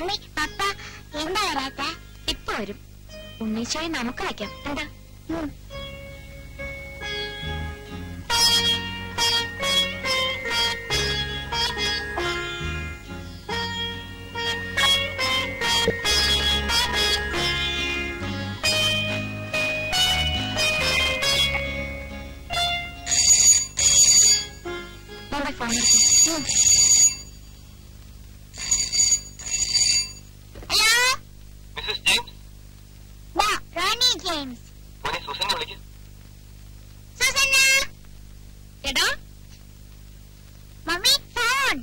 Mummy papa എന്താ വരാത്ത ഇപ്പൊ വരും ഉണ്ണീച്ചോയെ നമുക്ക് വയ്ക്കാം എന്താ മോളെ ഫോൺ എടുത്തു ഹലോ മിസ്സസ് ജെയിംസ് ദാ റോണി ജെയിംസ് മോനെ സുസന്നെ വിളിക്ക് സുസന്ന എടാ മമ്മി ഫോൺ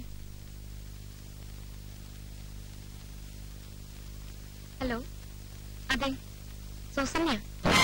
ഹലോ അതെ സൂസന്യ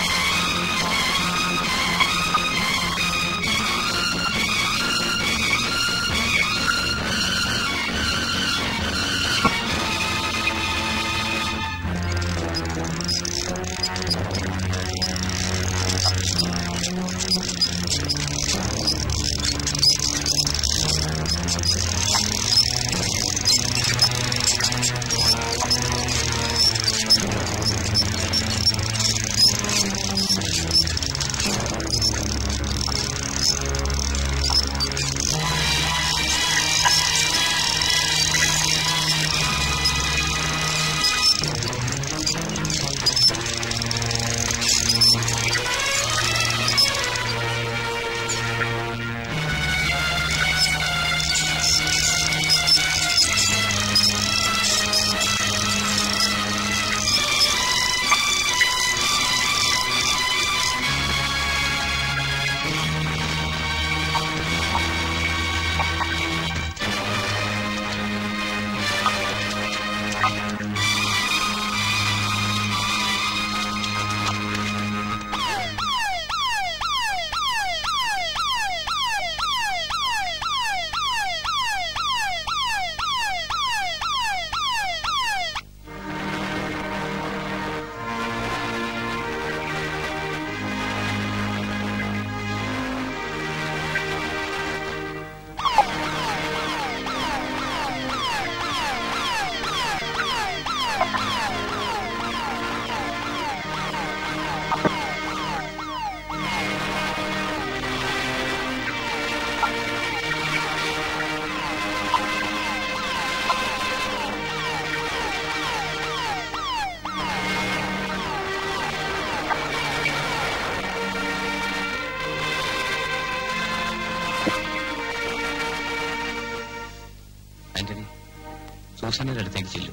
ആന്റണി സൂസന്നയുടെ അടുത്തേക്ക് ചെല്ലു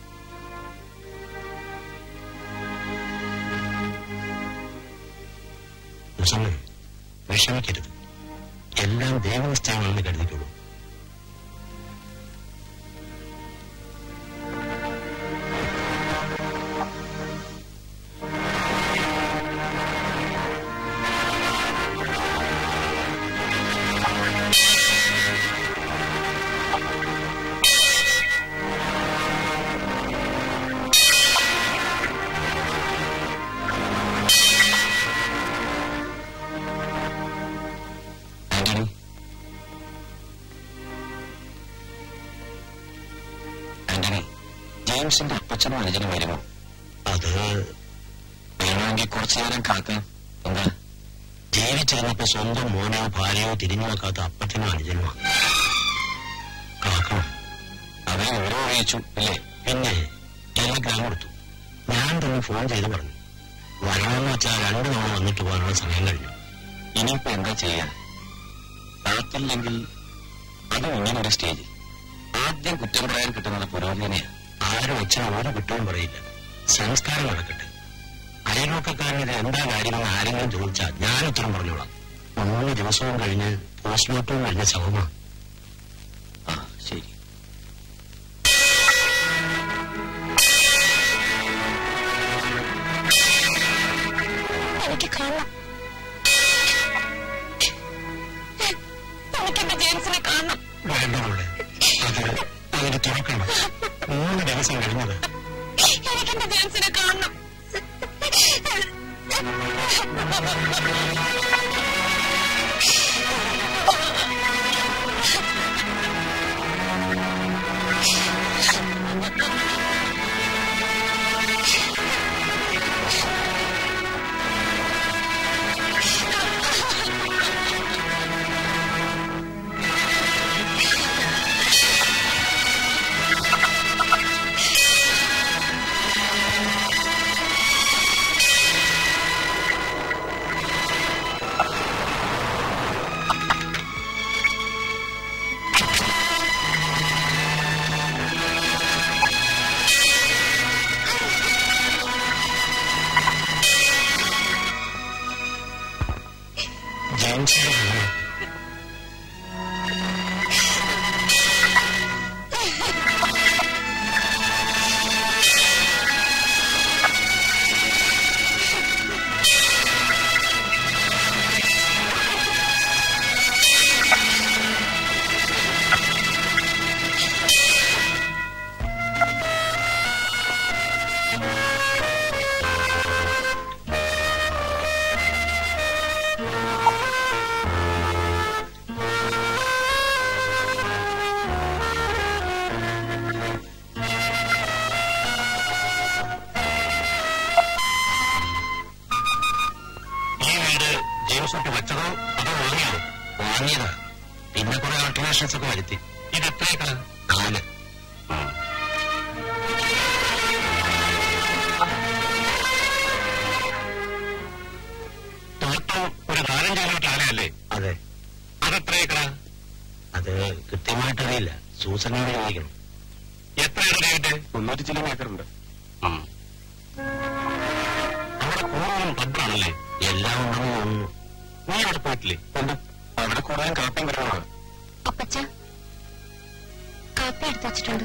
മുസമ്മൻ വിഷമിക്കരുത് എല്ലാം ദൈവനിശ്ചയമാണെന്ന് കരുതിക്കോളൂ ആന്റണി ആന്റണി ജെയിംസിന്റെ അപ്പച്ചനും അനുജനും വരുമോ അത് വേണമെങ്കിൽ കുറച്ചു നേരം കാക്കാം എന്താ ജീവിച്ചിരുന്നപ്പോ സ്വന്തം മോനോ ഭാര്യയോ തിരിഞ്ഞു നോക്കാത്ത അപ്പത്തിനോ അനുജനുമാണ് കാക്കണം അവരെ വിവരം അറിയിച്ചു ഇല്ലേ പിന്നെ ടെലിഗ്രാം കൊടുത്തു ഞാൻ തന്നെ ഫോൺ ചെയ്ത് പറഞ്ഞു വരണമെന്ന് വെച്ചാൽ രണ്ടു തവണ വന്നിട്ട് പോകാനുള്ള സമയം കഴിഞ്ഞു ഇനിയിപ്പോ എന്താ ചെയ്യാ കാത്തില്ലെങ്കിൽ അതും ഇങ്ങനെ ഒരു സ്റ്റേജ് ആദ്യം കുറ്റം പറയാൻ കിട്ടുന്നത് പുരോഗതിനെയാണ് ആരും അച്ഛൻ ഒരു കുറ്റവും പറയില്ല സംസ്കാരം നടക്കട്ടെ അയൽവക്കക്കാരന് എന്താ കാര്യമെന്ന് ആരെങ്കിലും ചോദിച്ചാൽ ഞാൻ ഉത്തരം പറഞ്ഞോളാം മൂന്ന് ദിവസവും കഴിഞ്ഞ് പോസ്റ്റ്മോർട്ടവും കഴിഞ്ഞ ശവമാണ് ആ ശരി എനിക്ക് കാണണം എനിക്കെന്റെ ജെയിംസിനെ കാണണം വേണ്ട മോളെ അത് അതിന് തുറക്കണം മൂന്ന് ദിവസം കഴിഞ്ഞത് എനിക്കെന്റെ ജെയിംസിനെ കാണണം ആ ജോസഫ് വെച്ചതോ അതോ വാങ്ങിയതോ വാങ്ങിയതാ പിന്നെ കുറെ ആൾട്ടർനേഷൻസ് ഒക്കെ വരുത്തി ഇത് എത്രയേക്കാ നാല് തോട്ടം ഒരു നാലഞ്ച് കിലോ ആലയല്ലേ അതെ അതെത്രയേക്കടാ അത് കൃത്യമായിട്ട് അറിയില്ല സൂസനോട് ചോദിക്കണം എത്രയാണ് റേറ്റ് മുന്നൂറ്റി ചില ഏക്കറുണ്ട് അവിടെ കൂടുതലും റബ്ബറാണല്ലേ എല്ലാം ഉണ്ടെന്ന് തോന്നുന്നു നീ അവിടെ പോയിട്ടില്ലേ ഉണ്ട് അവിടെ കൂടുതലും കാപ്പിയും കുറവാണ് അപ്പച്ച കാപ്പി എടുത്തു വച്ചിട്ടുണ്ട്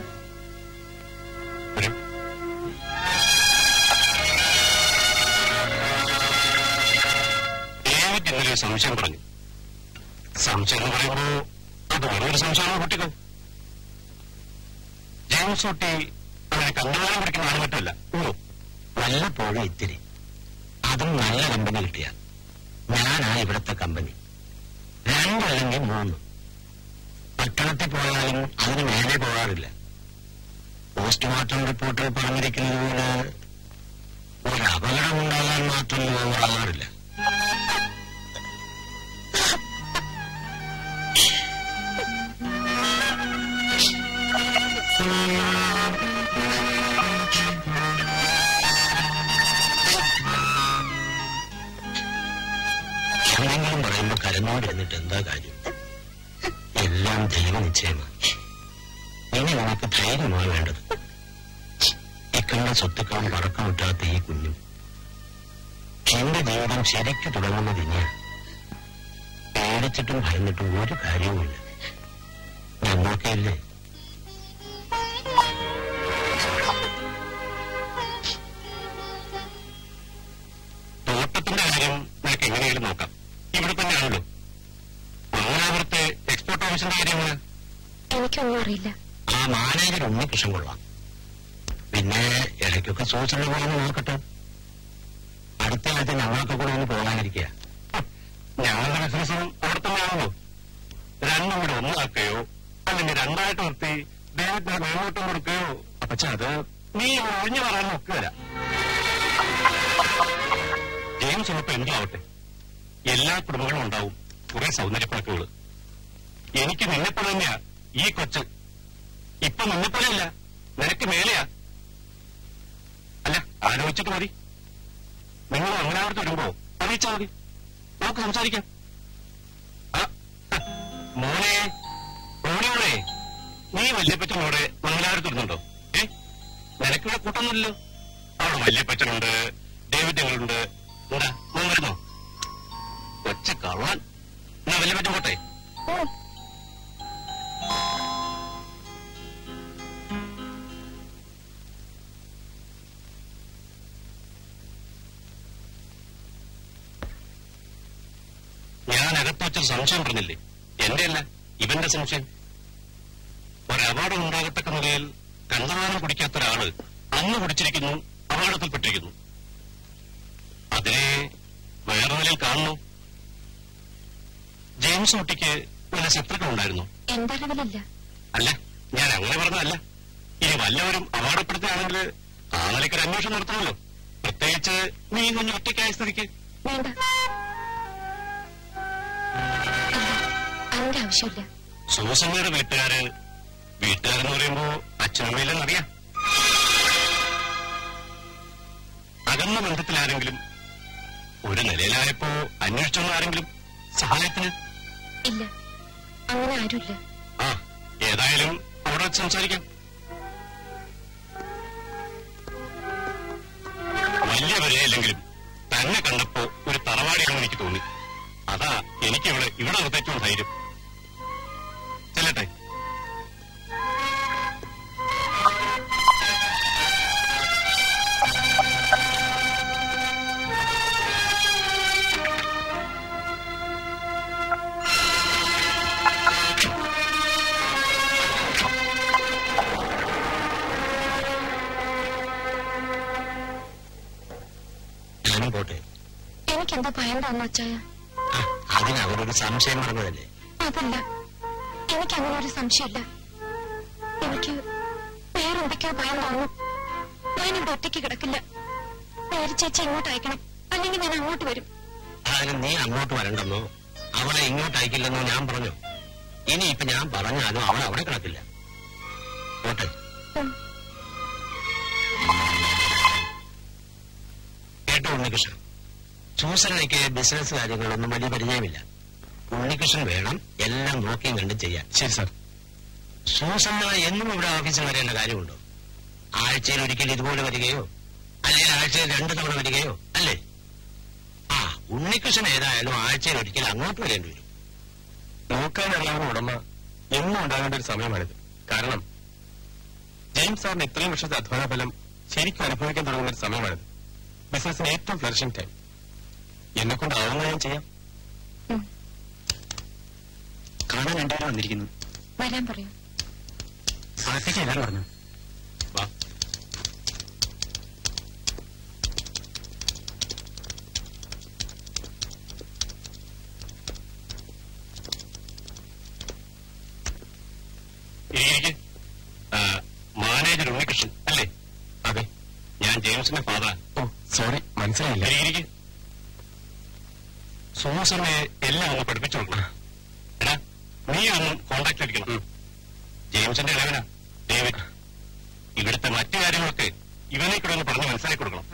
ഡേവിഡ് ഇന്നലെ ഒരു സംശയം പറഞ്ഞു സംശയം എന്ന് പറയുമ്പോ അത് വലിയൊരു സംശയമാണ് കുട്ടികൾ ജെയിംസ് കുട്ടി അങ്ങനെ കന്നുകാലം പിടിക്കുന്ന ആൾ മറ്റല്ല ഓ വല്ലപ്പോഴും ഇത്തിരി അതും നല്ല കമ്പനി കിട്ടിയ ഞാനാ ഇവിടുത്തെ കമ്പനി രണ്ടല്ലെങ്കിൽ മൂന്ന് പട്ടണത്തിൽ പോയാലും അതിന് മേലെ പോകാറില്ല പോസ്റ്റ്മോർട്ടം റിപ്പോർട്ടിൽ പറഞ്ഞിരിക്കുന്നത് പോലെ ഒരു അപകടം ഉണ്ടാകാൻ മാത്രം പോകാറില്ല എന്തെങ്കിലും പറയുമ്പോ കരഞ്ഞോണ്ടിരുന്നിട്ട് എന്താ കാര്യം എല്ലാം ദൈവനിശ്ചയമാണ് ഇനി നമുക്ക് ധൈര്യമാണ് വേണ്ടത് ഇക്കണ്ട സ്വത്തുക്കളും പറക്കം വിട്ടാത്ത ഈ കുഞ്ഞും എന്റെ ജീവിതം ശരിക്ക് തുടങ്ങുന്നത് ഇനിയാ പേടിച്ചിട്ടും ഭയന്നിട്ടും ഒരു കാര്യവുമില്ല ഞമ്മൾക്കല്ലേ തോട്ടത്തിന്റെ കാര്യം നിനക്ക് എങ്ങനെയാലും നോക്കാം ഇവിടെ തന്നെയാണല്ലോ മംഗലാപുരത്തെ എക്സ്പോർട്ട് ഓഫീസിന്റെ കാര്യമാണ് എനിക്കൊന്നും അറിയില്ല ആ മാനേജർ ഉണ്ണികൃഷ്ണൻ കൊള്ളാം പിന്നെ ഇടയ്ക്കൊക്കെ സൂചന പോലെ നോക്കട്ടെ അടുത്ത കാലത്ത് ഞങ്ങളൊക്കെ കൂടെ ഒന്ന് പോകാനിരിക്കുക ഞങ്ങളുടെ ബിസിനസ്സും അവിടെ തന്നെയാണല്ലോ രണ്ടും കൂടെ ഒന്നാക്കുകയോ അല്ലെങ്കിൽ രണ്ടായിട്ട് നിർത്തി ദൈവത്തിന് മേലോട്ടം കൊടുക്കുകയോ അപ്പച്ച അത് നീ ഒഴിഞ്ഞു പറയാൻ നോക്കുകയല്ല ജെയിംസ് ഉള്ളപ്പോ എന്തോ ആവട്ടെ എല്ലാ കുടുംബങ്ങളും ഉണ്ടാവും കുറെ സൗന്ദര്യപ്പണക്കുകള് എനിക്ക് നിന്നെപ്പോലെ തന്നെയാ ഈ കൊച്ച് ഇപ്പൊ നിന്നെപ്പോലെയല്ല നിനക്ക് മേലെയാ അല്ല ആലോചിച്ചിട്ട് മതി നിങ്ങൾ മംഗലാപുരത്ത് വരുമ്പോ അറിയിച്ചാ മതി നമുക്ക് സംസാരിക്കാം ആ, ഹ, മോനെ മോനെ മോനെ നീ വല്യപ്പച്ചനോടെ മംഗലാപുരത്ത് വരുന്നുണ്ടോ ഏ നിനക്കിവിടെ കൂട്ടൊന്നുമില്ലല്ലോ അവിടെ വല്യപ്പച്ചനുണ്ട് ഡേവിഡ് ഞങ്ങളുണ്ട് എന്താ മോൻ വരുന്നോ കൊച്ച കള്ളൻ എന്നാ വല്യപ്പച്ചൻ പോട്ടെ ഞാൻ അകത്ത് വെച്ചൊരു സംശയം പറഞ്ഞില്ലേ എന്റെ അല്ല ഇവന്റെ സംശയം ഒരപകടം ഉണ്ടാകത്തക്ക നിലയിൽ കണ്ടമാനം കുടിക്കാത്ത ഒരാള് അന്ന് കുടിച്ചിരിക്കുന്നു അപകടത്തിൽപ്പെട്ടിരിക്കുന്നു അതിനെ വേറെ നിലയിൽ കാണുന്നു ജെയിംസ് കുട്ടിക്ക് വല്ല ശത്രുക്കൾ ഉണ്ടായിരുന്നു എന്റെ അറിവിലില്ല അല്ല ഞാൻ അങ്ങനെ പറഞ്ഞതല്ല ഇനി വല്ലവരും അപകടപ്പെടുത്തുകയാണെങ്കിൽ ആ നിലയ്ക്ക് ഒരു അന്വേഷണം നടത്തണമല്ലോ പ്രത്യേകിച്ച് നീ കുഞ്ഞ് ഒറ്റയ്ക്കായ സ്ഥിതിക്ക് വേണ്ട ഇല്ല അതിന്റെ ആവശ്യമില്ല സൂസമ്മയുടെ വീട്ടുകാര് വീട്ടുകാരെന്ന് പറയുമ്പോ അച്ഛനമ്മയില്ലെന്നറിയാം അകന്ന ബന്ധത്തിലാരെങ്കിലും ഒരു നിലയിലായപ്പോ അന്വേഷിച്ചൊന്നും ആരെങ്കിലും സഹായത്തിന് ഇല്ല അങ്ങനെ ആരുമില്ല ആ ഏതായാലും അവിടെ വെച്ച് സംസാരിക്കാം വലിയ വിലയില്ലെങ്കിലും തന്നെ കണ്ടപ്പോ ഒരു തറവാടിയാണെന്ന് എനിക്ക് തോന്നി അതാ എനിക്ക് ഇവിടെ ഇവിടെ നിർത്തേക്കുള്ള ധൈര്യം ചെല്ലട്ടെ ഞാനും പോട്ടെ എനിക്കെന്താ ഭയം തോന്നുന്നു അച്ചായ ആ, അതിന് അവരൊരു സംശയം പറഞ്ഞതല്ലേ അതല്ല എനിക്ക് അങ്ങനെ ഒരു സംശയമില്ല എനിക്ക് വേറെന്തൊക്കെയോ ഭയം തോന്നുന്നു ഞാനിവിടെ ഒറ്റയ്ക്ക് കിടക്കില്ല പേര് ചേച്ചി ഇങ്ങോട്ട് അയക്കണം അല്ലെങ്കിൽ ഞാൻ അങ്ങോട്ട് വരും അതിന് നീ അങ്ങോട്ട് വരണ്ടെന്നോ അവളെ ഇങ്ങോട്ട് അയക്കില്ലെന്നോ ഞാൻ പറഞ്ഞു ഇനി ഇപ്പൊ ഞാൻ പറഞ്ഞാലും അവൾ അവിടെ കിടക്കില്ല പോട്ടെ ഉം. കേട്ടോ ഉണ്ണികൃഷ്ണൻ സൂസനയ്ക്ക് ബിസിനസ് കാര്യങ്ങളൊന്നും വലിയ പരിചയമില്ല ഉണ്ണികൃഷ്ണൻ വേണം എല്ലാം നോക്കിയും കണ്ടും ചെയ്യാൻ ശരി സാർ സൂസന്ന എന്നും ഇവിടെ ഓഫീസിൽ വരേണ്ട കാര്യമുണ്ടോ ആഴ്ചയിൽ ഒരിക്കൽ ഇതുപോലെ വരികയോ അല്ലെങ്കിൽ ആഴ്ചയിൽ രണ്ടു തവണ വരികയോ അല്ലേ ആ ഉണ്ണികൃഷ്ണൻ ഏതായാലും ആഴ്ചയിൽ ഒരിക്കൽ അങ്ങോട്ട് വരേണ്ടി വരും നോക്കാൻ അറിയാവുന്ന ഉടമ എന്നും ഉണ്ടാകേണ്ട ഒരു സമയമാണിത് കാരണം ജെയിംസ് സാറിന് ഇത്രയും വർഷത്തെ അധ്വാന ഫലം ശരിക്കും അനുഭവിക്കാൻ തുടങ്ങുന്ന ഒരു സമയമാണിത് ബിസിനസിന് ഏറ്റവും ഫ്ലറിഷിംഗ് ടൈം എന്നെ കൊണ്ടാവുന്ന ഞാൻ ചെയ്യാം ഉം. കാണാൻ രണ്ടുപേരും വന്നിരിക്കുന്നു വരാൻ പറയൂ അകത്തേക്ക് എല്ലാം പറഞ്ഞു വാ ഇരിക്ക്. ആ, മാനേജർ ഉണ്ണികൃഷ്ണൻ അല്ലേ അതെ ഞാൻ ജെയിംസിന്റെ ഫാദർ ഓ സോറി മനസ്സിലായില്ല ഇരിക്ക്. സൂസനെ എല്ലാം ഒന്ന് പഠിപ്പിച്ചു കൊടുക്കണം എടാ നീ ഒന്നും കോണ്ടാക്ട് അടിക്കണം ജെയിംസിന്റെ ഇളവനാ ഡേവിഡ് ഇവിടുത്തെ മറ്റു കാര്യങ്ങളൊക്കെ ഇവനെ കൂടെ ഒന്ന് പറഞ്ഞ് മനസ്സിലാക്കി കൊടുക്കണം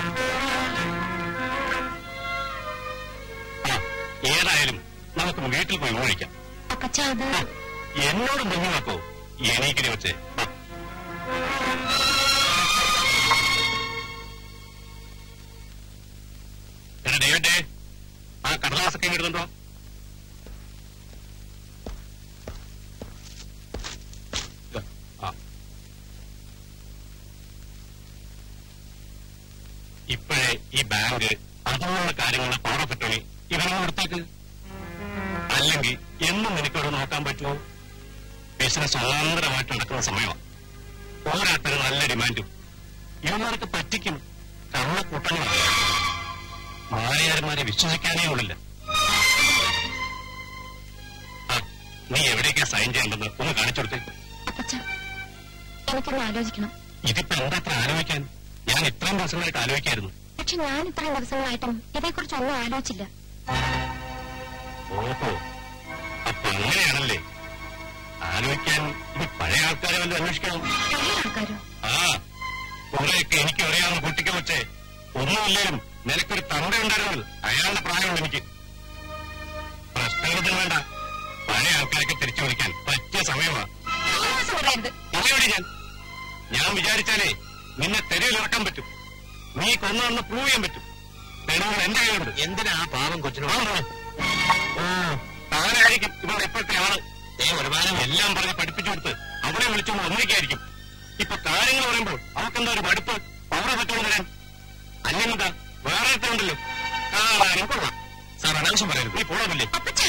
ആ ഏതായാലും നമുക്ക് വീട്ടിൽ പോയി ഊഴിക്കാം അപ്പച്ച അത് എന്നോട് മുങ്ങിവാക്കോ എണീക്കിനെ വെച്ച് വാ. എടാ ഡേവിഡേ ആ കടലാസൊക്കെ ഇടുന്നുണ്ടോ ആ ഇപ്പോഴേ ഈ ബാങ്ക് അതുപോലുള്ള കാര്യങ്ങളുടെ പവർ ഓഫ് അറ്റോണി ഇവരൊന്നും കൊടുത്തേക്ക് അല്ലെങ്കിൽ എന്നും നിനക്കവിടെ നോക്കാൻ പറ്റുമോ ബിസിനസ് സ്വതന്ത്രമായിട്ട് നടക്കുന്ന സമയമാണ് ഓരോരുത്തരും നല്ല ഡിമാൻഡും ഇവന്മാർക്ക് പറ്റിക്കും കള്ളക്കൂട്ടങ്ങളാണ് മാനേജർമാരെ വിശ്വസിക്കാനേ ഉള്ളില്ല ആ, നീ എവിടേക്കാ സൈൻ ചെയ്യേണ്ടെന്ന് ഒന്ന് കാണിച്ചു കൊടുത്തേ അപ്പച്ച എനിക്കൊന്ന് ആലോചിക്കണം ഇതിപ്പോ എന്താ അത്ര ആലോചിക്കാൻ ഞാൻ ഇത്രയും ദിവസങ്ങളായിട്ട് ആലോചിക്കായിരുന്നു പക്ഷെ ഞാൻ ഇത്രയും ദിവസങ്ങളായിട്ടും ഇതേക്കുറിച്ച് ഒന്നും ആലോചിച്ചില്ല ഓഹോ അപ്പൊ അങ്ങനെയാണല്ലേ ആലോചിക്കാൻ ഇത് പഴയ ആൾക്കാരെ വല്ല അന്വേഷിക്കണം പഴയ ആൾക്കാരോ ആ കുറെയൊക്കെ എനിക്ക് അറിയാവുന്ന കുട്ടിക്ക് വെച്ചേ ഒന്നുമില്ലേലും നിനക്കൊരു തന്ത ഉണ്ടായിരുന്നത് അയാളുടെ പ്രായമുണ്ട് എനിക്ക് പ്രശ്നത്തിന് വേണ്ട പഴയ ആൾക്കാരൊക്കെ തിരിച്ചു വിളിക്കാൻ പറ്റിയ സമയമാണ് താമസം പറയരുത് പറയോടി ഞാൻ ഞാൻ വിചാരിച്ചാലേ നിന്നെ തെരുവിൽ ഇറക്കാൻ പറ്റും നീ കൊന്നു പ്രൂവ് ചെയ്യാൻ പറ്റും തെളിവുകൾ എന്റെ കയ്യിലുണ്ട് എന്തിനാ ആ പാവം കൊച്ചിനോട് താനായിരിക്കും ഇവിടെ എപ്പോഴത്തെ ആള് ഏ ഒരുപാട് എല്ലാം പറഞ്ഞ് പഠിപ്പിച്ചു കൊടുത്ത് അവരെ വിളിച്ചുകൊണ്ട് ഒന്നിരിക്കായിരിക്കും ഇപ്പൊ കാര്യങ്ങൾ പറയുമ്പോൾ അവർക്കെന്താ ഒരു മടുപ്പ് അവരെ പറ്റുകൊണ്ട് വരാൻ അല്ലെന്താ വേറെ ഉണ്ടല്ലോ കാണാനും കൊള്ളാം സാർ അനാവശ്യം പറയരുത് നീ പോടാമില്ലേ അപ്പച്ച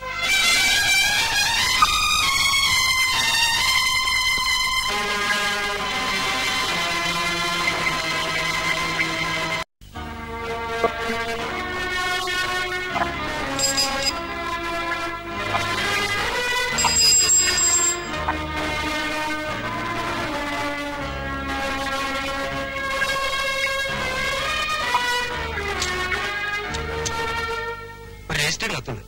ഒരു രജിസ്റ്റർ കത്തുണ്ട്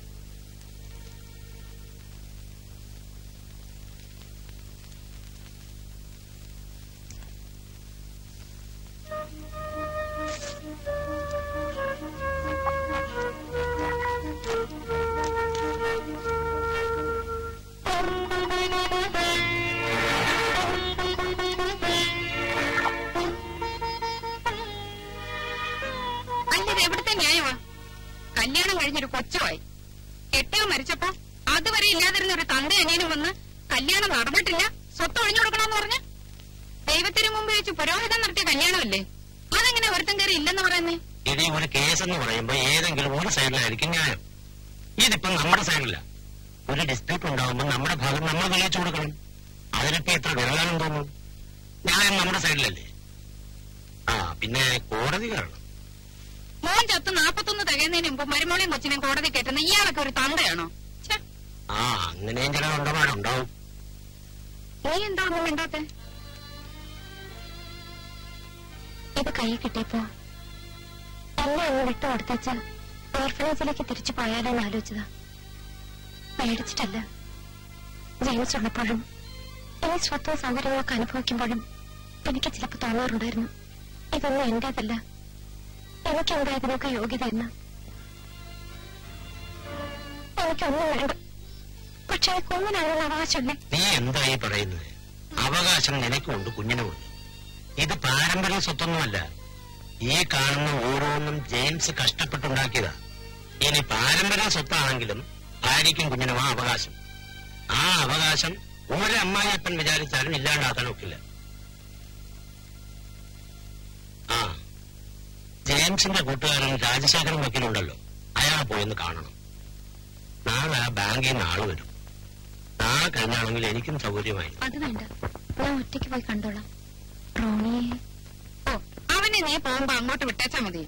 അല്ലത് എവിടുത്തെ ന്യായമാ കല്യാണം കഴിഞ്ഞൊരു കൊച്ചുമായി കെട്ടിയോ മരിച്ചപ്പോ അതുവരെ ഇല്ലാതിരുന്ന ഒരു തന്ത അനിയനും വന്ന് കല്യാണം നടന്നിട്ടില്ല സ്വത്ത് ഒഴിഞ്ഞു കൊടുക്കണമെന്ന് പറഞ്ഞ് ദൈവത്തിന് മുമ്പ് വെച്ച് പുരോഹിതം നടത്തിയ കല്യാണമല്ലേ അതെങ്ങനെ ഒരുത്തം കയറി ഇല്ലെന്ന് പറയുന്നേ ഇനി ഒരു കേസ് എന്ന് പറയുമ്പോ ഏതെങ്കിലും ഒരു സൈഡിലായിരിക്കും ന്യായം ഇതിപ്പോ നമ്മുടെ സൈഡില്ല ഒരു ഡിസ്പ്യൂട്ട് ഉണ്ടാവുമ്പോൾ നമ്മുടെ ഭാഗം നമ്മൾ തെളിയിച്ചു കൊടുക്കണം അതിനിപ്പോ എത്ര വിരലാനും തോന്നും ന്യായം നമ്മുടെ സൈഡിലല്ലേ ആ പിന്നെ കോടതി കാണണം മോൻ ചത്ത് നാപ്പത്തൊന്ന് തികയുന്നതിന് മുമ്പ് മരുമോളെയും കൊച്ചിനെയും കോടതി കയറ്റുന്ന ഇയാളൊക്കെ ഒരു തന്തയാണോ ഛെ, ആ അങ്ങനെയും ചില ഉണ്ടപാടുണ്ടാവും നീ എന്താ ഒന്നും മിണ്ടാത്തെ ഇത് കൈ കിട്ടിയപ്പോ എന്നെ ഒന്ന് വിട്ടു കൊടുത്തേച്ച് ഓർഫനേജിലേക്ക് തിരിച്ചു പോയാലോ എന്ന് ആലോചിച്ചതാ പേടിച്ചിട്ടല്ല ജെയിംസ് ഉള്ളപ്പോഴും ഈ സ്വത്തും സൗകര്യങ്ങളൊക്കെ അനുഭവിക്കുമ്പോഴും എനിക്ക് ചിലപ്പോൾ തോന്നാറുണ്ടായിരുന്നു ഇതൊന്നും എന്റേതല്ല എനിക്കെന്താ ഇതിനൊക്കെ യോഗ്യത എന്ന് എനിക്കൊന്നും വേണ്ട പക്ഷേ കുഞ്ഞിനായുള്ള അവകാശമില്ലേ നീ എന്തായി പറയുന്നത് അവകാശം നിനക്കുണ്ട് കുഞ്ഞിനുമുണ്ട് ഇത് പാരമ്പര്യ സ്വത്തൊന്നുമല്ല ഈ കാണുന്ന ഓരോന്നും ജെയിംസ് കഷ്ടപ്പെട്ടുണ്ടാക്കിയതാ ഇനി പാരമ്പര്യ സ്വത്താണെങ്കിലും ഭാര്യയ്ക്കും കുഞ്ഞിനും ആ അവകാശം ആ അവകാശം ഒരമ്മായിയപ്പൻ വിചാരിച്ചാലും ഇല്ലാണ്ടാക്കാൻ ഒക്കില്ല ആ ജെയിംസിന്റെ കൂട്ടുകാരൻ രാജശേഖരൻ വക്കീലുണ്ടല്ലോ അയാളെ പോയെന്ന് കാണണം നാളെ ആ ബാങ്കിൽ നിന്ന് ആള് വരും നാളെ കഴിഞ്ഞാണെങ്കിൽ എനിക്കും സൗകര്യമായി അത് വേണ്ട ഞാൻ ഒറ്റയ്ക്ക് പോയി കണ്ടോളാം റോണിയെ ഓ അവനെ നീ പോകുമ്പോ അങ്ങോട്ട് വിട്ടേച്ചാ മതി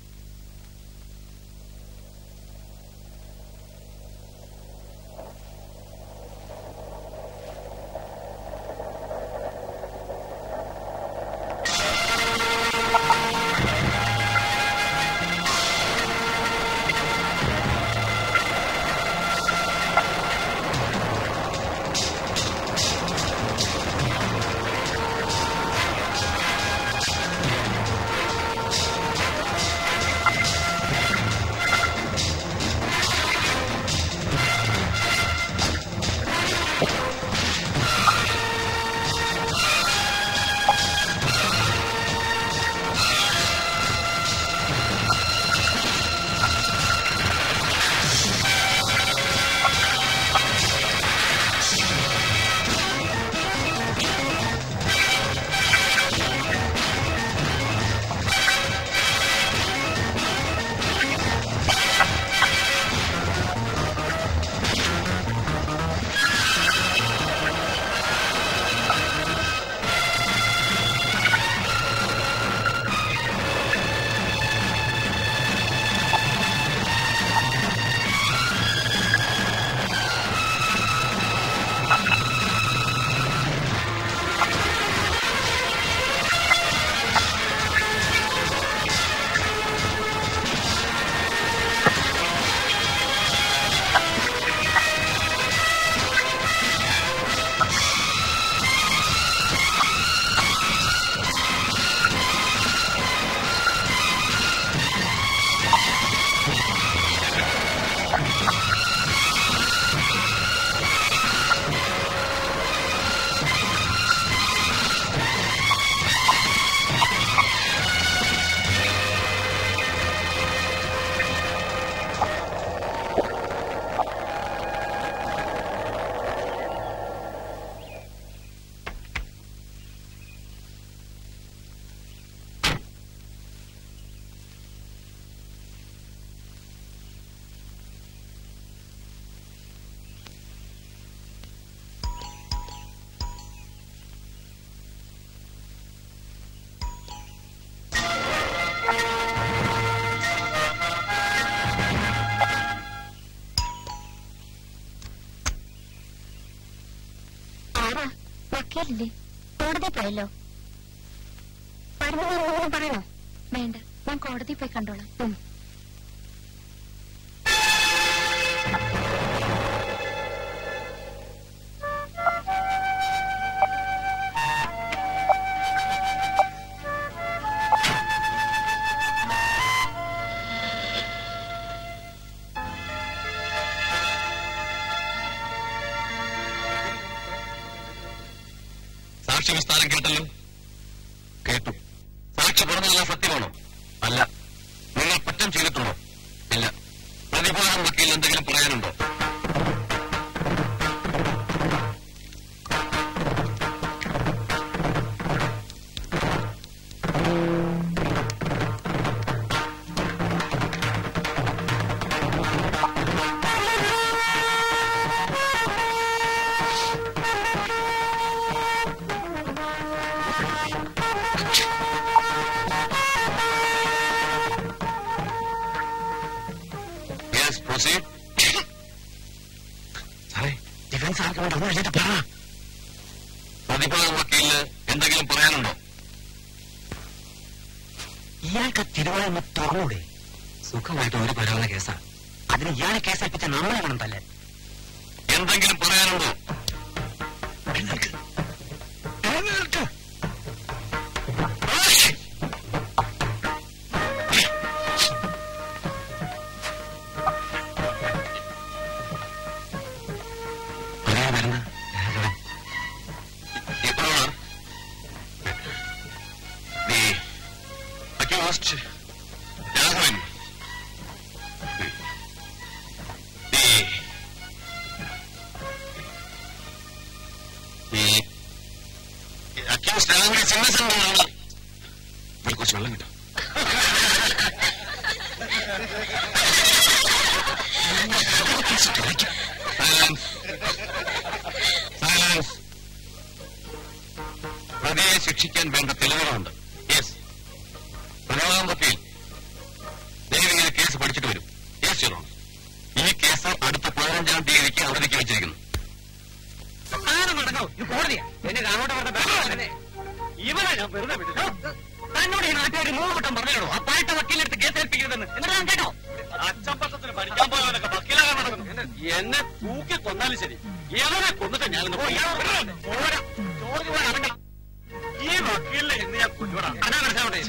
ആരാ വക്കീലില്ലേ കോടതി പോയല്ലോ വരുമ്പോൾ പറയണോ വേണ്ട ഞാൻ കോടതി പോയി കണ്ടോളാം ഉം. സാക്ഷി വിസ്താരം കേട്ടല്ലോ കേട്ടു സാക്ഷി പറഞ്ഞതല്ല സത്യമാണോ അല്ല നിങ്ങൾ കുറ്റം ചെയ്തിട്ടുണ്ടോ ഇല്ല പ്രതിഭാഗം വക്കീൽ എന്തെങ്കിലും പറയാനുണ്ടോ യെസ് പ്രൊസീഡ് സാറേ ഡിഫൻസ് ആർക്കും വേണ്ട ഒന്ന് എഴുതിട്ട് പറ പ്രതിഭാഗം വക്കീലിന് എന്തെങ്കിലും പറയാനുണ്ടോ ഇയാൾക്ക് തിരുവായൊന്ന് തുറന്നൂടെ സുഖമായിട്ട് ഒരു പറയാവുന്ന കേസാ അതിന് ഇയാളെ കേസേൽപ്പിച്ച നമ്മളെ വേണം തല്ലേ എന്തെങ്കിലും പറയാനുണ്ടോ എഴുന്നേൽക്ക്. എഴുന്നേൽക്ക്. ആരാ വരുന്നത്? Raghavan. Your Honor, the accused Raghavan, the the accused Raghavan is innocent, Your Honor. ഇതിൽ കുറച്ച് വെള്ളം കിട്ടും സൈലൻസ് സൈലൻസ് പ്രതിയെ ശിക്ഷിക്കാൻ വേണ്ട തെളിവുകളുണ്ട് യെസ് പ്രണവാം വക്കീൽ ദേവിങ്ങനെ കേസ് പഠിച്ചിട്ട് വരും യെസ് യുറോ ഈ കേസ് അടുത്ത പതിനഞ്ചാം തീയതിക്ക് അവധിക്ക് വെച്ചിരിക്കുന്നു ആരും നടക്കോ ഇത് കോടതിയാ എന്നെ കാണോട്ട് പറഞ്ഞ ബഹളമല്ലേ? ഇവനെ ഞാൻ വെറുതെ വിട്ടില്ല തന്നോട് ഈ നാട്ടുകാർ മൂന്ന് വട്ടം പറഞ്ഞോ ആ പാട്ട വക്കീലെടുത്ത് കേസ് ഏൽപ്പിക്കരുതെന്ന് എന്നിട്ട് ഞാൻ കേട്ടോ അച്ചമ്പട്ടത്തിന് പഠിക്കാൻ പോയവനൊക്കെ വക്കീലാകാൻ നടക്കുന്നു എന്നെ തൂക്കി കൊന്നാലും ശരി ഇവനെ കൊന്നിട്ട് ഞാനിന്ന് പോരാ ജോർജ് പോയി അടങ്ങണം ഈ വക്കീലിനെ ഇന്ന് ഞാൻ കൊല്ലുവടാ അതാ മനസ്സിലാവട്ടെ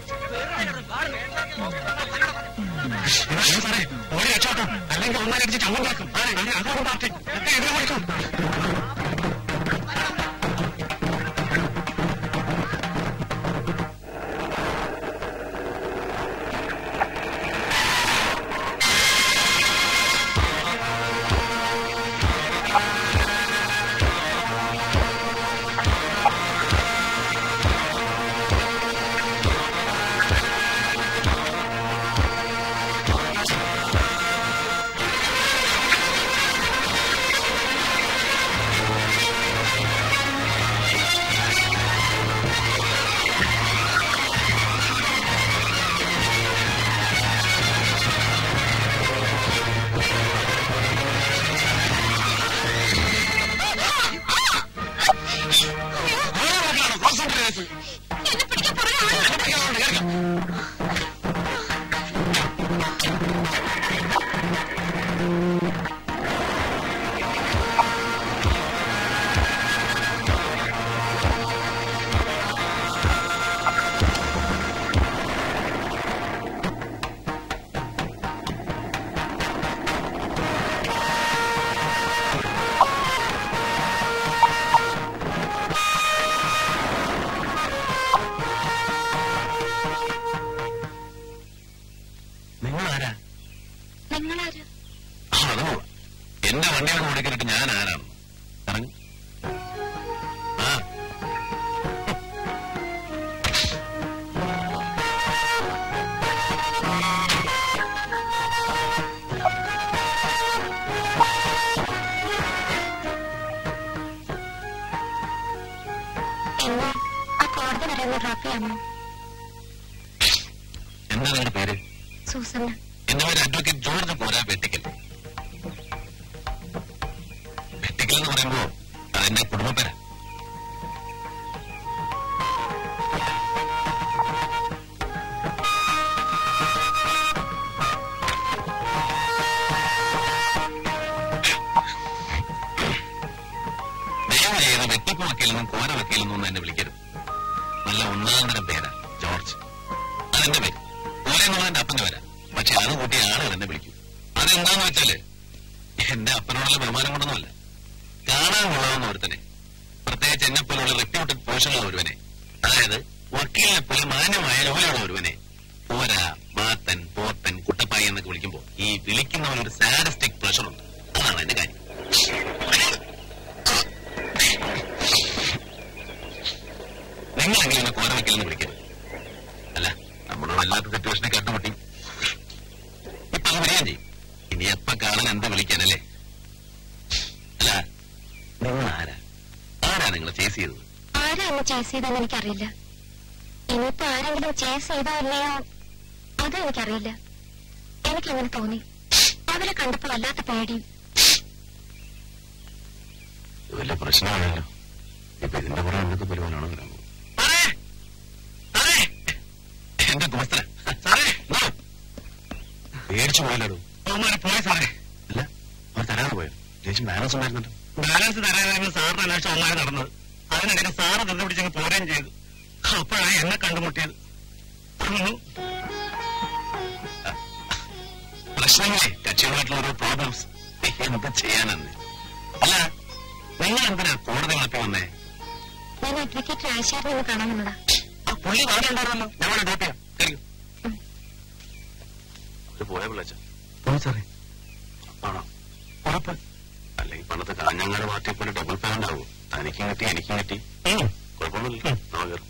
സാറേ ഓടി രക്ഷോട്ടോ അല്ലെങ്കിൽ ഒന്നാലടിച്ച് ചമ്മന്താക്കും അതാണ് പാർട്ടി എഴുതി കൊടുക്കും എന്നെ പിടിക്കാൻ പറയാ നിങ്ങൾ ആരാ നിങ്ങളാര് അതോ എന്റെ വണ്ടിയാണ് ഓടിക്കിട്ട് ഞാൻ ആരാണ് പറഞ്ഞു ആ എന്നെ ആ കോടതി വരെ ഒന്ന് ഡ്രോപ്പ് ചെയ്യാമോ എന്താ നിങ്ങളുടെ പേര് സൂസന്ന എന്റെ പേര് അഡ്വക്കേറ്റ് ജോർജ് പോരാ വെട്ടിക്കൽ വെട്ടിക്കൽ എന്ന് പറയുമ്പോ അതെന്റെ കുടുംബപ്പേര ദയവ് ചെയ്ത് വെട്ടിപ്പ് വക്കീലെന്നും കോര വക്കീലെന്നും ഒന്നും എന്നെ വിളിക്കരുത് നല്ല ഒന്നാം തരം പേരാ ജോർജ് അതെന്റെ പേര് കോര എന്നുള്ള എന്റെ അപ്പന്റെ പേരാ പക്ഷെ അത് കൂട്ടി ആളുകൾ എന്നെ വിളിക്കും അതെന്താന്ന് വെച്ചാല് എന്റെ അപ്പനോടുള്ള ബഹുമാനം കൊണ്ടൊന്നുമല്ല കാണാൻ കൊള്ളാവുന്ന ഒരുത്തനെ പ്രത്യേകിച്ച് എന്നെ പോലുള്ള റെപ്യൂട്ടഡ് പോഷനുള്ള ഒരുവനെ അതായത് വക്കീലിനെ പോലെ മാന്യമായ ജോലിയുള്ള ഒരുവനെ പോര ബാത്തൻ പോത്തൻ കുട്ടപ്പായി എന്നൊക്കെ വിളിക്കുമ്പോ ഈ വിളിക്കുന്നവൻ ഒരു സാഡസ്റ്റിക് പ്രഷർ ഉണ്ട് അതാണ് എന്റെ കാര്യം നിങ്ങളെങ്കിലും എന്നെ കോര വക്കീലെന്ന് വിളിക്കരുത് അല്ല നമ്മുടെ വല്ലാത്ത സിറ്റുവേഷനെ കണ്ടുമുട്ടി ഇപ്പൊ അത് വരികയും ചെയ്യും ഇനി എപ്പ കാണാൻ എന്താ വിളിക്കാനല്ലേ അല്ല നിങ്ങൾ ആരാ ആരാ നിങ്ങൾ ചേസ് ചെയ്തത് ആരാ എന്നെ ചേസ് ചെയ്തെന്ന് എനിക്കറിയില്ല ഇനിയിപ്പോ ആരെങ്കിലും ചേസ് ചെയ്തോ ഇല്ലയോ അതും എനിക്കറിയില്ല എനിക്കങ്ങനെ തോന്നി അവരെ കണ്ടപ്പോ വല്ലാത്ത പേടിയും ഇത് വലിയ പ്രശ്നമാണല്ലോ ഇപ്പൊ ഇതിന്റെ പുറം എന്തൊക്കെ പരിപാടിയാണോ വരാൻ പോകുന്നത് എന്റെ ദോസ്തര സാറേ പേടിച്ചു പോയല്ലോ അവന്മാര് പോയി സാറേ അല്ല അവർ തരാതെ പോയോ ദേഷ്യം ബാലൻസ് ഉണ്ടായിരുന്നല്ലോ ബാലൻസ് തരാനായിരുന്നു സാറിന് അന്വേഷണം അവന്മാര് നടന്നത് അതിനിടയിൽ സാറ് തന്നെ പിടിച്ചങ്ങ് പോരുകയും ചെയ്തു അപ്പോഴാണ് എന്നെ കണ്ടുമുട്ടിയത് അന്ന് പ്രശ്നങ്ങളെ കക്ഷികളുമായിട്ടുള്ള ഓരോ പ്രോബ്ലംസ് എന്ത് ചെയ്യാനെന്ന് അല്ല നിങ്ങൾ എന്തിനാ കോടതി വളർത്തി വന്നേ ഞാൻ അഡ്വക്കേറ്റ് രാജശേഖരനെ ഒന്ന് കാണാൻ വന്നതാ ആ പുള്ളി അവിടെ ഉണ്ടായിരുന്നല്ലോ ഞങ്ങളെ ഡ്രോപ്പ് ചെയ്യാം കഴിയും ഒരു പോയ പിള്ളച്ച പോയി സാറേ ആണോ ഉറപ്പ് അല്ലെങ്കിൽ പണ്ടത്തെ കാഞ്ഞങ്ങാട് പാർട്ടിയെ പോലെ ഡബിൾ പേയ്മെന്റ് ആവും തനിക്കും കിട്ടി എനിക്കും കിട്ടി കുഴപ്പമൊന്നുമില്ല നാളെ കയറും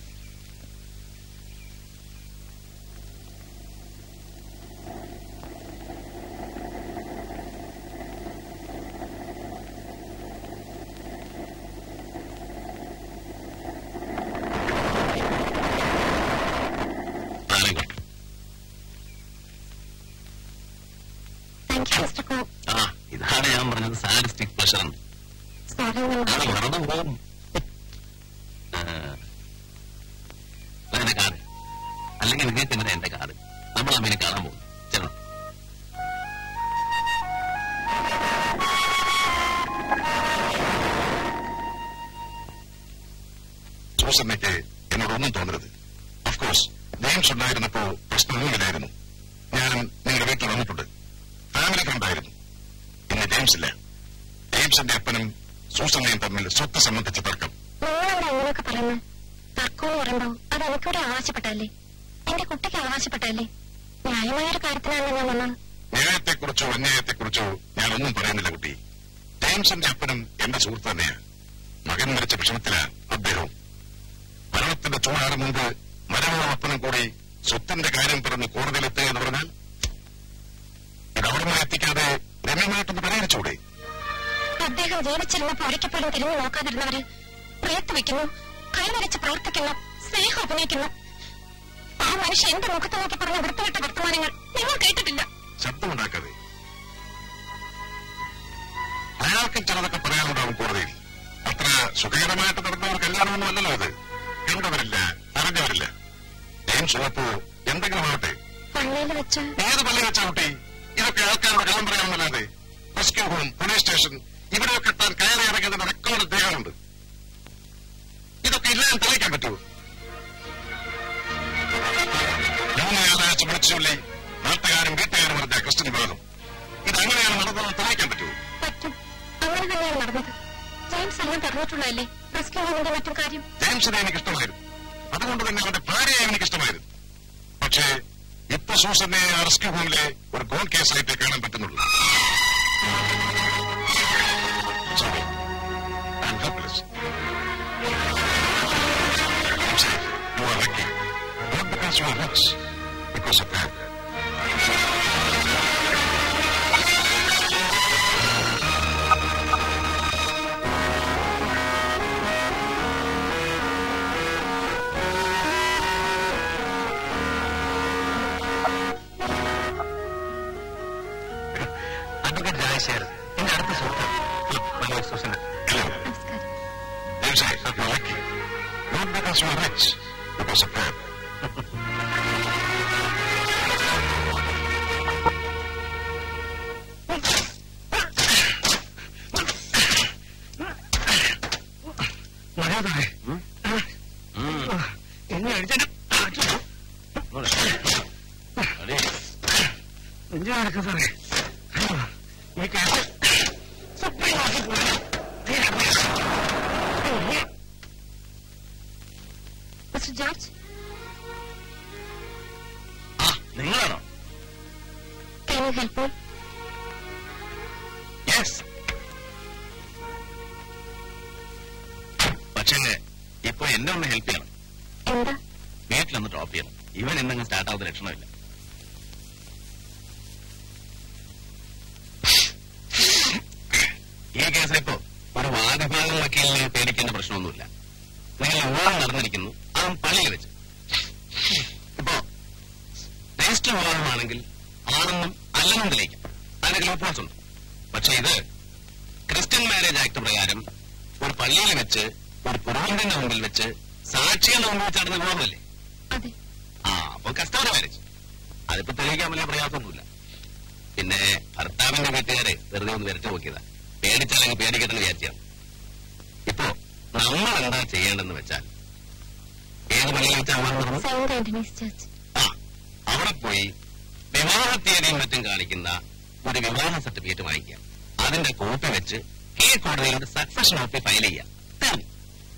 ആരെങ്കിലും താങ്ക് യു മിസ്റ്റർ കോ ആ ഇതാണ് ഞാൻ പറഞ്ഞത് സാഡിസ്റ്റിക് പ്രഷർ എന്ന് സോറി അത് മറന്നു പോകും ആ, അതെന്റെ കാർഡ് അല്ലെങ്കിൽ നിങ്ങൾക്ക് എന്തിനാ എന്റെ കാർഡ് നമ്മൾ അമ്മേനെ കാണാൻ പോകും ചെല്ലണം സൂസമ്മയ്ക്ക് എന്നോടൊന്നും തോന്നരുത് ഓഫ്കോഴ്സ് ജെയിംസ് ഉണ്ടായിരുന്നപ്പോ പ്രശ്നമൊന്നുമില്ലായിരുന്നു ഞാനും നിങ്ങളുടെ വീട്ടിൽ വന്നിട്ടുണ്ട് ഫാമിലി ഫ്രണ്ടായിരുന്നു ഇന്ന് ജെയിംസ് ഇല്ല ജെയിംസിന്റെ അപ്പനും സൂസമ്മയും തമ്മിൽ സ്വത്ത് സംബന്ധിച്ച തർക്കം നിങ്ങളവിടെ അങ്ങനെയൊക്കെ പറയുന്നത് തർക്കം എന്ന് പറയുമ്പോ അത് എനിക്കൂടെ അവകാശപ്പെട്ടല്ലേ എന്റെ കുട്ടിക്ക് അവകാശപ്പെട്ടല്ലേ ന്യായമായ ഒരു കാര്യത്തിനാണ് ഞാൻ വന്നത് ന്യായത്തെക്കുറിച്ചോ അന്യായത്തെക്കുറിച്ചോ ഞാനൊന്നും പറയുന്നില്ല കുട്ടി ജെയിംസിന്റെ അപ്പനും എന്റെ സുഹൃത്ത് തന്നെയാ മകൻ മരിച്ച വിഷമത്തിലാ അദ്ദേഹവും മരണത്തിന്റെ ചൂടാറ് മുമ്പ് മരണവും അപ്പനും കൂടി സ്വത്തിന്റെ കാര്യം പറഞ്ഞ് കോടതിയിലെത്തുക എന്ന് പറഞ്ഞാൽ ഇത് അവിടെ നിന്ന് എത്തിക്കാതെ രമ്യമായിട്ടൊന്ന് പരിഹരിച്ചൂടെ അദ്ദേഹം ജീവിച്ചിരുന്നപ്പോ ഒരിക്കപ്പോഴും തിരിഞ്ഞു നോക്കാതിരുന്നവര് പ്രയത്ത് വെക്കുന്നു കൈവരച്ച് പ്രവർത്തിക്കുന്നു സ്നേഹം അഭിനയിക്കുന്നു ആ മനുഷ്യൻ എന്റെ മുഖത്ത് നോക്കി പറഞ്ഞ വൃത്തിവിട്ട വർത്തമാനങ്ങൾ നിങ്ങൾ കേട്ടിട്ടില്ല ശബ്ദമുണ്ടാക്കാതെ അയാൾക്കും ചിലതൊക്കെ പറയാനുണ്ടാവും കോടതിയിൽ അത്ര സുഖകരമായിട്ട് നടന്ന ഒരു കല്യാണമൊന്നും അല്ലല്ലോ ഇത് കണ്ടവരില്ല അറിഞ്ഞവരില്ല ജെയിംസ് ഉള്ളപ്പോ എന്തെങ്കിലും ആവട്ടെ പള്ളിയിൽ വെച്ച് ഏത് പള്ളി വെച്ചാ കുട്ടി ഇതൊക്കെ ആൾക്കാരുടെ കള്ളം പറയാമെന്നല്ലാതെ റെസ്ക്യൂ ഹോം പോലീസ് സ്റ്റേഷൻ ഇവിടെയൊക്കെ താൻ കയറി ഇറങ്ങിയതിന്റെ റെക്കോർഡ് ദേഹമുണ്ട് ഇതൊക്കെ ഇല്ലാതെ തെളിയിക്കാൻ പറ്റുമോ മൂന്ന് ഞായറാഴ്ച വിളിച്ചു ചൊല്ലി നാട്ടുകാരും വീട്ടുകാരും പറഞ്ഞ ക്രിസ്ത്യൻ വിവാദം ഇത് അങ്ങനെയാണ് നടന്നതെന്ന് തെളിയിക്കാൻ പറ്റുമോ പറ്റും അങ്ങനെ തന്നെയാണ് നടന്നത് ജെയിംസ് എല്ലാം പറഞ്ഞിട്ടുള്ളതല്ലേ റെസ്ക്യൂ ഹോമിന്റെ മറ്റും കാര്യം ജെയിംസിനെ എനിക്ക് ഇഷ്ടമായിരുന്നു അതുകൊണ്ട് തന്നെ അവന്റെ ഭാര്യയെ എനിക്ക് ഇഷ്ടമായിരുന്നു പക്ഷേ ഇപ്പൊ സൂസനെ ആ റെസ്ക്യൂ ഹോമിലെ ഒരു ഗോൾ കേസായിട്ടേ കാണാൻ പറ്റുന്നുള്ളൂ Sorry. I'm helpless. I'm sorry. You are lucky. Not because you are rich. Because of that. Advocate Rajasekharan എന്റെ അടുത്ത സുഹൃത്ത് മലയാള സൂസന Hello. നമസ്കാരം James, I thought you were lucky. Not because you are rich. Because of that. മര്യാദ ഉം. എന്നെ അടിച്ചിട്ട് അതെ നെഞ്ചു നടക്കും സാറേ ഈ കേസ് സുപ്രീം കോടതി പോയി മിസ്റ്റർ ജോർജ് ആ നിങ്ങളാണോ can you help me yes പക്ഷേ ഇപ്പൊ എന്നെ ഒന്ന് ഹെൽപ്പ് ചെയ്യണം എന്താ വീട്ടിലൊന്ന് ഡ്രോപ്പ് ചെയ്യണം ഇവൻ ഇന്നങ്ങ് സ്റ്റാർട്ട് ആവുന്ന ലക്ഷണമില്ല ഈ കേസിലിപ്പോ ഒരു വാദഭാഗം വക്കീലിനെ പേടിക്കേണ്ട പ്രശ്നമൊന്നുമില്ല നിങ്ങൾ വിവാഹം നടന്നിരിക്കുന്നു അതും പള്ളിയിൽ വെച്ച് ഇപ്പോ രജിസ്റ്റർ വിവാഹമാണെങ്കിൽ ആണെന്നും അല്ലെന്നും തെളിയിക്കാം അതിനൊക്കെ ലോപ്പോസ് ഉണ്ട് പക്ഷെ ഇത് ക്രിസ്ത്യൻ മാരേജ് ആക്ട് പ്രകാരം ഒരു പള്ളിയിൽ വെച്ച് ഒരു പുരോഹിതന്റെ മുമ്പിൽ വെച്ച് സാക്ഷികളുടെ മുമ്പിൽ വെച്ച് നടന്ന വിവാഹമല്ലേ അതെ ആ അപ്പൊ കസ്റ്റമർ മാരേജ് അതിപ്പോ തെളിയിക്കാൻ വലിയ പ്രയാസമൊന്നുമില്ല പിന്നെ ഭർത്താവിന്റെ വീട്ടുകാരെ വെറുതെ ഒന്ന് വരച്ചു നോക്കിയതാ പേടിച്ചാലെങ്കിൽ പേടിക്കട്ടെന്ന് വിചാരിച്ചാണ് ഇപ്പോ നമ്മൾ എന്താ ചെയ്യേണ്ടെന്ന് വെച്ചാൽ ഏത് പള്ളിയിൽ വെച്ചാൽ നടന്നു സെന്റ് ആന്റണീസ് ചർച്ച് ആ അവിടെ പോയി വിവാഹ തീയതിയും മറ്റും കാണിക്കുന്ന ഒരു വിവാഹ സർട്ടിഫിക്കറ്റ് വാങ്ങിക്കുക അതിന്റെ കോപ്പി വെച്ച് കീഴ് കോടതിയിലോട്ട് സക്സഷൻ കോപ്പി ഫയൽ ചെയ്യാം തീർന്നു.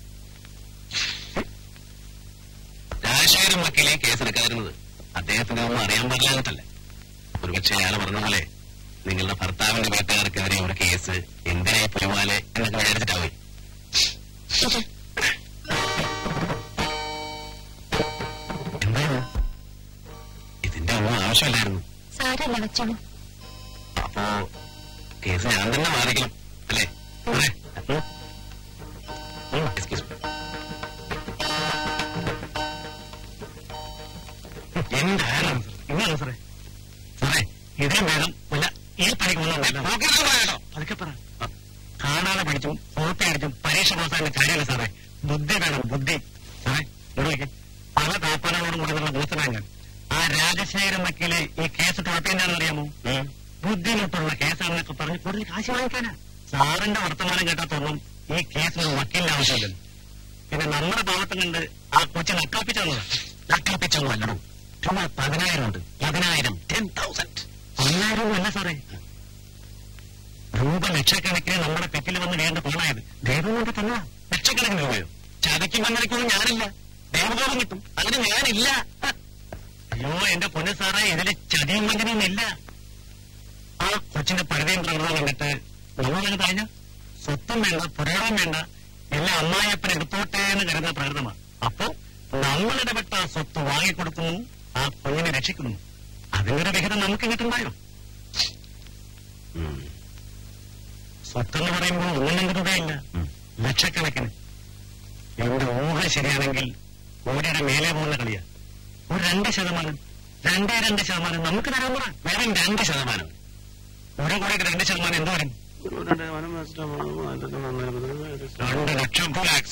രാജശേഖരൻ വക്കീലെ കേസെടുക്കാതിരുന്നത് അദ്ദേഹത്തിന് ഒന്നും അറിയാൻ പാടില്ലാഞ്ഞിട്ടല്ലേ ഒരുപക്ഷെ അയാൾ പറഞ്ഞ പോലെ നിങ്ങളുടെ ഭർത്താവിന്റെ വീട്ടുകാർക്കെതിരെ ഒരു കേസ് എന്തിനായി പുലിവാലെ എന്നൊക്കെ വിചാരിച്ചിട്ടാവേ ഇത് എന്താണ് ഇതിന്റെ ഒന്നും ആവശ്യമില്ലായിരുന്നു സാരല്ല വെച്ചോളൂ അപ്പോ കേസ് ഞാൻ തന്നെ വാദിക്കണം അല്ലേ അതെ എക്സ്ക്യൂസ് എന്തായാലും ഇങ്ങനെ സാറേ സാറേ ഇതേ വേണം വല്ല ഈ പണിക്ക് വന്നോ അതൊക്കെ പറ കാണാതെ പഠിച്ചും ഫോട്ടോ അടിച്ചും പരീക്ഷ പാസ്സാകുന്ന കാര്യമല്ല സാറേ ബുദ്ധി വേണം ബുദ്ധി സാറേ ഇവിടേക്ക് പല താപ്പാനോടും കൂടി നമ്മൾ ബൂത്തനാൻ ഞാൻ ആ രാജശേഖരൻ വക്കീല് ഈ കേസ് കുഴപ്പമില്ലാന്ന് അറിയാമോ ബുദ്ധിമുട്ടുള്ള കേസാണെന്നൊക്കെ പറഞ്ഞ് കൂടുതൽ കാശ് വാങ്ങിക്കാനാ സാറിന്റെ വർത്തമാനം കേട്ടാത്തൊന്നും ഈ കേസിന് വക്കീലിന് ആവശ്യമില്ല പിന്നെ നമ്മുടെ ഭാഗത്തും കണ്ട് ആ കൊച്ചു നക്കാപ്പിച്ചതാണ് നക്കാപ്പിച്ചൊന്നും അല്ലടോ ചുമ്മാ പതിനായിരം ഉണ്ട് പതിനായിരം ടെൻ തൗസൻഡ് പതിനായിരം അല്ല സാറേ രൂപ ലക്ഷക്കണക്കിന് നമ്മുടെ പെറ്റിൽ വന്ന് വീണ്ടും പോണായത് ദൈവം കൊണ്ട് തന്നെ ലക്ഷക്കണക്കിന് രൂപയോ ചതയ്ക്കും മണ്ണടിക്കൊന്നും ഞാനില്ല ദൈവബോധം കിട്ടും അങ്ങനെ ഞാനില്ല അയ്യോ എന്റെ പൊന്നു സാറേ ഇതില് ചതിയും വഞ്ചനയും ഇല്ല ആ കൊച്ചിന്റെ പഴുതയും പ്രകൃതം കണ്ടിട്ട് നമ്മളങ്ങനെ പറഞ്ഞ സ്വത്തും വേണ്ട പുരടവും വേണ്ട എല്ലാം അമ്മായിയപ്പൻ എടുത്തോട്ടെ എന്ന് കരുതുന്ന പ്രകൃതമാണ് അപ്പോ നമ്മളിടപെട്ട ആ സ്വത്ത് വാങ്ങിക്കൊടുക്കുന്നു ആ കുഞ്ഞിനെ രക്ഷിക്കുന്നു അതിനൊരു വിഹിതം നമുക്ക് കിട്ടുണ്ടായോ സ്വത്തെന്ന് പറയുമ്പോൾ ഒന്നും രൂപയില്ല ലക്ഷക്കണക്കിന് എന്റെ ഊഹ ശരിയാണെങ്കിൽ കോടിയുടെ മേലെ പോകുന്ന കളിയാ ഒരു രണ്ട് ശതമാനം രണ്ടേ രണ്ട് ശതമാനം നമുക്ക് തരാൻ പറ വെറും രണ്ട് ശതമാനം ഒരു കോടിക്ക് രണ്ട് ശതമാനം എന്ത് വരും രണ്ട് ലക്ഷം ടു ലാക്സ്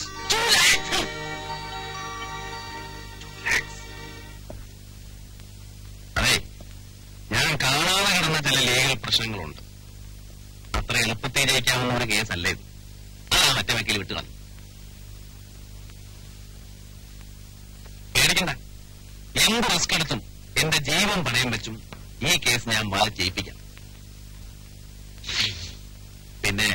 അതെ ഞാൻ കാണാതെ കിടന്ന ചില ലീഗൽ പ്രശ്നങ്ങളുണ്ട് അത്ര എളുപ്പത്തിൽ ജയിക്കാവുന്ന ഒരു കേസല്ല ഇത് ആ മറ്റേ വക്കീൽ വിട്ടു കളഞ്ഞു പേടിക്കണ്ട എന്ത് റിസ്ക് എടുത്തും എന്റെ ജീവൻ പണയം വെച്ചും ഈ കേസ് ഞാൻ വാദം ജയിപ്പിക്കാം പിന്നെ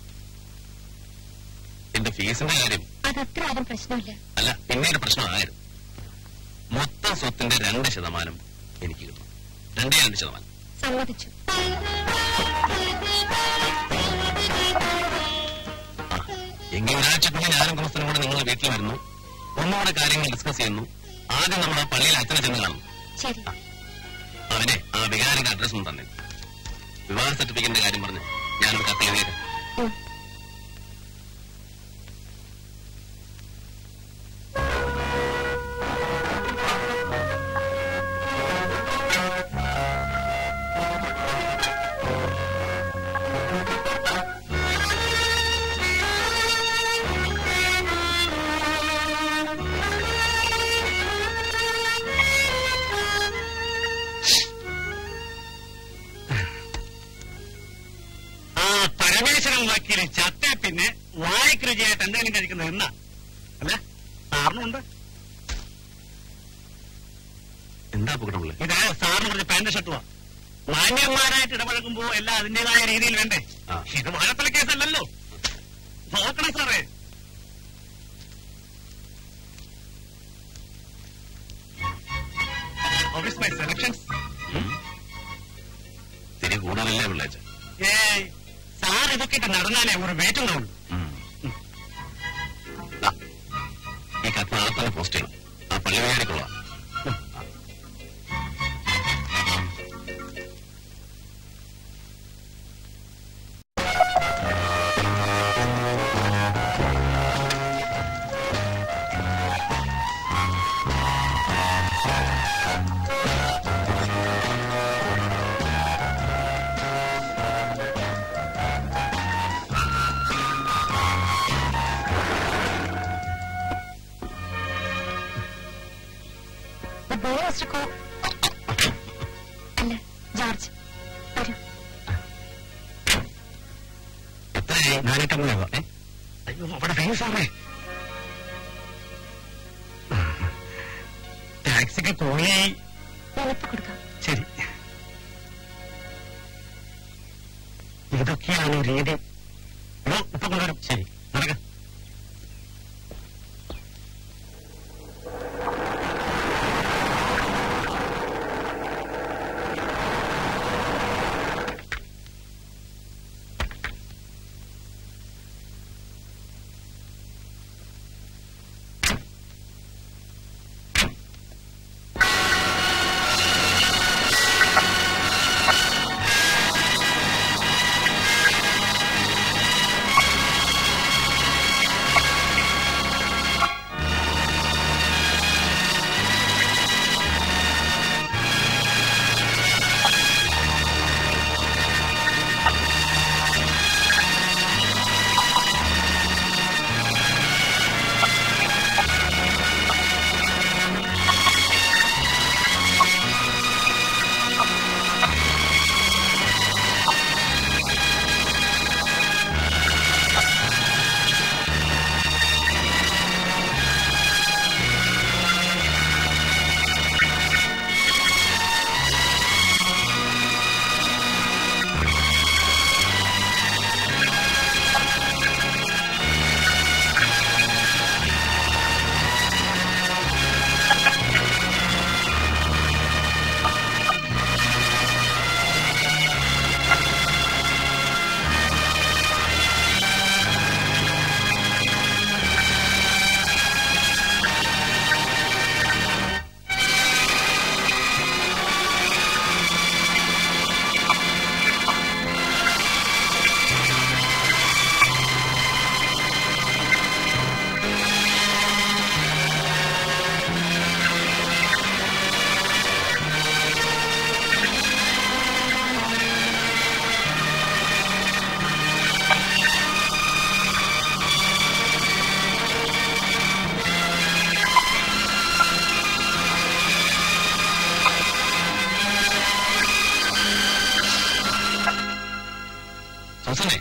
എന്റെ ഫീസിന്റെ കാര്യം അതത്ര ആരും പ്രശ്നമില്ല അല്ല പിന്നീട് പ്രശ്നമായിരുന്നു മൊത്തം സ്വത്തിന്റെ രണ്ട് ശതമാനം എനിക്ക് കിട്ടും രണ്ടേ രണ്ട് ശതമാനം സമ്മതിച്ചു ആ, എങ്കിൽ ഒരാഴ്ചക്കുള്ളിൽ ഞാനും ക്രിസ്ത്യനും കൂടെ നിങ്ങളുടെ വീട്ടിൽ വരുന്നു ഒന്നുകൂടെ കാര്യങ്ങൾ ഡിസ്കസ് ചെയ്യുന്നു ആദ്യം നമ്മൾ ആ പള്ളിയിൽ അച്ഛനെ ചെന്ന് കാണുന്നു ശരി അവനെ ആ വികാരിക അഡ്രസ് ഒന്ന് തന്നെ വിവാഹ സർട്ടിഫിക്കറ്റിന്റെ കാര്യം പറഞ്ഞ് ഞാനൊരു കത്ത് എഴുതിയേക്കാം ഉം. ആ പരമേശ്വരൻ വക്കീല് ചത്ത പിന്നെ വായ്ക്ക് രുചിയായിട്ട് എന്തെങ്കിലും കഴിക്കുന്നത് എന്നാ അല്ല സാറിനുണ്ട് എന്താ അപകടമുള്ളത് ഇത് സാറിന് പറഞ്ഞ പാന്റ് ഷർട്ടുവാ മാന്യന്മാരായിട്ട് ഇടപഴകുമ്പോ എല്ലാം അതിന്റേതായ രീതിയിൽ വേണ്ടേ ഇത് വാഴപ്പല കേസല്ലല്ലോ നോക്കണം സാറേ ഓഫീസ് മൈ സെലക്ഷൻസ് തിരി കൂടുതലല്ലേ പിള്ളേച്ച ഏയ് സാർ ഇതൊക്കെ ഇട്ട് നടന്നാലേ ഒരു വേറ്റുണ്ടാവുള്ളൂ ഈ കത്ത് നാളെ തന്നെ പോസ്റ്റ് ചെയ്യണം ആ പള്ളി വഴിയാടിക്കൊള്ളാം The boy, Mr. Co- അല്ല ജോർജ് വരൂ പൊന്നാനിട്ടമ്മ പറഞ്ഞേ അയ്യോ അവിടെ ഫേമസ് ആണേ ടാക്സിക്ക് കൂലി ഞാനിപ്പോ കൊടുക്കാം ശരി ഇതൊക്കെയാണ് രീതി എടോ, ഇപ്പൊ കൊണ്ടുവരും ശരി നടക്ക സൂസനെ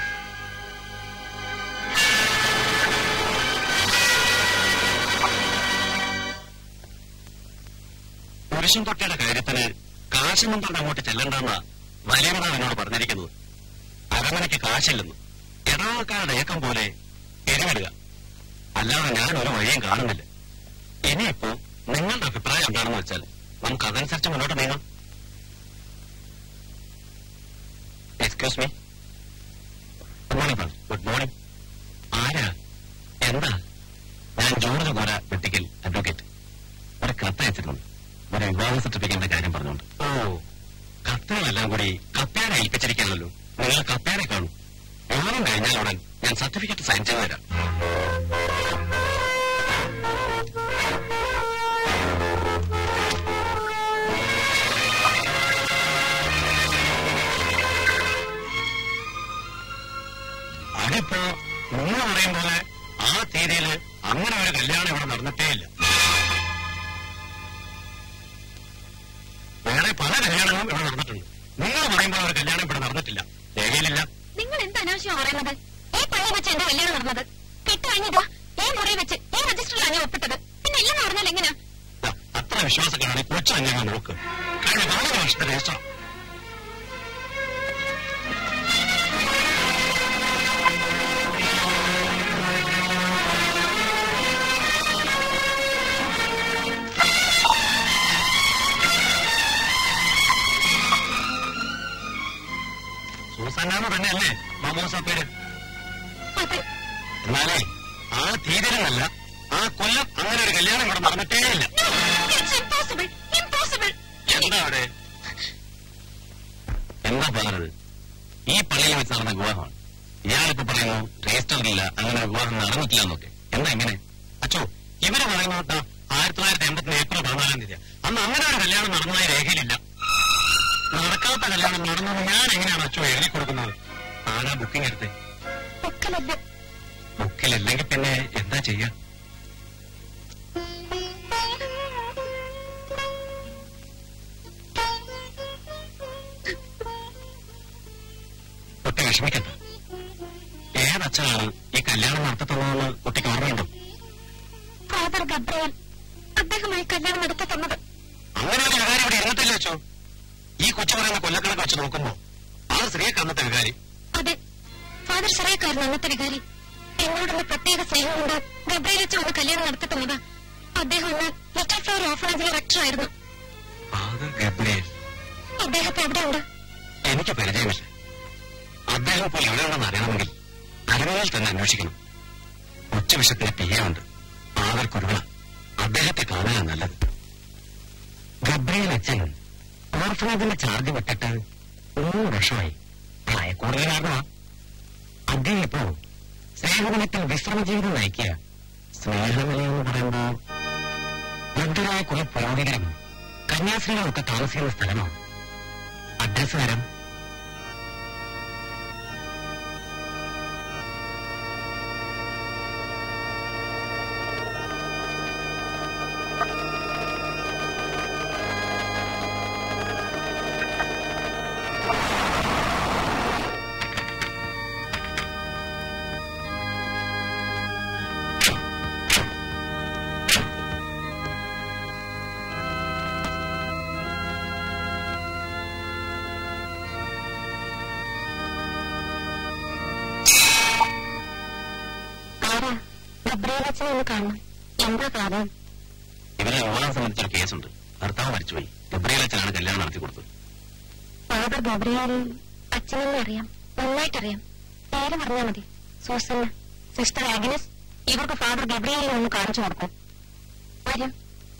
പുരുഷൻ തൊട്ടിയുടെ കാര്യത്തിന് കാശൊന്നും കൊണ്ട് അങ്ങോട്ട് ചെല്ലണ്ടെന്ന വലിയമ്മ എന്നോട് പറഞ്ഞിരിക്കുന്നത് അരമനയ്ക്ക് കാശില്ലെന്ന് ഇടവക്കാരുടെ ഏക്കം പോലെ എരിവിടുക അല്ലാതെ ഞാൻ ഒരു വഴിയും കാണുന്നില്ല ഇനിയിപ്പോ നിങ്ങളുടെ അഭിപ്രായം എന്താണെന്ന് വെച്ചാൽ നമുക്ക് അതനുസരിച്ച് മുന്നോട്ട് നീങ്ങാം excuse me good morning good morning ആരാ എന്താ ഞാൻ ജോർജ് ഗോര വെട്ടിക്കൽ അഡ്വക്കേറ്റ് ഒരു കത്ത് അയച്ചിട്ടുണ്ട് ഒരു വിവാഹ സർട്ടിഫിക്കറ്റിന്റെ കാര്യം പറഞ്ഞുകൊണ്ട് ഓ കത്തുകളെല്ലാം കൂടി കപ്പ്യാരെ ഏൽപ്പിച്ചിരിക്കാനല്ലോ നിങ്ങൾ കപ്പ്യാരെ കാണും വിവാഹം കഴിഞ്ഞാൽ ഉടൻ ഞാൻ സർട്ടിഫിക്കറ്റ് സൈൻ ചെയ്തു തരാം അതിപ്പോ നിങ്ങൾ പറയും പോലെ ആ തീയതിയില് അങ്ങനെ ഒരു കല്യാണം ഇവിടെ നടന്നിട്ടേ ഇല്ല വേറെ പല കല്യാണങ്ങളും ഇവിടെ നടന്നിട്ടുണ്ട് നിങ്ങൾ പറയുമ്പോൾ ഒരു കല്യാണം ഇവിടെ നടന്നിട്ടില്ല രേഖയിലില്ല നിങ്ങൾ എന്ത് അനാവശ്യം പറയുന്നത് ഈ പള്ളി വെച്ച് എന്റെ കല്യാണം നടന്നത് കെട്ടുകഴിഞ്ഞതാ ഈ മുറി വെച്ച് ഈ രജിസ്റ്ററിലാണ് ഞാൻ ഒപ്പിട്ടത് പിന്നെ എല്ലാം നടന്നാൽ എങ്ങനെയാ ദാ, അത്ര വിശ്വാസക്കാരാണ് കൊച്ചു തന്നെ നോക്ക് കഴിഞ്ഞ നാല് വർഷത്തെ രജിസ്റ്റർ സൂസന്നാന്ന് തന്നെയല്ലേ മാമോസ പേര് അതെ എന്നാലേ ആ തീയതിയിലല്ല ആ കൊല്ലം അങ്ങനെ ഒരു കല്യാണം ഇവിടെ നടന്നിട്ടേ ഇല്ല ഇറ്റ്സ് ഇംപോസിബിൾ ഇംപോസിബിൾ എന്താ അവിടെ എന്താ പറഞ്ഞത് ഈ പള്ളിയിൽ വെച്ച് നടന്ന വിവാഹമാണ് ഇയാളിപ്പോ പറയുന്നു രജിസ്റ്ററിലില്ല അങ്ങനെ വിവാഹം നടന്നിട്ടില്ല എന്നൊക്കെ എന്താ ഇങ്ങനെ അച്ചോ ഇവര് പറയുന്നത് ദാ ആയിരത്തി തൊള്ളായിരത്തി എൺപത്തി ഏപ്രിൽ പതിനാലാം തീയതി അന്ന് അങ്ങനെ ഒരു കല്യാണം നടന്നതായി രേഖയിലില്ല നടക്കാത്ത കല്യാണം നടന്നത് ഞാൻ എങ്ങനെയാണ് അച്ചോ എഴുതി കൊടുക്കുന്നത് ആരാ ബുക്കിംഗ് എടുത്തേ ഒക്കലല്ല ബുക്കിലില്ലെങ്കിൽ പിന്നെ എന്താ ചെയ്യാ ഒട്ടും വിഷമിക്കണ്ട അച്ഛനാണ് ഈ കല്യാണം നടത്തത്തുള്ളതെന്ന് കുട്ടിക്ക് ഓർമ്മയുണ്ടോ ഫാദർ ഗബ്രിയൽ അദ്ദേഹമായി കല്യാണം നടത്തി തന്നത് അങ്ങനെ ഒരു വികാരി ഇവിടെ ഇരുന്നിട്ടില്ല അച്ഛോ ഈ കൊച്ചു പറയുന്ന കൊല്ലക്കണക്ക് വെച്ച് നോക്കുമ്പോ ആ സ്ത്രീയെ അന്നത്തെ വികാരി അതെ ഫാദർ ചെറിയക്കാരൻ അന്നത്തെ വികാരി എന്നോടുള്ള പ്രത്യേക സ്നേഹം കൊണ്ട് ഗബ്രിയലച്ച വന്ന് കല്യാണം നടത്തി തന്നത് അദ്ദേഹം അന്ന് ലിറ്റിൽ ഫ്ലവർ ഓഫറേജിലെ റെക്ടറായിരുന്നു ഫാദർ ഗബ്രിയേൽ അദ്ദേഹത്തെ എവിടെയുണ്ട് എനിക്ക് പരിചയമില്ല അദ്ദേഹം ഇപ്പോൾ എവിടെയുണ്ടെന്ന് അറിയണമെങ്കിൽ അരവയിൽ തന്നെ അന്വേഷിക്കണം ഉച്ച വിഷത്തിന് പി എ ഉണ്ട് ഫാദർ കുരുവിള അദ്ദേഹത്തെ കാണാനാണ് നല്ലത് ഗബ്രിയേൽ അച്ഛൻ ഓർഫനേജിന്റെ ചാർജ് വിട്ടിട്ട് മൂന്ന് വർഷമായി പ്രായക്കൂടുതൽ കാരണമാ അദ്ദേഹം ഇപ്പോ സ്നേഹവനത്തിൽ വിശ്രമ ജീവിതം നയിക്കുക സ്നേഹനില എന്ന് പറയുമ്പോ വൃദ്ധരായ കുറെ പുരോഹിതരും കന്യാസ്ത്രീകളും ഒക്കെ താമസിക്കുന്ന സ്ഥലമാണ് അഡ്രസ് തരാം ആരാ ഗബ്രിയലച്ചനെ ഒന്ന് കാണണം എന്താ കാരണം ഇവരെ വിവാഹം സംബന്ധിച്ചൊരു കേസുണ്ട് ഭർത്താവ് മരിച്ചുപോയി ഗബ്രിയേൽ അച്ഛനാണ് കല്യാണം നടത്തി കൊടുത്തത് ഫാദർ ഗബ്രിയൽ അച്ഛനെന്ന് അറിയാം നന്നായിട്ടറിയാം പേര് പറഞ്ഞാൽ മതി സൂസന്ന സിസ്റ്റർ ആഗ്നസ് ഇവർക്ക് ഫാദർ ഗബ്രിയലിനെ ഒന്ന് കാണിച്ചു കൊടുക്കും വരും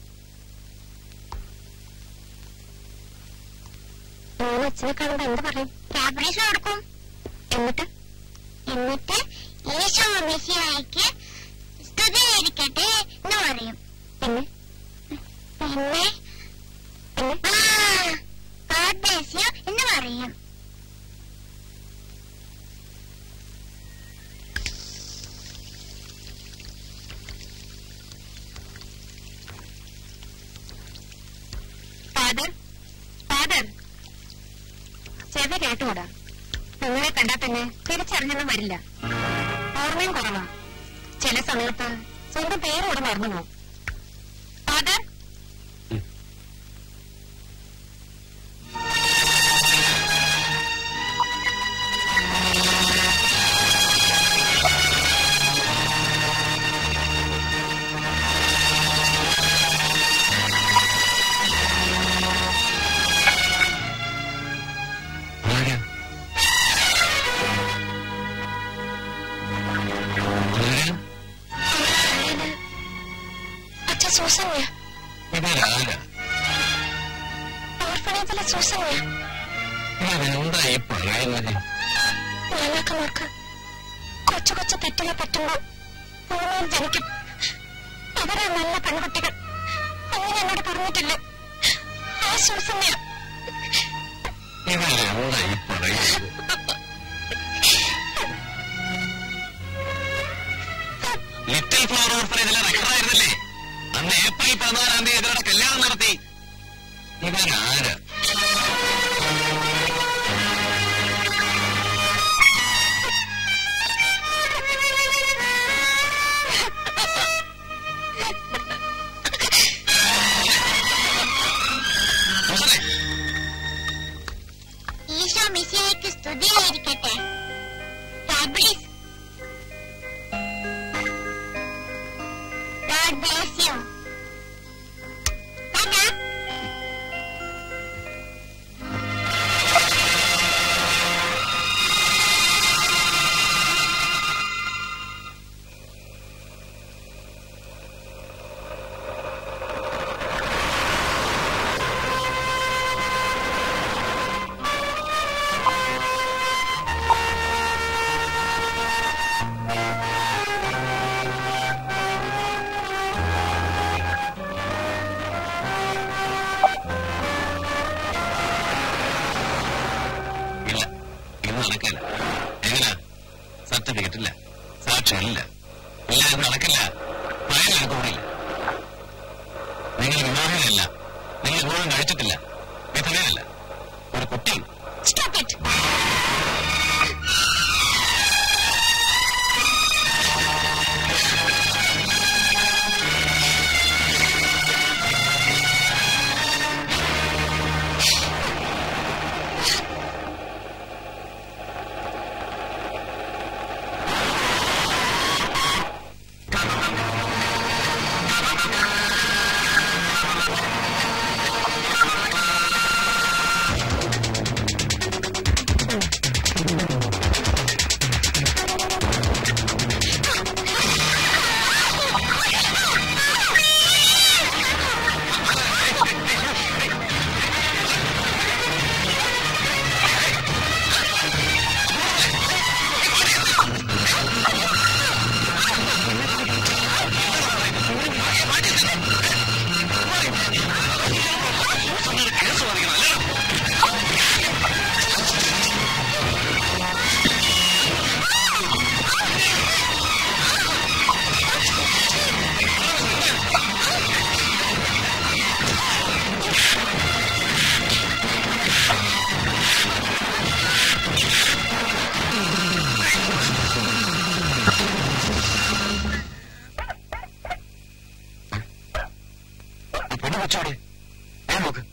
മോനെ അച്ഛനെ കാണുമ്പോ എന്ത് പറയും രാബ്രീസ് കൊടുക്കും എന്നിട്ട് എന്നിട്ട് ഈശോ മിശിഹായ്ക്ക് സ്തുതിയായിരിക്കട്ടെ എന്ന് പറയും പിന്നെ പിന്നെ പിന്നെ ആ, God bless you എന്ന് പറയും ഫാദർ ഫാദർ ചെവി കേട്ടുകൂടാ നിങ്ങളെ കണ്ടാൽ തന്നെ തിരിച്ചറിഞ്ഞൊന്നും വരില്ല ഓർമ്മയും കുറവാ ചില സമയത്ത് സ്വന്തം പേരോട് മറന്നു പോകും ഫാദർ ആരാ ആരാ അച്ഛ സൂസന്യ ഇവരാരാ ഓർഫനേജിലെ സൂസന്യ ഇവരെന്താ ഈ പറയുന്നത് മാലാക്കന്മാർക്ക് കൊച്ചു കൊച്ചു തെറ്റുകൾ പറ്റുമ്പോ ഭൂമിയിൽ ജനിക്കും അവരാ നല്ല പെൺകുട്ടികൾ അങ്ങനെ എന്നോട് പറഞ്ഞിട്ടില്ല ആ സൂസന്യ ഇവരെന്താ ഈ പറയുന്നത് ലിറ്റിൽ ഫ്ലവർ ഓർഫനേജിലെ റെക്കോർഡായിരുന്നല്ലേ അന്ന് ഏപ്രിൽ പതിനാലാം തീയതി ഇവരുടെ കല്യാണം നടത്തി ഇവരാരാ സുസനെ, ഈശോ മിശിഹായ്ക്ക് സ്തുതിയായിരിക്കട്ടെ രാബ്രീസ് God bless you. ടാറ്റാ. ഇല്ല ഇത് നടക്കില്ല എങ്ങനാ സർട്ടിഫിക്കറ്റ് ഇല്ല സാക്ഷികളില്ല ഇല്ല ഇത് നടക്കില്ല ഫയൽ എടുക്കൂടില്ല നിങ്ങൾ വിവാഹിതല്ല നിങ്ങൾ വിവാഹം കഴിച്ചിട്ടില്ല വിധവയല്ല ഒരു കുട്ടിയുണ്ട് സ്റ്റോപ്പ് ഇറ്റ് ഞാൻ നോക്ക്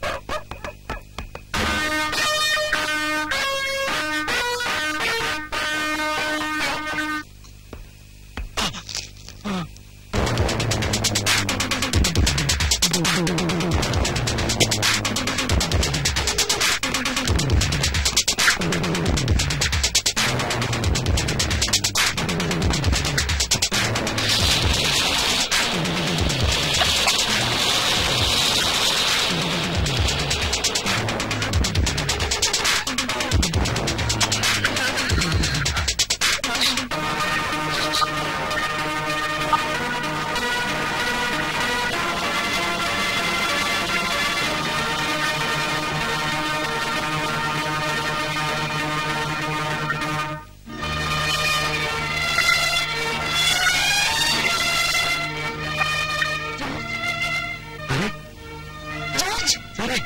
ജോർജ് സാറേ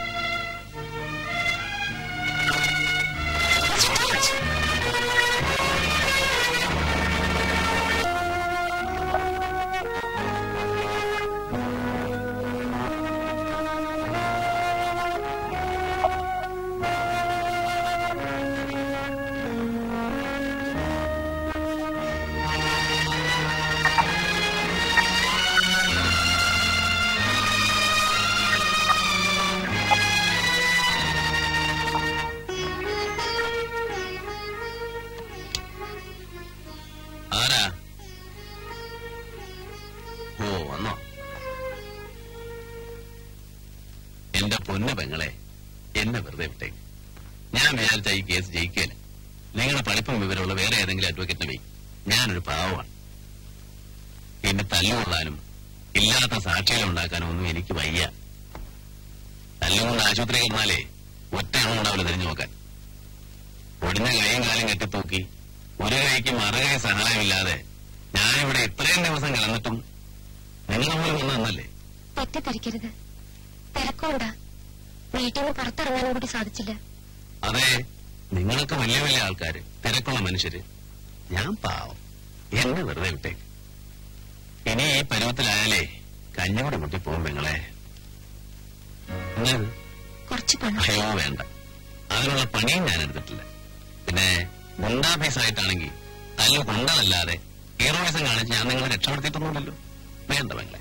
ജോർജ് ആരാ ഓ വന്നോ എന്റെ പൊന്ന് പെങ്ങളെ എന്നെ വെറുതെ വിട്ടേക്ക് ഞാൻ വിചാരിച്ച ഈ കേസ് ജയിക്കേല നിങ്ങളുടെ പഠിപ്പും വിവരമുള്ള വേറെ ഏതെങ്കിലും അഡ്വക്കേറ്റിനെ പോയി ഞാനൊരു പാവമാണ് എന്നെ തല്ലുകൊള്ളാനും ഇല്ലാത്ത സാക്ഷികൾ ഉണ്ടാക്കാനും ഒന്നും എനിക്ക് വയ്യ തല്ലുകൊണ്ട് ആശുപത്രി കിടന്നാലേ ഒറ്റ എണ്ണം ഉണ്ടാവില്ല തിരിഞ്ഞു നോക്കാൻ ഒടിഞ്ഞ കൈയും കാലും കെട്ടിത്തൂക്കി ഒരു കൈക്ക് മറുകൈ സഹായമില്ലാതെ ഞാനിവിടെ ഇത്രയും ദിവസം കിടന്നിട്ടും നിങ്ങൾ നമ്മൾ വന്നു തന്നല്ലേ തെറ്റിദ്ധരിക്കരുത് തിരക്കുണ്ടാ വീട്ടിൽ നിന്ന് പുറത്തിറങ്ങാനും കൂടി സാധിച്ചില്ല അതെ നിങ്ങളൊക്കെ വലിയ വലിയ ആൾക്കാര് തിരക്കുള്ള മനുഷ്യര് ഞാൻ പാവം എന്നെ വെറുതെ വിട്ടേക്ക് ഇനി ഈ പരുവത്തിലായാലേ കഞ്ഞുകൂടി മുട്ടിപ്പോവും പെങ്ങളെ എന്നത് കുറച്ച് പണം അയ്യോ വേണ്ട അതിനുള്ള പണിയും ഞാൻ എടുത്തിട്ടില്ല പിന്നെ ഗുണ്ടാഫീസായിട്ടാണെങ്കിൽ തല്ലു കൊണ്ടതല്ലാതെ ഹീറോയിസം കാണിച്ച് ഞാൻ നിങ്ങളെ രക്ഷപ്പെടുത്തിയിട്ടൊന്നുമില്ലല്ലോ വേണ്ട പെങ്ങളെ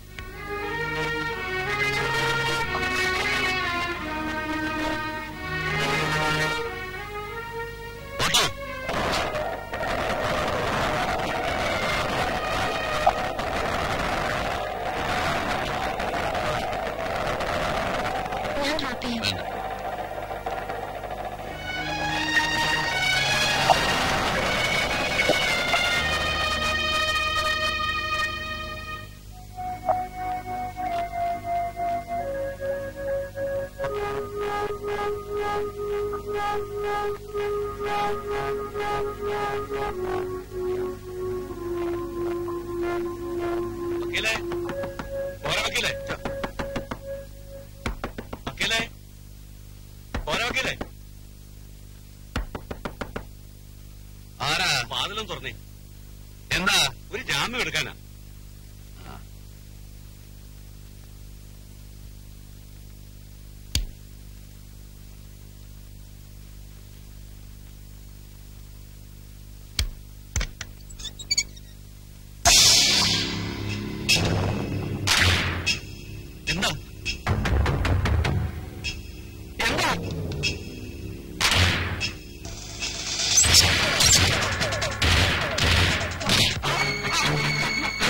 ഓട്ടോ ഞാൻ ഡ്രോപ്പ് ചെയ്യാം വേണ്ട വക്കീലേ പോരാ വക്കീലേ വക്കീലേ പോരാ വക്കീലേ ആരാ വാതിലും തുറന്നേ എന്താ ഒരു ജാമ്യം എടുക്കാനാ എന്താ എന്താ ആ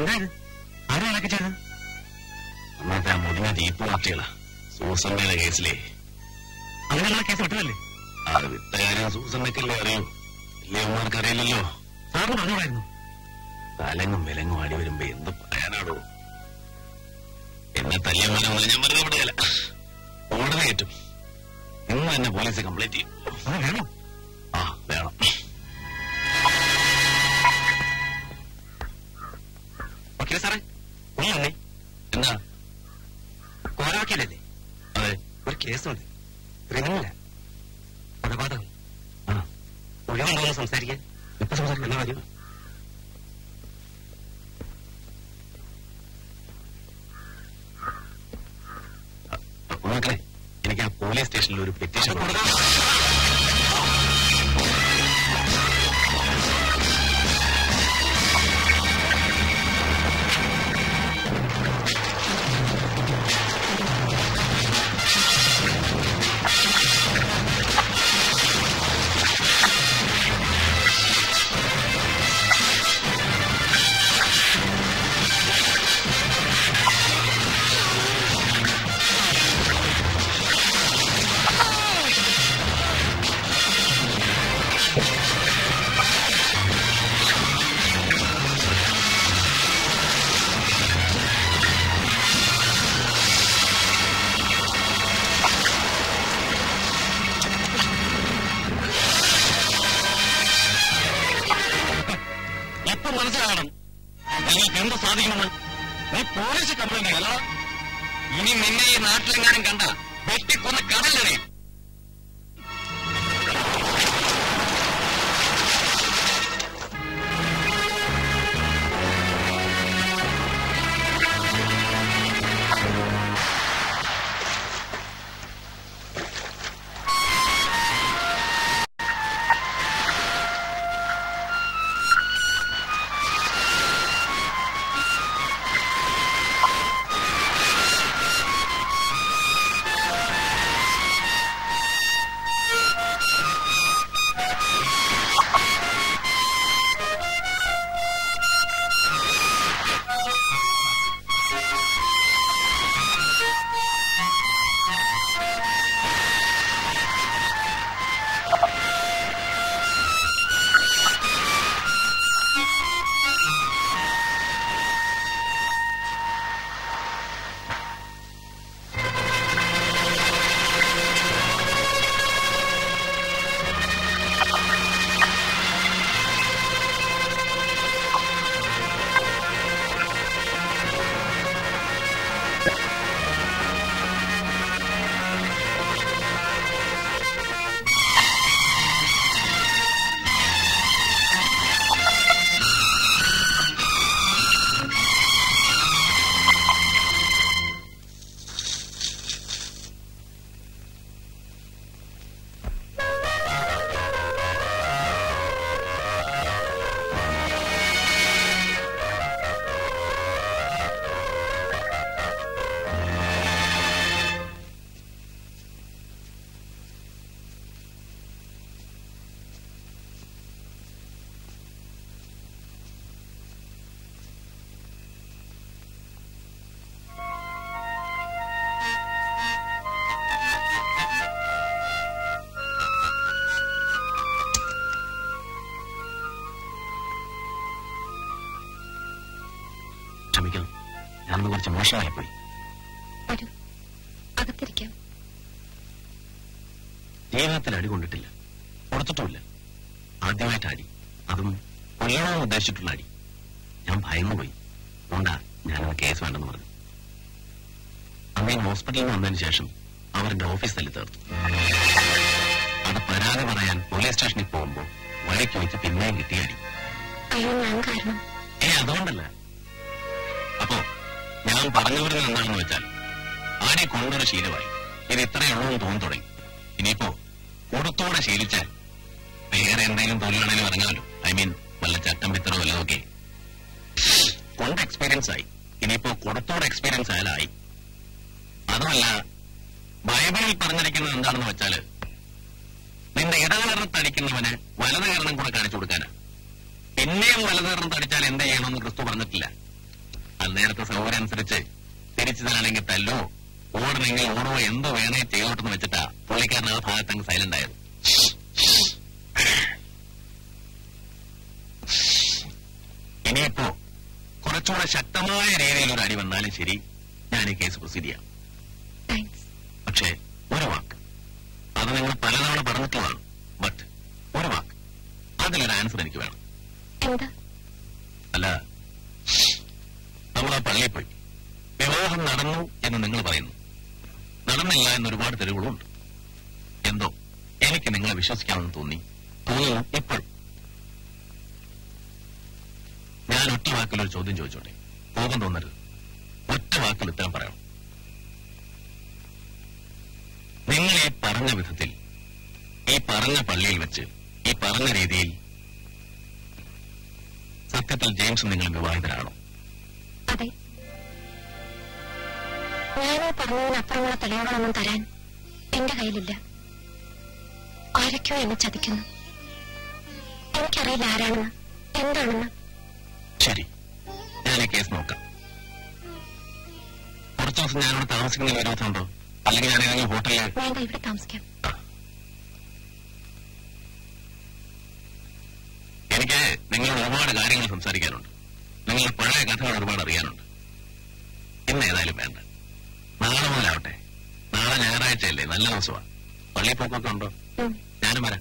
എന്താ ഇത് ആരാ അതൊക്കെ ചെയ്തത് അന്നത്തെ ആ മുടിഞ്ഞ ജീപ്പ് പാർട്ടികളാ സൂസമ്മയുടെ കേസിലെ അങ്ങനെയുള്ള കേസ് വിട്ടതല്ലേ അത് വിട്ട കാര്യം സൂസമ്മയ്ക്കല്ലേ അറിയൂ വലിയവന്മാർക്ക് അറിയില്ലല്ലോ സാറിന് പറഞ്ഞോളായിരുന്നു തലങ്ങും വിലങ്ങും അടി വരുമ്പോ എന്ത് പറയാനാടോ എന്നെ തല്ലിയമാനെ പോലെ ഞാൻ വെറുതെ വിടുകയല്ല കോടതി കയറ്റും ഇന്ന് തന്നെ പോലീസ് കംപ്ലൈന്റ് ചെയ്യും അത് വേണോ ആ വേണം വക്കീലെ സാറേ നീ വന്നേ എന്താ കോരാക്കിയല്ലേ അതെ ഒരു കേസുണ്ട് ക്രിമിനല കൊലപാതകം ആ ഒഴിവുണ്ടോന്ന് സംസാരിക്കാൻ ഇപ്പൊ സംസാരിക്കുന്ന എന്താ കാര്യം മക്കളെ എനിക്ക് ആ പോലീസ് സ്റ്റേഷനിൽ ഒരു പെറ്റീഷൻ കൊടുക്കണം ഇപ്പൊ മനസ്സിലാകണം നിങ്ങൾക്ക് എന്ത് സാധിക്കുമെന്ന് നീ പോലീസ് കംപ്ലൈന്റ് അല്ല ഇനി നിന്നെ ഈ നാട്ടിലെങ്ങാനും കണ്ട വെട്ടിക്കൊന്ന് കടലറിയും ക്ഷമിക്കണം ഞാനൊന്ന് കുറച്ച് മോശമായി പോയി വരൂ അകത്തിരിക്കാം ജീവിതത്തിൽ അടി കൊണ്ടിട്ടില്ല കൊടുത്തിട്ടുമില്ല ആദ്യമായിട്ട് അടി അതും കൊല്ലണമെന്ന് ഉദ്ദേശിച്ചിട്ടുള്ള അടി ഞാൻ ഭയന്നു പോയി അതുകൊണ്ടാ ഞാനത് കേസ് വേണ്ടെന്ന് പറഞ്ഞു അന്ന് ഞാൻ ഹോസ്പിറ്റലിൽ നിന്ന് വന്നതിന് ശേഷം അവർ എന്റെ ഓഫീസ് തല്ലി തീർത്തു അത് പരാതി പറയാൻ പോലീസ് സ്റ്റേഷനിൽ പോകുമ്പോൾ വഴിക്ക് വെച്ച് പിന്നെയും കിട്ടിയ അടി അയ്യോ ഞാൻ കാരണം ഏ അതുകൊണ്ടല്ല അപ്പോ ഞാൻ പറഞ്ഞു വരുന്നത് എന്താണെന്ന് വെച്ചാൽ ആരെ കൊണ്ടൊരു ശീലമായി ഇത് ഇത്രയേ ഉള്ളൂ എന്ന് തോന്നി തുടങ്ങി ഇനിയിപ്പോ കൊടുത്തോടെ ശീലിച്ചാൽ വേറെ എന്തെങ്കിലും തൊഴിലാണെങ്കിലും ഇറങ്ങാമല്ലോ ഐ മീൻ വല്ല ചട്ടം പിത്തറോ വല്ലതൊക്കെ കൊണ്ട് എക്സ്പീരിയൻസ് ആയി ഇനിയിപ്പോ കൊടുത്തോടെ എക്സ്പീരിയൻസ് ആയാലായി അതുമല്ല ബൈബിളിൽ പറഞ്ഞിരിക്കുന്നത് എന്താണെന്ന് വെച്ചാല് നിന്റെ ഇടകലർന്ന് തടിക്കുന്നവന് വലത് കാരണം കൂടെ കാണിച്ചു കൊടുക്കാനാ പിന്നെയും വലത് കാരണം തടിച്ചാൽ എന്ത് ചെയ്യണമെന്ന് ക്രിസ്തു പറഞ്ഞിട്ടില്ല നേരത്തെ സൗകര്യം അനുസരിച്ച് തിരിച്ചു തരണമെങ്കിൽ തല്ലോ ഓടണമെങ്കിൽ ഓടോ എന്തോ വേണേ ചെയ്തോട്ടെന്ന് വെച്ചിട്ടാ പുള്ളിക്കാരൻ ആ ഭാഗത്ത് അങ്ങ് സൈലന്റ് ആയത് ഇനിയിപ്പോ കുറച്ചുകൂടെ ശക്തമായ രീതിയിൽ ഒരു അടി വന്നാലും ശരി ഞാൻ ഈ കേസ് പ്രൊസീഡ് ചെയ്യാം താങ്ക്സ് പക്ഷേ ഒരു വാക്ക് അത് നിങ്ങൾ പലതവണ പറഞ്ഞിട്ടുള്ളതാണ് ബട്ട് ഒരു വാക്ക് അതിലൊരു ആൻസർ എനിക്ക് വേണം എന്താ അല്ല നമ്മൾ ആ പള്ളിയിൽ പോയി വിവാഹം നടന്നു എന്ന് നിങ്ങൾ പറയുന്നു നടന്നില്ല എന്ന് ഒരുപാട് തെളിവുകളുണ്ട് എന്തോ എനിക്ക് നിങ്ങളെ വിശ്വസിക്കാമെന്ന് തോന്നി തോന്നുന്നു ഇപ്പോൾ ഞാൻ ഒറ്റ വാക്കിൽ ഒരു ചോദ്യം ചോദിച്ചോട്ടെ കോപം തോന്നരുത് ഒറ്റ വാക്കിൽ ഉത്തരം പറയണം നിങ്ങൾ ഈ പറഞ്ഞ വിധത്തിൽ ഈ പറഞ്ഞ പള്ളിയിൽ വെച്ച് ഈ പറഞ്ഞ രീതിയിൽ സത്യത്തിൽ ജെയിംസ് നിങ്ങൾ വിവാഹിതരാണോ അതെ ഞാനീ പറഞ്ഞതിനപ്പുറമുള്ള തെളിവുകളൊന്നും തരാൻ എന്റെ കയ്യിലില്ല ആരൊക്കെയോ എന്നെ ചതിക്കുന്നു എനിക്കറിയില്ല ആരാണെന്ന് എന്താണെന്ന് ശരി ഞാൻ ഈ കേസ് നോക്കാം കുറച്ചു ദിവസം ഞാനിവിടെ താമസിക്കുന്ന വിരോധമുണ്ടോ അല്ലെങ്കിൽ ഞാൻ ഏതെങ്കിലും ഹോട്ടലിൽ വേണ്ട ഇവിടെ താമസിക്കാം എനിക്ക് നിങ്ങളോട് ഒരുപാട് കാര്യങ്ങൾ സംസാരിക്കാനുണ്ട് നിങ്ങളുടെ പഴയ കഥകൾ ഒരുപാട് അറിയാനുണ്ട് ഇന്ന് ഏതായാലും വേണ്ട നാളെ മുതലാവട്ടെ നാളെ ഞായറാഴ്ചയല്ലേ നല്ല ദിവസമാണ് പള്ളിപ്പോക്കൊക്കെ ഉണ്ടോ ഉം. ഞാനും വരാം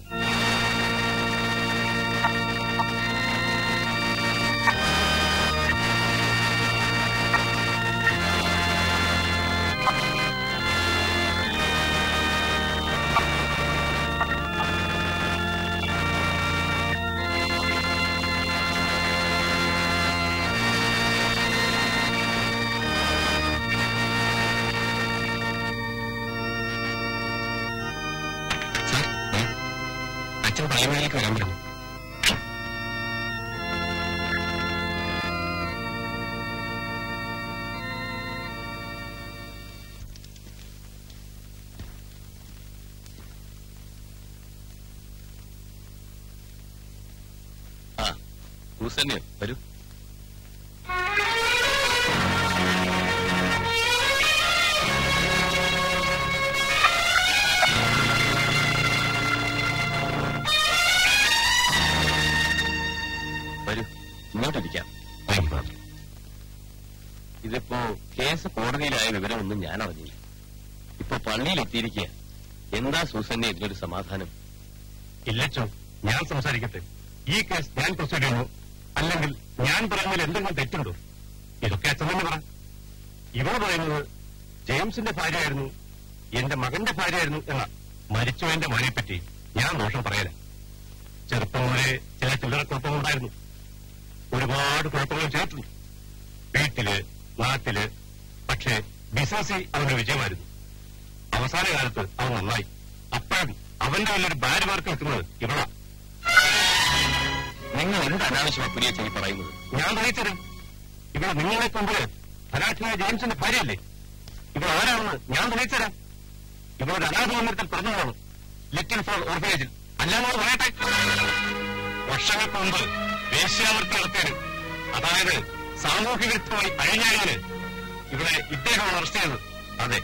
സാർ ഏ? അച്ഛൻ പള്ളിമേലേക്ക് വരാൻ പറഞ്ഞു ആ ഹൂസന്യ വരൂ വരൂ ഇങ്ങോട്ടിരിക്കാം ഇതിപ്പോ കേസ് കോടതിയിലായ വിവരമൊന്നും ഞാൻ അറിഞ്ഞില്ല ഇപ്പൊ പള്ളിയിൽ എത്തിയിരിക്കുക എന്താ സൂസന്നെ ഇതിലൊരു സമാധാനം ഇല്ലച്ചോ ഞാൻ സംസാരിക്കട്ടെ ഈ കേസ് ഞാൻ പ്രൊസീഡ് ചെയ്യുന്നു അല്ലെങ്കിൽ ഞാൻ പറയുന്നതിൽ എന്തെങ്കിലും തെറ്റുണ്ടോ ഇതൊക്കെ അച്ഛൻ തന്നെ പറ ഇവള് പറയുന്നത് ജെയിംസിന്റെ ഭാര്യയായിരുന്നു എന്റെ മകന്റെ ഭാര്യയായിരുന്നു എന്ന മരിച്ചവന്റെ മകനെ പറ്റി ഞാൻ ദോഷം പറയല ചെറുപ്പം മുതലേ ചില ചില്ലറ കുഴപ്പങ്ങളുണ്ടായിരുന്നു ഒരുപാട് കുഴപ്പങ്ങൾ ചെയ്തിട്ടുണ്ട് വീട്ടില് നാട്ടില് പക്ഷേ ബിസിനസ്സിൽ അവന്റെ വിജയമായിരുന്നു അവസാന കാലത്ത് അവൻ നന്നായി അപ്പോഴും അവന്റെ വലിയൊരു ഭാര്യ മാർക്ക് നിൽക്കുന്നത് ഇവളാ നിങ്ങൾ എന്ത് അനാവശ്യമാണ് പുതിയ ചെയ്തി പറയുന്നത് ഞാൻ പറയത്തരാം ഇവിടെ നിങ്ങളെ കൊമ്പ് അനാഥനായ ജെയിംസിന്റെ ഭാര്യയല്ലേ ഇവിടെ ആരാണെന്ന് ഞാൻ തെളിയിച്ചരാം ഇവരുടെ അനാഥ മന്ദിരത്തിൽ പിറന്നതാണ് ലിറ്റിൽ ഫോർ ഓർഫനേജിൽ അല്ലാതെ പറയട്ടെ വർഷങ്ങൾക്ക് മുമ്പ് വേശ്യാവൃത്തി നടത്തിയത് അതായത് സാമൂഹിക വ്യക്തമായി അഴിഞ്ഞാടിയത് ഇവിടെ ഇദ്ദേഹമാണ് അറസ്റ്റ് ചെയ്തത് അതെ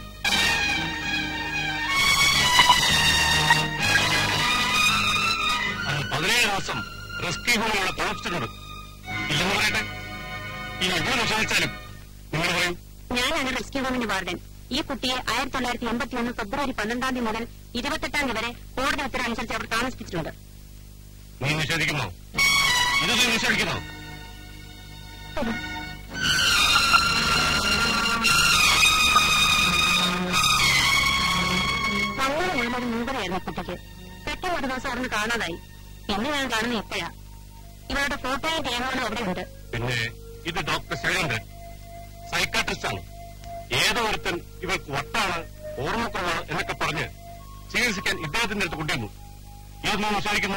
അന്ന് പതിനേഴ് ദിവസം റെസ്ക്യൂ ഹോമിലുള്ള താമസിച്ചിട്ടുണ്ട് ഇല്ലെന്ന് പറയട്ടെ ഇനി ഇവിടെ നിഷേധിച്ചാലും നിങ്ങൾ പറയും ഞാനാണ് റെസ്ക്യൂ ഹോമിന്റെ വാർഡൻ ഈ കുട്ടിയെ ആയിരത്തി തൊള്ളായിരത്തി എൺപത്തി ഒന്ന് ഫെബ്രുവരി പന്ത്രണ്ടാം തീയതി മുതൽ ഇരുപത്തെട്ടാം തീയതി വരെ കോടതി ഉത്തരവ് അനുസരിച്ച് അവർ താമസിപ്പിച്ചിട്ടുണ്ട് നീ നിഷേധിക്കുന്നോ ഇത് നീ നിഷേധിക്കുന്നോ അങ്ങനെ ഞാനൊരു മൂവറായിരുന്നു കുട്ടിക്ക് പെട്ടെന്ന് ഒരു ദിവസം അവിടുന്ന് കാണാതായി പിന്നെ ഞാൻ കാണുന്നത് ഇപ്പോഴാ ഇവരുടെ ഫോട്ടോയും രേഖകളും അവിടെ ഉണ്ട് പിന്നെ ഇത് ഡോക്ടർ ശൈലന്ദ്രൻ സൈക്കാട്രിസ്റ്റ് ആണ് ഏതോ ഒരുത്തൻ ഇവർക്ക് വട്ടാണ് ഓർമ്മക്കുറവാണ് എന്നൊക്കെ പറഞ്ഞ് ചികിത്സിക്കാൻ ഇദ്ദേഹത്തിന്റെ അടുത്ത് കൊണ്ടുവന്നു ഇത് നീ നിഷേധിക്കുന്നു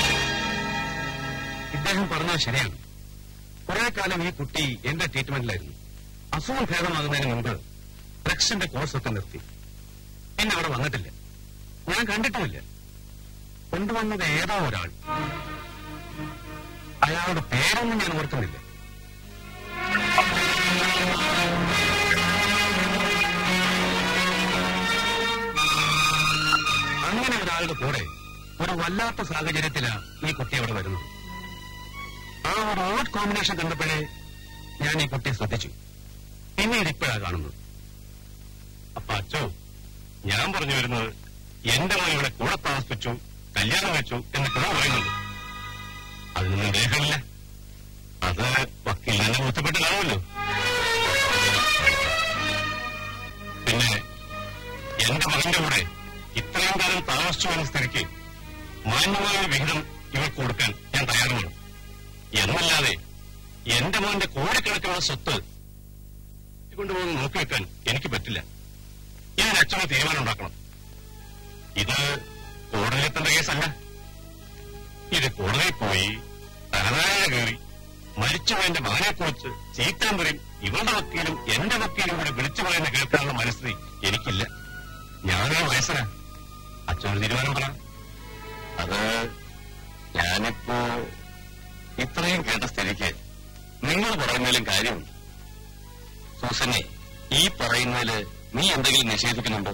ഇദ്ദേഹം പറഞ്ഞത് ശരിയാണ് കുറെ കാലം ഈ കുട്ടി എന്റെ ട്രീറ്റ്മെന്റിലായിരുന്നു അസുഖം ഭേദമാകുന്നതിന് മുമ്പ് ഡ്രഗ്സിന്റെ കോഴ്സൊക്കെ നിർത്തി പിന്നെ അവിടെ വന്നിട്ടില്ല ഞാൻ കണ്ടിട്ടുമില്ല കൊണ്ടുവന്നത് ഏതോ ഒരാൾ അയാളുടെ പേരൊന്നും ഞാൻ ഓർക്കുന്നില്ല ഒരാളുടെ കൂടെ ഒരു വല്ലാത്ത സാഹചര്യത്തിലാണ് ഈ കുട്ടി അവിടെ വരുന്നത് ആ ഒരു ഓഡ് കോമ്പിനേഷൻ കണ്ടപ്പോഴേ ഞാൻ ഈ കുട്ടിയെ ശ്രദ്ധിച്ചു പിന്നീട് ഇപ്പോഴാ കാണുന്നത് അപ്പൊ അച്ചോ ഞാൻ പറഞ്ഞു വരുന്നത് എന്റെ മോൻ ഇവിടെ കൂടെ താമസിപ്പിച്ചു കല്യാണം വെച്ചു എന്ന് കിട പറയുന്നുണ്ട് അതിനൊന്നും രേഖമില്ല അത് വക്കീലിനെ ബോധ്യപ്പെട്ട് കാണുമല്ലോ പിന്നെ എന്റെ മകന്റെ കൂടെ ഇത്രയും കാലം താമസിച്ചു എന്ന സ്ഥിതിക്ക് മാന്യമായ ഒരു വിഹിതം ഇവർക്ക് കൊടുക്കാൻ ഞാൻ തയ്യാറുമാണ് എന്നല്ലാതെ എന്റെ മോന്റെ കോടിക്കണക്കിനുള്ള സ്വത്ത് കൊണ്ടുപോകുന്ന നോക്കി വെക്കാൻ എനിക്ക് പറ്റില്ല ഞാൻ അച്ഛനെ തീരുമാനം ഉണ്ടാക്കണം ഇത് കോടതിയിലെത്തേണ്ട കേസല്ല ഇത് കോടതിയിൽ പോയി തലനായ കയറി മരിച്ചുപോയന്റെ മകനെ കുറിച്ച് ചീത്താമ്പരും ഇവളുടെ വക്കീലും എന്റെ വക്കീലും കൂടെ വിളിച്ചു പറയുന്ന കേൾക്കാനുള്ള മനസ്ഥിതി എനിക്കില്ല ഞാനേ വയസ്സനാ അച്ഛനൊരു തീരുമാനം പറ അത് ഞാനിപ്പോ ഇത്രയും കേട്ട സ്ഥിതിക്ക് നിങ്ങൾ പറയുന്നതിലും കാര്യമുണ്ട് സൂസനെ ഈ പറയുന്നതില് നീ എന്തെങ്കിലും നിഷേധിക്കുന്നുണ്ടോ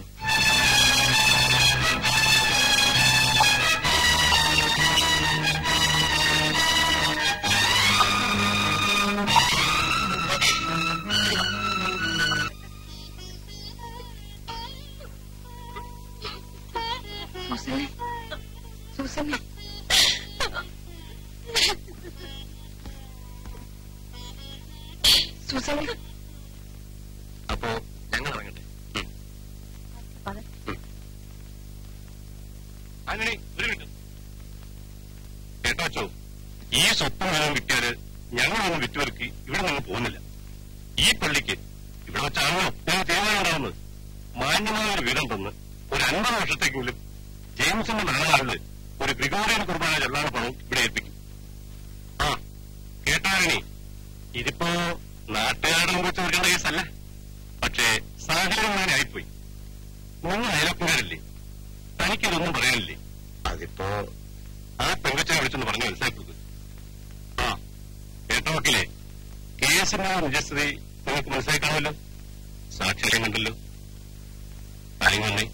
സൂസനെ സൂസനെ സൂസനെ അപ്പോ ഞങ്ങൾ ഇറങ്ങട്ടെ ആന്റണി ഒരു മിനിറ്റ് കേട്ടോ അച്ചോ ഈ സ്വത്ത് മുഴുവൻ വിറ്റാല് ഞങ്ങളൊന്നും വിറ്റുവെറുക്കി ഇവിടെ നിന്ന് പോകുന്നില്ല ഈ പള്ളിക്ക് ഇവിടെ വെച്ചാണല്ലോ ഞങ്ങൾ തീരുമാനം ഉണ്ടാവുന്നത് മാന്യമായ ഒരു വീതം തന്ന് ഒരു അൻപത് വർഷത്തേക്കെങ്കിലും ജെയിംസിന്റെ മരണനാളില് ഒരു ഗ്രിഗോറിയൻ കുർബാന ചെല്ലാൻ പണവും ഇവിടെ ഏൽപ്പിക്കും ആ കേട്ടാരണി ഇതിപ്പോ നാട്ടുകാരുടെ മുമ്പ് തീർക്കേണ്ട കേസല്ല പക്ഷേ സാഹചര്യം അങ്ങനെ ആയിപ്പോയി നിങ്ങൾ അയലപ്പുകാരല്ലേ തനിക്കിതൊന്നും പറയാനില്ലേ അതിപ്പോ ആ പെങ്കച്ചനെ വിളിച്ചൊന്ന് പറഞ്ഞു മനസ്സിലാക്കി കൊടുക്ക്. ആ കേട്ടോ വക്കീലേ കേസിന്റെ നിജസ്ഥിതി നിങ്ങൾക്ക് മനസ്സിലാക്കാമല്ലോ സാക്ഷികളെ കണ്ടല്ലോ കാര്യങ്ങളെ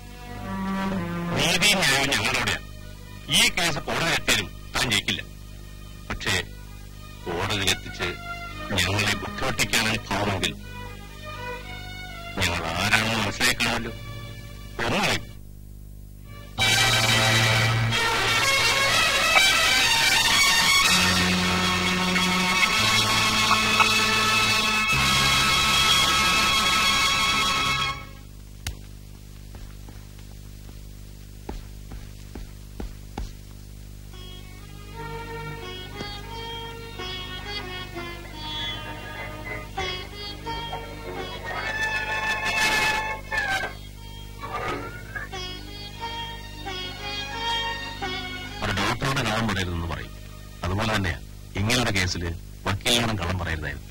നീതി ന്യായവും ഞങ്ങളോടെയാ ഈ കേസ് കോടതി എത്തിയാലും താൻ ജയിക്കില്ല പക്ഷേ കോടതിയിലെത്തിച്ച് ഞങ്ങളെ ബുദ്ധിമുട്ടിക്കാനാണ് ഭാവമെങ്കിൽ ഞങ്ങൾ ആരാണെന്ന് മനസ്സിലാക്കണമല്ലോ ഒന്നായി ഒരു ഡോക്ടറോട് കള്ളം പറയരുതെന്ന് പറയും അതുപോലെ തന്നെയാ ഇങ്ങനെയുള്ള കേസിൽ വക്കീലിനോടും കള്ളം പറയരുതായിരുന്നു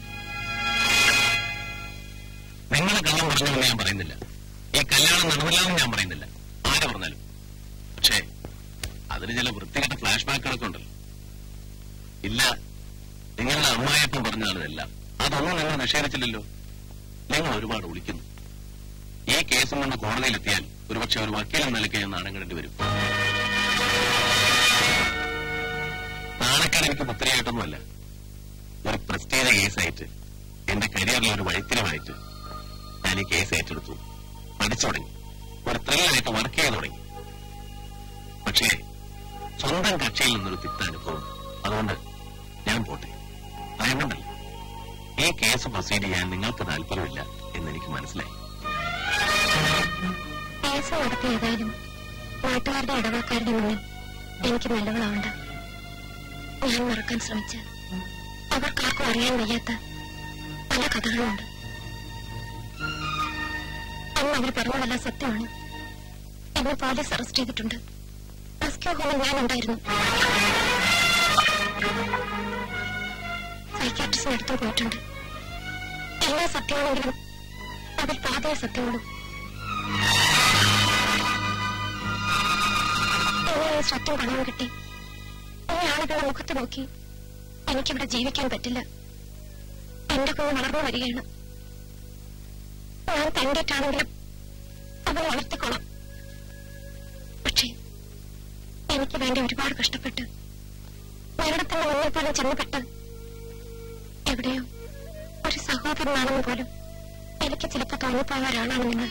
നിങ്ങൾ കള്ളം പറഞ്ഞുവെന്ന് ഞാൻ പറയുന്നില്ല ഈ കല്യാണം നടന്നില്ലാന്ന് ഞാൻ പറയുന്നില്ല ആര് പറഞ്ഞാലും പക്ഷേ അതിന് ചില വൃത്തികെട്ട ഫ്ലാഷ് ബാക്കുകളൊക്കെ ഉണ്ടല്ലോ ഇല്ല നിങ്ങളുടെ അമ്മായപ്പം പറഞ്ഞാണ് ഇതെല്ലാം അതൊന്നും നിങ്ങൾ നിഷേധിച്ചില്ലല്ലോ നിങ്ങൾ ഒരുപാട് വിളിക്കുന്നു ഈ കേസും കൊണ്ട് കോടതിയിലെത്തിയാൽ ഒരുപക്ഷെ ഒരു വക്കീൽ എന്ന നിലയ്ക്ക് ഞാൻ നാണം കണ്ടേണ്ടി വരും നാണക്കേട് എനിക്ക് പുത്തരിയായിട്ടൊന്നുമല്ല ഒരു പ്രത്യേക കേസായിട്ട് എന്റെ കരിയറിൽ ഒരു വഴിത്തിരിവായിട്ട് ഞാൻ ഈ കേസ് ഏറ്റെടുത്തു പഠിച്ചു തുടങ്ങി ഒരു ത്രില്ലായിട്ട് വർക്ക് ചെയ്ത് തുടങ്ങി പക്ഷേ സ്വന്തം കക്ഷിയിൽ നിന്നൊരു തിക്താനുഭവം അതുകൊണ്ട് ഞാൻ പോട്ടെ ഭയങ്കണ്ടല്ല ഈ കേസ് പ്രൊസീഡ് ചെയ്യാൻ നിങ്ങൾക്ക് താല്പര്യമില്ല എന്നെനിക്ക് മനസ്സിലായി കേസ് നടത്തി ഏതായാലും നാട്ടുകാരുടെ ഇടവക്കാരുടെ മുന്നിൽ എനിക്ക് നല്ലവളാവണ്ട ഞാൻ മറക്കാൻ ശ്രമിച്ച് അവർക്കാർക്കും അറിയാൻ വയ്യാത്ത പല കഥകളുമുണ്ട് അന്ന് അവർ പറഞ്ഞതല്ല സത്യമാണ് എന്നെ പോലീസ് അറസ്റ്റ് ചെയ്തിട്ടുണ്ട് റെസ്ക്യൂ ഹോമിൽ ഞാൻ ഉണ്ടായിരുന്നു സൈക്കാട്രിസ്റ്റിന് അടുത്തും പോയിട്ടുണ്ട് എല്ലാ സത്യമാണെങ്കിലും അതിൽ പാതയ സത്യങ്ങളും എന്നെ ഈ സത്യം പണം കിട്ടി ഈ ആളുകളുടെ മുഖത്ത് നോക്കി എനിക്കിവിടെ ജീവിക്കാൻ പറ്റില്ല എന്റെ കുഞ്ഞ് വളർന്നു വരികയാണ് ഞാൻ തണ്ടിട്ടാണെങ്കിലും അവൻ വളർത്തിക്കോളാം പക്ഷേ എനിക്ക് വേണ്ടി ഒരുപാട് കഷ്ടപ്പെട്ട് മരണത്തിന്റെ മുന്നേപ്പോലും ചെന്നപ്പെട്ട് എവിടെയോ ഒരു സഹോദരനാണെന്ന് പോലും എനിക്ക് ചിലപ്പോൾ തോന്നിപ്പോയ ഒരാളാണ് നിങ്ങൾ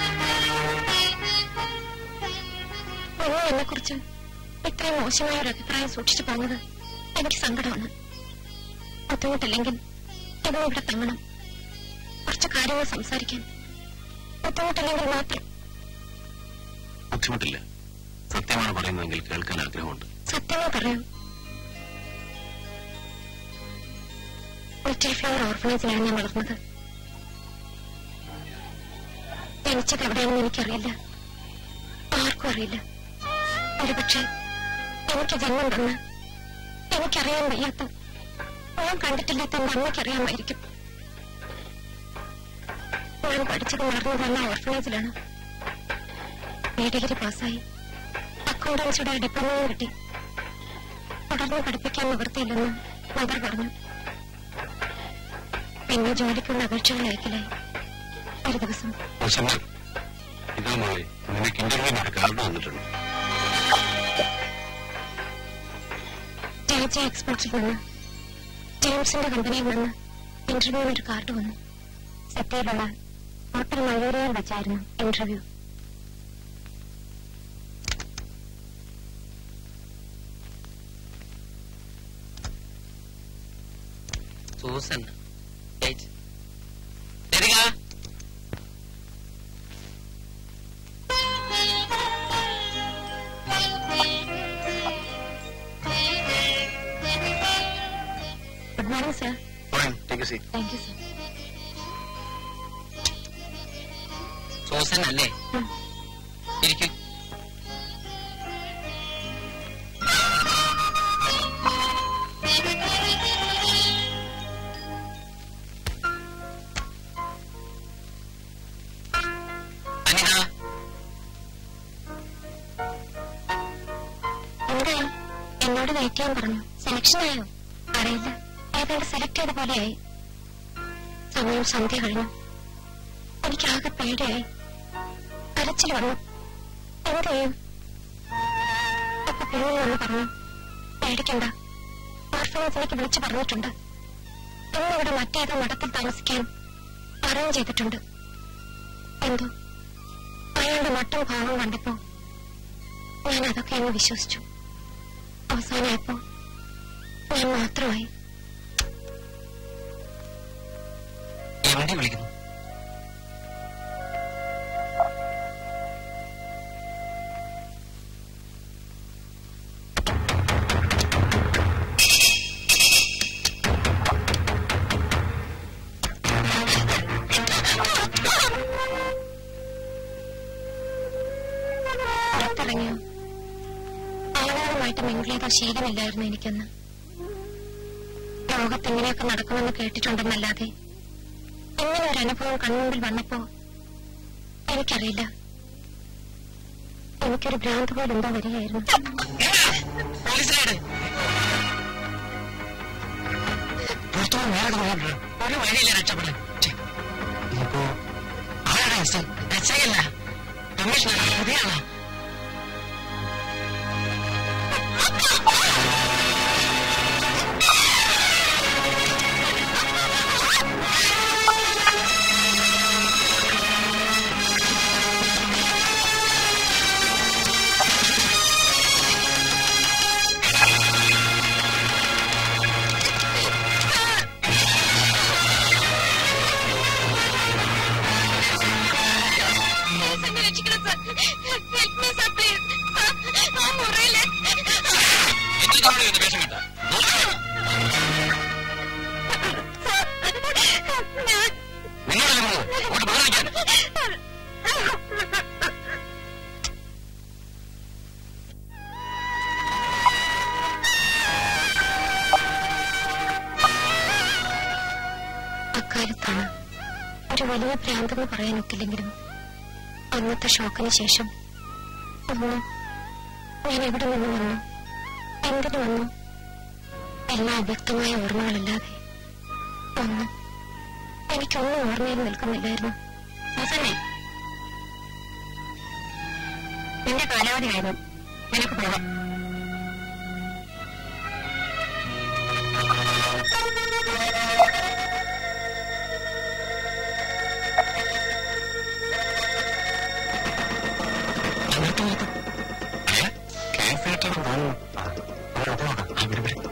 നിങ്ങൾ എന്നെ കുറിച്ച് ഇത്രയും മോശമായ ഒരു അഭിപ്രായം സൂക്ഷിച്ചു പോകുന്നത് എനിക്ക് സങ്കടമാണ് ബുദ്ധിമുട്ടില്ലെങ്കിൽ ഇതും ഇവിടെ തങ്ങണം കുറച്ച് കാര്യങ്ങൾ സംസാരിക്കാൻ ബുദ്ധിമുട്ടില്ലെങ്കിൽ മാത്രം ബുദ്ധിമുട്ടില്ല സത്യമാണ് പറയുന്നതെങ്കിൽ കേൾക്കാൻ ആഗ്രഹമുണ്ട് സത്യങ്ങൾ പറയൂ ലിറ്റിൽ ഫ്ലവർ ഓർഫനേജിലാണ് ഞാൻ വളർന്നത് ജനിച്ചത് എവിടെയാണെന്ന് എനിക്കറിയില്ല ആർക്കും അറിയില്ല ഒരുപക്ഷെ എനിക്ക് ജന്മം തന്ന് എനിക്കറിയാൻ വയ്യാത്ത ഞാൻ കണ്ടിട്ടില്ലാത്ത എന്റെ അമ്മയ്ക്കറിയാമായിരിക്കും ഞാൻ പഠിച്ചത് വളർന്നതെല്ലാം ഓർഫനേജിലാണ് ബി ഡിഗ്രി പാസ്സായി അക്കൗണ്ടൻസിയുടെ ഡിപ്ലോമയും കിട്ടി തുടർന്ന് പഠിപ്പിക്കാൻ നിവൃത്തിയില്ലെന്ന് മദർ പറഞ്ഞു പിന്നെ ജോലിക്കുള്ള അപേക്ഷകൾ അയക്കലായി ഒരു ദിവസം മുസമ്മർ ഇതാ മോളെ നിനക്ക് ഇന്റർവ്യൂവിന് കാർഡ് വന്നിട്ടുണ്ട് ജെ ജെ എക്സ്പോർട്സിൽ നിന്ന് ജെയിംസിന്റെ കമ്പനിയിൽ നിന്ന് ഇന്റർവ്യൂവിന് ഒരു കാർഡ് വന്നു സത്യയിലുള്ള ഹോട്ടൽ മയൂരിയയിൽ വെച്ചായിരുന്നു ഇന്റർവ്യൂ സൂസൻ ചേച്ചി Lathika good morning sir take a seat thank you sir Susan അല്ലേ ഉം. ഇരിക്കും അനിത എന്തായി എന്നോട് വെയിറ്റ് ചെയ്യാൻ പറഞ്ഞു സെലക്ഷൻ ആയോ അറിയില്ല ഏതാണ്ട് സെലക്ട് ചെയ്ത പോലെയായി സമയം സന്ധ്യ കഴിഞ്ഞു എനിക്ക് ആകെ പേടിയായി കരച്ചിൽ വന്നു എന്ത് ചെയ്യും അപ്പൊ പിള്ളേർ വന്ന് പറഞ്ഞു പേടിക്കണ്ട ഓർഫനേജിലേക്ക് വിളിച്ചു പറഞ്ഞിട്ടുണ്ട് ഇന്നിവിടെ മറ്റേതോ മഠത്തിൽ താമസിക്കാൻ അറേഞ്ച് ചെയ്തിട്ടുണ്ട് എന്തോ അയാളുടെ മട്ടും ഭാവം കണ്ടപ്പോ ഞാൻ അതൊക്കെ അങ്ങ് വിശ്വസിച്ചു അവസാനമായപ്പോ ഞാൻ മാത്രമായി എവിടെ വിളിക്കുന്നു പുറത്തിറങ്ങിയോ ആളുകളുമായിട്ട് മിങ്കിൾ ചെയ്ത ശീലമില്ലായിരുന്നു എനിക്കൊന്ന് ലോകത്ത് ഇങ്ങനെയൊക്കെ നടക്കുമെന്ന് കേട്ടിട്ടുണ്ടെന്നല്ലാതെ ഇങ്ങനെ ഒരു അനുഭവം കൺമുമ്പിൽ വന്നപ്പോ എനിക്കറിയില്ല എനിക്കൊരു ഭ്രാന്ത് പോലെ എന്തോ വരികയായിരുന്നു പോലീസിലേട് പുറത്തോളം വേറെ പോകാൻ ഒരു വഴിയില്ല രക്ഷപ്പെടാൻ ഛെ, ഇതിപ്പോ ആരാണ് എസ് ഐ എസ് ഐ അല്ല കമ്മീഷണർ പുതിയ ആളാ എന്നിട്ടാണ് ഇതിന്റെ വേഷം കെട്ടാ നിങ്ങളല്ലേ പറഞ്ഞത് അങ്ങോട്ട് ബഹളിക്കാൻ അക്കാലത്താണ് ഒരു വലിയ ഭ്രാന്തെന്ന് പറയാനൊക്കില്ലെങ്കിലും അന്നത്തെ ഷോക്കിന് ശേഷം ഒന്ന് ഞാൻ എവിടെ നിന്ന് വന്നു എന്തിനു വന്നു എല്ലാം അവ്യക്തമായ ഓർമ്മകളല്ലാതെ ഒന്നും എനിക്കൊന്നും ഓർമ്മയിൽ നിൽക്കുന്നില്ലായിരുന്നു സൂസന്നെ നിന്റെ കാലാവധി ആയിരുന്നു നിനക്ക് പോകാം ഞാനും ആ, അവിടെ അത് നോക്കാം ആ വിട് വിട്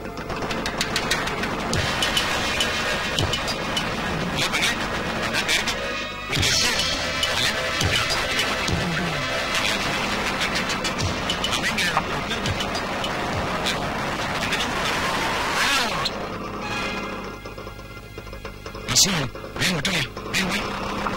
അയ്യോ, പെങ്ങളെ, ഞാൻ കേറിക്കോ. നീ നിർത്ത്. അല്ല, അമ്മ എങ്ങനെയാ? പ്രശ്നമാണ് വേഗം വിട്ടില്ല വേഗം പോയി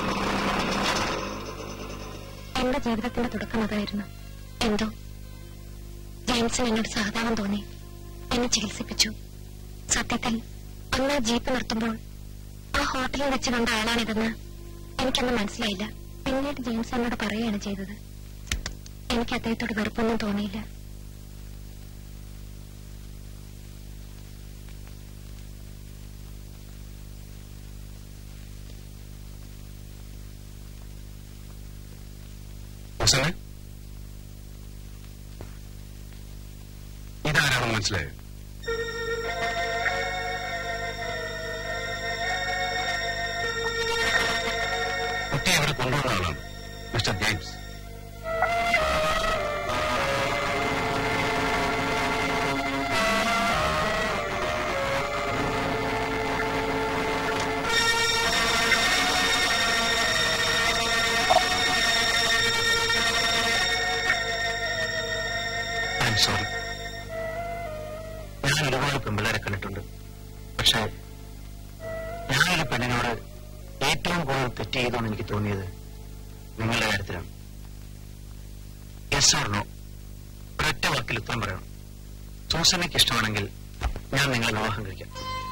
എന്റെ ജീവിതത്തിന്റെ തുടക്കം അതായിരുന്നു എന്തോ ജെയിംസിന് എന്നോട് സഹതാപം തോന്നി എന്നെ ചികിത്സിപ്പിച്ചു സത്യത്തിൽ അന്ന് ആ ജീപ്പ് നിർത്തുമ്പോൾ ആ ഹോട്ടലിൽ വെച്ച് കണ്ട ആളാണിതെന്ന് എനിക്കൊന്നും മനസ്സിലായില്ല പിന്നീട് ജെയിംസ് എന്നോട് പറയുകയാണ് ചെയ്തത് എനിക്ക് അദ്ദേഹത്തോട് വെറുപ്പൊന്നും തോന്നിയില്ല ഹുസനെ ഇതാരാണെന്ന് മനസ്സിലായോ കുട്ടിയെ ഇവിടെ കൊണ്ടുവന്ന ആളാണ് mister James I'm sorry ഞാൻ ഒരുപാട് പെമ്പിള്ളേരെ കണ്ടിട്ടുണ്ട് പക്ഷേ ഞാനൊരു പെണ്ണിനോട് ഏറ്റവും കൂടുതൽ തെറ്റ് ചെയ്തെന്ന് എനിക്ക് തോന്നിയത് നിങ്ങളുടെ കാര്യത്തിലാണ് യെസ് ഓർ നോ ഒരൊറ്റ വാക്കിൽ ഉത്തരം പറയണം സൂസനയ്ക്ക് ഇഷ്ടമാണെങ്കിൽ ഞാൻ നിങ്ങളെ വിവാഹം കഴിക്കാം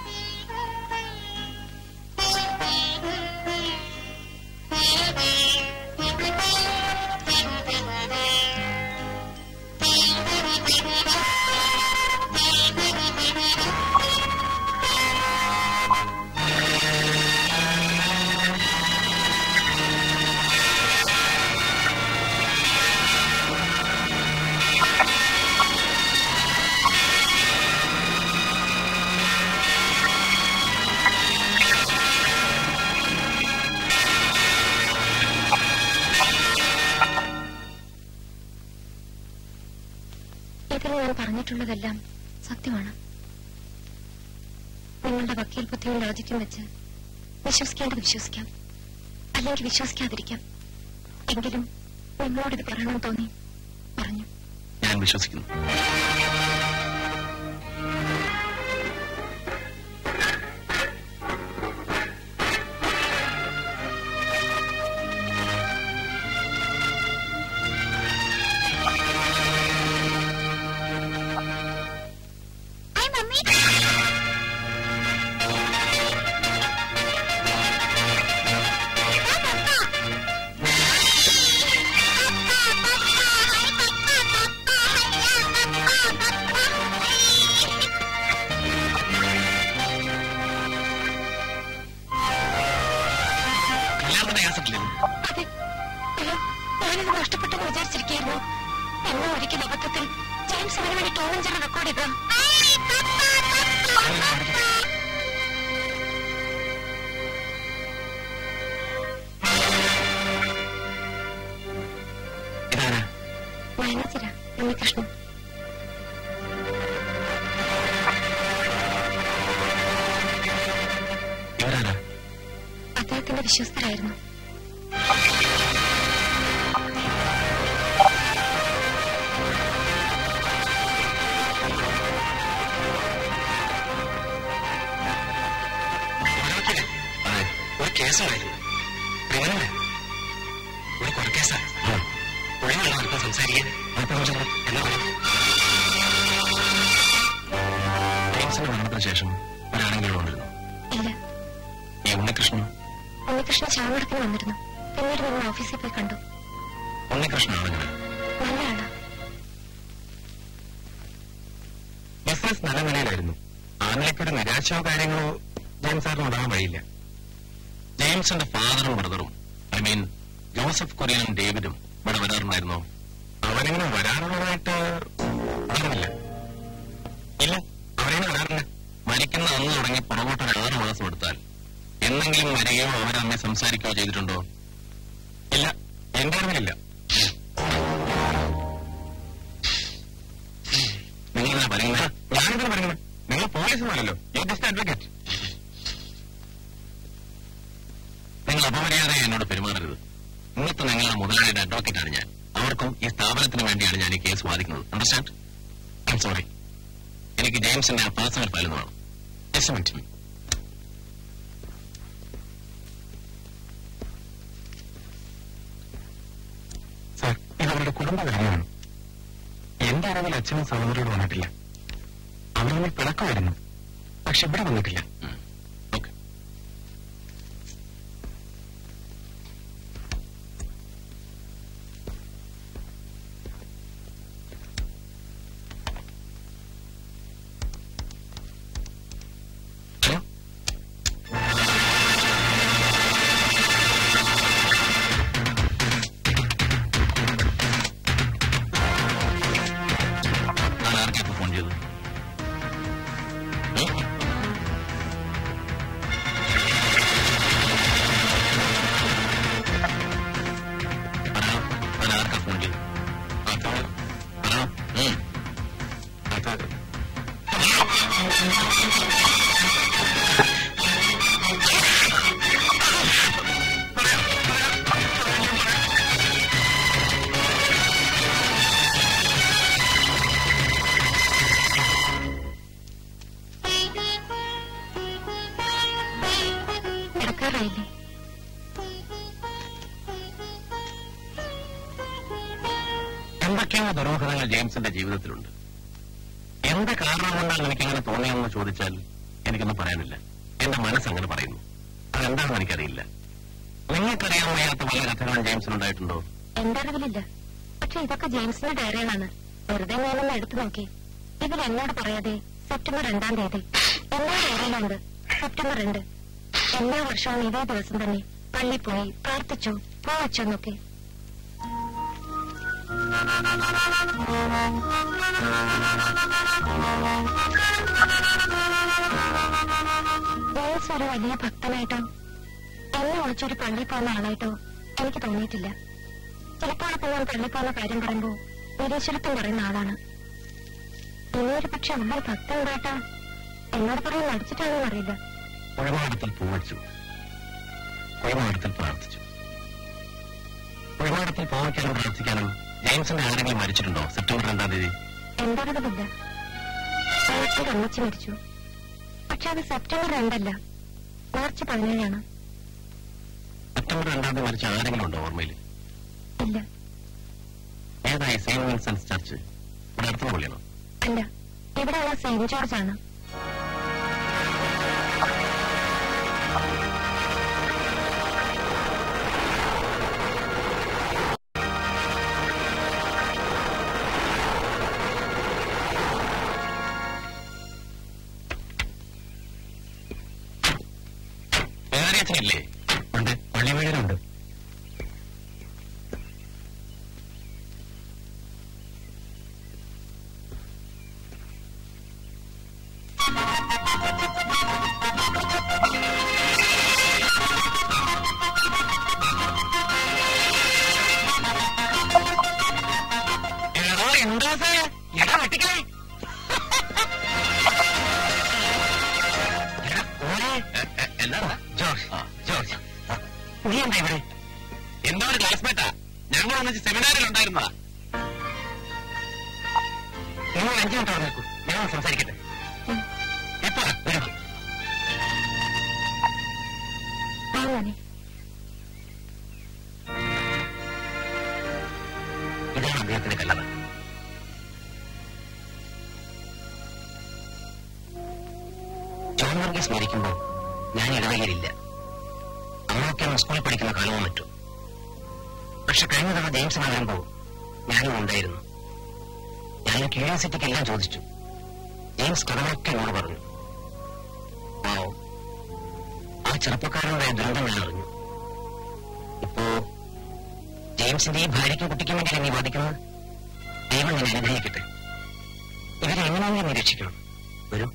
ഇതിൽ ഞാൻ പറഞ്ഞിട്ടുള്ളതെല്ലാം സത്യമാണ് നിങ്ങളുടെ വക്കീൽ ബുദ്ധിയും ലോജിക്കും വെച്ച് വിശ്വസിക്കേണ്ടത് വിശ്വസിക്കാം അല്ലെങ്കിൽ വിശ്വസിക്കാതിരിക്കാം എങ്കിലും നിങ്ങളോട് ഇത് പറയണമെന്ന് തോന്നി പറഞ്ഞു ഞാൻ വിശ്വസിക്കുന്നു ഹായ് മമ്മി കല്യാണം തന്നെ യാസത്തില്ലേ അതെ അയ്യോ ഞാനിത് നഷ്ടപ്പെട്ടെന്ന് വിചാരിച്ചിരിക്കുകയായിരുന്നു എന്നെ ഒരിക്കൽ അബദ്ധത്തിൽ ജെയിംസ് ഇതിനു വേണ്ടി ടോമൻ ചെറ റെക്കോർഡ് ചെയ്തതാ ഇതാരാ മാനേജരാ ഉണ്ണികൃഷ്ണൻ ഇവരാരാ അദ്ദേഹത്തിന്റെ വിശ്വസ്തരായിരുന്നു ഒരാൾക്കില്ലേ? അതെ ഒരു കേസുണ്ടായിരുന്നു ക്രിമിനല് ഒരു കൊലക്കേസാ ഒഴിവുള്ള അല്പം സംസാരിക്കാൻ എന്നാ പറയാം ജെയിംസിന്റെ മരണത്തിന് ശേഷം ഒരാണെങ്കിലും വന്നിരുന്നു ഇല്ല ഈ ഉണ്ണികൃഷ്ണൻ ഉണ്ണികൃഷ്ണൻ ശവമടക്കിന് വന്നിരുന്നു പിന്നീട് നിങ്ങൾ ഓഫീസിൽ പോയി കണ്ടു ഉണ്ണികൃഷ്ണനാണെങ്കിൽ നല്ല ആളാ ബിസിനസ് നല്ല നിലയിലായിരുന്നു ആ നിലയ്ക്കൊരു നിരാശയോ കാര്യങ്ങളോ ജെയിംസ് സാറിന് ഉണ്ടാകാൻ വഴിയില്ല ജെയിംസിന്റെ ഫാദറും ബ്രദറും ഐ മീൻ ജോസഫ് കൊറിയനും ഡേവിഡും ഇവിടെ വരാറുണ്ടായിരുന്നോ അവനിങ്ങനെ വരാറുള്ളതായിട്ട് അറിയില്ല ഇല്ല അവനിങ്ങനെ വരാറില്ല മരിക്കുന്ന അന്ന് തുടങ്ങി പുറകോട്ട് ഒരു ആറ് മാസം എടുത്താൽ എന്നെങ്കിലും വരികയോ അവരമ്മയെ സംസാരിക്കുകയോ ചെയ്തിട്ടുണ്ടോ ഇല്ല എന്റെ അറിവിലില്ല പോലീസൊന്നുമല്ലല്ലോ ജസ്റ്റ് അഡ്വക്കേറ്റ് നിങ്ങൾ അപമര്യാദയെ എന്നോട് പെരുമാറരുത് ഇന്നത്തെ നിങ്ങളുടെ മുതലാളിയുടെ അഡ്വക്കേറ്റാണ് ഞാൻ അവർക്കും ഈ സ്ഥാപനത്തിന് വേണ്ടിയാണ് ഞാൻ ഈ കേസ് വാദിക്കുന്നത് അണ്ടർസ്റ്റാൻഡ് ഐ എം സോറി എനിക്ക് ജെയിംസിന്റെ ആ പേഴ്സണൽ ഫയൽ വേണം ജസ്റ്റ് മിനിറ്റ് സാർ ഇത് അവരുടെ കുടുംബ കാര്യമാണ് എന്റെ അറിവിൽ അച്ഛനും സഹോദരോട് വന്നിട്ടില്ല അവർ തമ്മിൽ പിണക്കമായിരുന്നു പക്ഷെ ഇവിടെ വന്നിട്ടില്ല ഓക്കെ ഹലോ ഞാൻ ആർക്കാ ഇപ്പൊ ഫോൺ ചെയ്തത് ഉം? പറയണം ഞാൻ ആർക്കാ ഫോൺ ചെയ്തത് അത് പറയണം ഉം. അത് കിടക്കാറായില്ലേ എന്തൊക്കെയോ ദുരൂഹതകൾ ജെയിംസിന്റെ ജീവിതത്തിലുണ്ട് എന്ത് കാരണം കൊണ്ടാണ് എനിക്കങ്ങനെ തോന്നിയെന്ന് ചോദിച്ചാൽ എനിക്കൊന്നും പറയാനില്ല എന്റെ മനസ്സങ്ങനെ പറയുന്നു അതെന്താണെന്ന് എനിക്കറിയില്ല നിങ്ങൾക്കറിയാൻ വയ്യാത്ത പല കഥകളും ജെയിംസിനുണ്ടായിട്ടുണ്ടോ എന്റെ അറിവിലില്ല പക്ഷെ ഇതൊക്കെ ജെയിംസിന്റെ ഡയറികളാണ് വെറുതെ ഞാനൊന്ന് എടുത്തു നോക്കി ഇതിൽ എന്നോട് പറയാതെ സെപ്റ്റംബർ രണ്ടാം തീയതി എല്ലാ ഡയറിയിലുണ്ട് സെപ്റ്റംബർ രണ്ട് എല്ലാ വർഷവും ഇതേ ദിവസം തന്നെ പള്ളി പോയി പ്രാർത്ഥിച്ചു പോവച്ചു എന്നൊക്കെ ജെയിംസ് ഒരു വലിയ ഭക്തനായിട്ടോ എന്നെ വിളിച്ചൊരു പള്ളി പോകുന്ന ആളായിട്ടോ എനിക്ക് തോന്നിയിട്ടില്ല ചിലപ്പോഴൊക്കെ ഞാൻ പള്ളി പോകുന്ന കാര്യം പറയുമ്പോ നിരീശ്വരത്വം പറയുന്ന ആളാണ് ഇനിയൊരു പക്ഷെ അമ്മ ഭക്തൻ ഉണ്ടാട്ടാ എന്നോട് പറയാൻ നടിച്ചിട്ടാണോ അറിയില്ല കുഴമാടത്തിൽ പൂവച്ചു കുഴമാടത്തിൽ പ്രാർത്ഥിച്ചു കുഴമാടത്തിൽ പൂവയ്ക്കാനും പ്രാർത്ഥിക്കാനും ജെയിംസിന്റെ ആരെങ്കിലും മരിച്ചിട്ടുണ്ടോ സെപ്റ്റംബർ രണ്ടാം തീയതി എന്റെ അറിവിലില്ല അയാൾക്ക് അമ്മച്ചി മരിച്ചു പക്ഷെ അത് സെപ്റ്റംബർ രണ്ടല്ല മാർച്ച് പതിനേഴാണ് സെപ്റ്റംബർ രണ്ടാം തീയതി മരിച്ച ആരെങ്കിലും ഉണ്ടോ ഓർമ്മയിൽ ഇല്ല ഏതായി സെയിന്റ് വിൻസെന്റ് ചർച്ച് ഇവിടെ അടുത്തുള്ള പള്ളിയാണോ അല്ല ഇവിടെയുള്ള സെയിന്റ് ജോർജ് ആണ് വേദനയച്ചനില്ലേ ഉണ്ട് പള്ളി വീടിനുണ്ട് എന്താ ജോർജ് ജോർജ് നീ എന്താ ഇവിടെ എന്റെ ഒരു ക്ലാസ്മേറ്റാ ഞങ്ങൾ ഒന്നിച്ച് സെമിനാറിൽ ഉണ്ടായിരുന്നതാ നിങ്ങൾ അഞ്ചു മിനിറ്റ് അവിടെ നിൽക്കൂ ഞാൻ സംസാരിക്കട്ടെ എപ്പോ വരൂ ആ മോനെ ഇതാണ് അദ്ദേഹത്തിന്റെ കല്ലറ ജോൺ വർഗീസ് മരിക്കുമ്പോൾ ഞാൻ ഇടവകയിലില്ല അമ്മയൊക്കെ അന്ന് സ്കൂളിൽ പഠിക്കുന്ന കാലവും മറ്റും പക്ഷെ കഴിഞ്ഞ തവണ ജെയിംസിന് വരുമ്പോൾ ഞാനും ഉണ്ടായിരുന്നു ഞാൻ ക്യൂരിയോസിറ്റിക്ക് എല്ലാം ചോദിച്ചു ജെയിംസ് കഥകളൊക്കെ എന്നോട് പറഞ്ഞു പാവം ആ ചെറുപ്പക്കാരനുണ്ടായ ദുരന്തം ഞാൻ അറിഞ്ഞു ഇപ്പോ ജെയിംസിന്റെ ഈ ഭാര്യയ്ക്കും കുട്ടിക്കും വേണ്ടിയാണ് നീ വാദിക്കുന്നത് ദൈവം നിന്നെ അനുഗ്രഹിക്കട്ടെ ഇവരെ എങ്ങനെയെങ്കിലും നിരീക്ഷിക്കണം വരൂ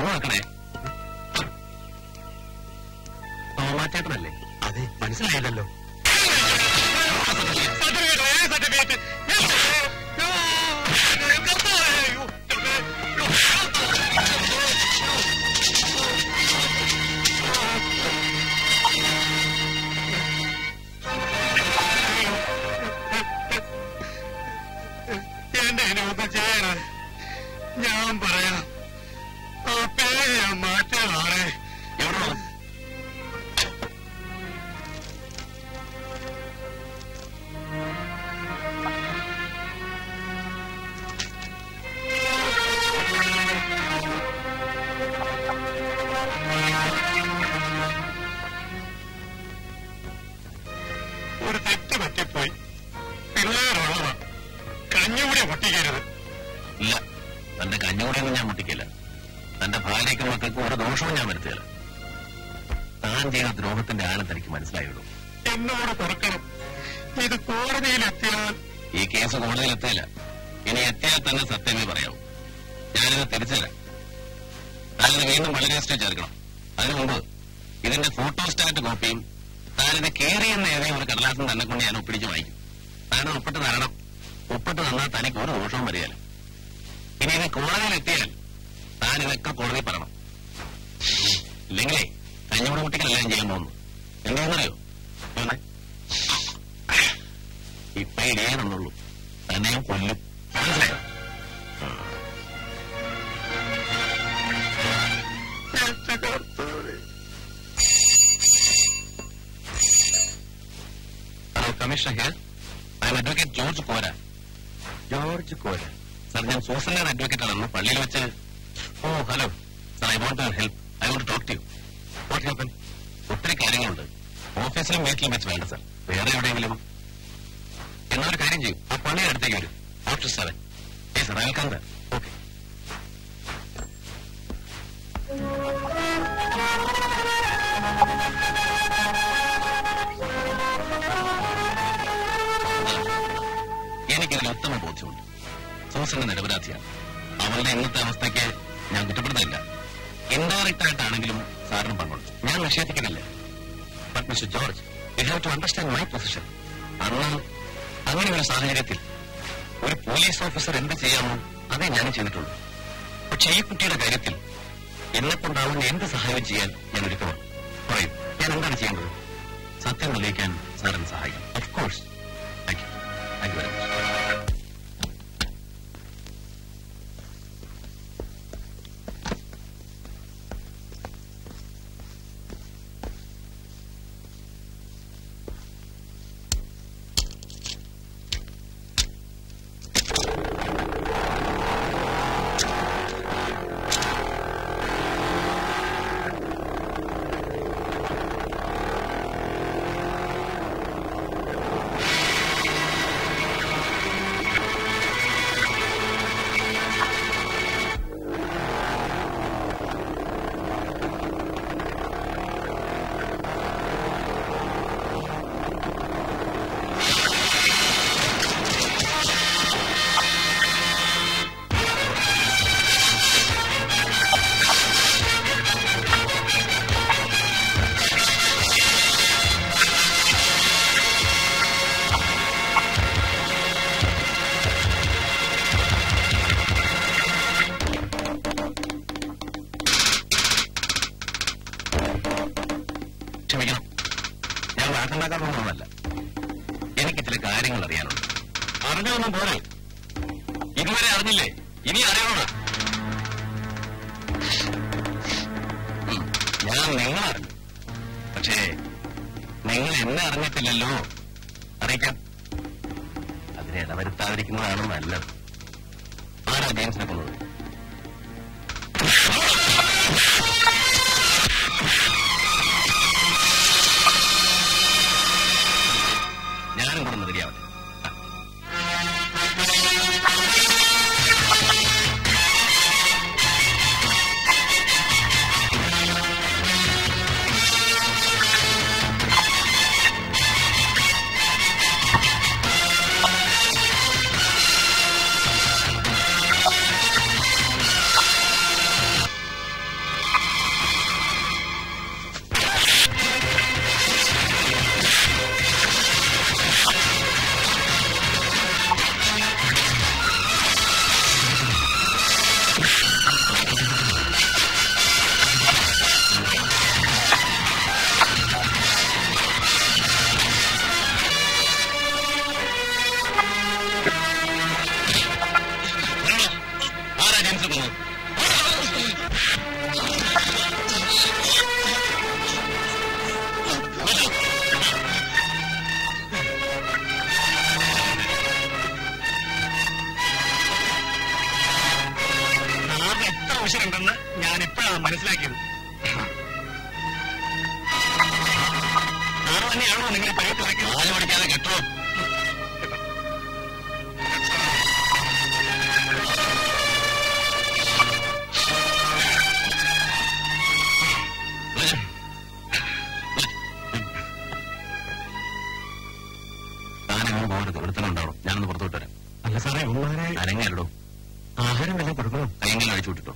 നോക്കണേ തോമാച്ചേട്ടനല്ലേ അതെ മനസ്സിലായില്ലല്ലോ എന്റെ ഇനിയൊന്നും ചെയ്യണം ഞാൻ പറയാം ആ പേര് ഞാൻ മാറ്റിയതാണ് എവിടെ ഒരു തെറ്റ് പറ്റിപ്പോയി പിള്ളേരുള്ളതാ കഞ്ഞുകൂടി പൊട്ടിക്കരുത് ഇല്ല തന്റെ കഞ്ഞുകൂടിയൊന്നും ഞാൻ മുട്ടിക്കില്ല തന്റെ ഭാര്യയ്ക്കും മക്കൾക്കും ഒരു ദോഷവും ഞാൻ വരുത്തില്ല താൻ ചെയ്ത ദ്രോഹത്തിന്റെ ആഴം തനിക്ക് മനസ്സിലായുള്ളൂ എന്നോട് തുറക്കണം ഇത് കോടതിയിലെത്തിയാൽ ഈ കേസ് കോടതിയിൽ എത്തിയില്ല ഇനി എത്തിയാൽ തന്നെ സത്യമേ പറയാവൂ ഞാനിത് തിരിച്ചുതരാം താനിത് വീണ്ടും വളരെ ലിസ്റ്റിൽ ചേർക്കണം അതിനു മുമ്പ് ഇതിന്റെ ഫോട്ടോസ്റ്റാറ്റ് കോപ്പിയും താനിത് കീറിയെന്ന് എഴുതിയ ഒരു കടലാസും തന്നെ കൊണ്ട് ഞാൻ ഒപ്പിടിച്ച് വായിക്കും താൻ ഒപ്പിട്ട് തരണം ഒപ്പിട്ട് തന്നാൽ തനിക്ക് ഒരു ദോഷവും വരികയില്ല ഇനി ഇത് കോടതിയിൽ എത്തിയാൽ താൻ ഇതൊക്കെ കോടതി പറയണം ഇല്ലെങ്കിലേ കഞ്ഞൂടെ കുട്ടികളല്ല ഞാൻ ചെയ്യാൻ പോകുന്നു എന്താണെന്നറിയോ ഇവനെ ഇപ്പൊ ഇടിയേ തന്നുള്ളൂ തന്നെ ഞാൻ കൊല്ലും മനസ്സിലായോ hello commissioner here I'm advocate George Kora George Kora sir ഞാൻ സൂസന്റെ അഡ്വക്കേറ്റ് ആണെന്ന് പള്ളിയിൽ വെച്ച് oh hello sir I want your help I want talk to you what happen ഒത്തിരി കാര്യങ്ങളുണ്ട് ഓഫീസിലും വീട്ടിലും വെച്ച് വേണ്ട സാർ വേറെ എവിടെയെങ്കിലും എന്നൊരു കാര്യം ചെയ്യും ആ പള്ളിയുടെ അടുത്തേക്ക് വരും ആഫ്റ്റർ സെവൻ ഏ സാർ അയൽക്കാൻ ഓക്കെ എനിക്കതിൽ ഉത്തമ ബോധ്യമുണ്ട് സൂസന്റെ നിരപരാധിയാണ് അവളുടെ ഇന്നത്തെ അവസ്ഥയ്ക്ക് ഞാൻ കുറ്റപ്പെടുന്നില്ല ഇൻഡയറക്റ്റ് ആയിട്ടാണെങ്കിലും സാറിന് പങ്കുണ്ട് ഞാൻ നിഷേധിക്കുന്നില്ല but mister George you have to understand my position അന്ന് അങ്ങനെ ഒരു സാഹചര്യത്തിൽ ഒരു പോലീസ് ഓഫീസർ എന്ത് ചെയ്യാമോ അതേ ഞാൻ ചെയ്തിട്ടുള്ളൂ പക്ഷെ ഈ കുട്ടിയുടെ കാര്യത്തിൽ എന്നെ കൊണ്ടാവുന്ന എന്ത് സഹായം ചെയ്യാൻ ഞാൻ ഒരുക്കണം പറയൂ ഞാൻ എന്താണ് ചെയ്യേണ്ടത് സത്യം തെളിയിക്കാൻ സാറിന് സഹായിക്കും of course thank you thank you very much ക്ഷമിക്കണം ഞാൻ വാക്കുണ്ടാക്കാൻ പോകുന്നതല്ല എനിക്ക് ചില കാര്യങ്ങൾ അറിയാനുണ്ട് അറിഞ്ഞൊന്നും പോരെ ഇതുവരെ അറിഞ്ഞില്ലേ ഇനി അറിയണോ ഉം, ഞാൻ നിങ്ങളറിഞ്ഞു പക്ഷേ നിങ്ങൾ എന്നെ അറിഞ്ഞിട്ടില്ലല്ലോ അറിയിക്കാം അതിനെ ഇടവരുത്താതിരിക്കുന്നതാണ് നല്ലത് ആരാ ജെയിംസിനെ കൊന്നത് ഞാനും കൂടെ മതിയാവട്ടെ ജെയിംസ് കൊന്നത് സാറിന് എത്ര ഉശരുണ്ടെന്ന് ഞാൻ ഇപ്പോഴാണ് മനസ്സിലാക്കിയത് സാറ് തന്നെയാണോ നിങ്ങളെ പഴയത്ത് വയ്ക്കുന്നത് ആല് പഠിക്കാതെ കെട്ടോ താനങ്ങനെ പോകരുത് ഇവിടെ തന്നെ ഉണ്ടാവണം ഞാനൊന്ന് പുറത്തോട്ട് വരാം അല്ല സാറേ ഉമ്മാരെ അനങ്ങല്ലോ ആഹാരം വല്ലതും കൊടുക്കണോ കൈങ്ങനെ അഴിച്ചു വിട്ടിട്ടോ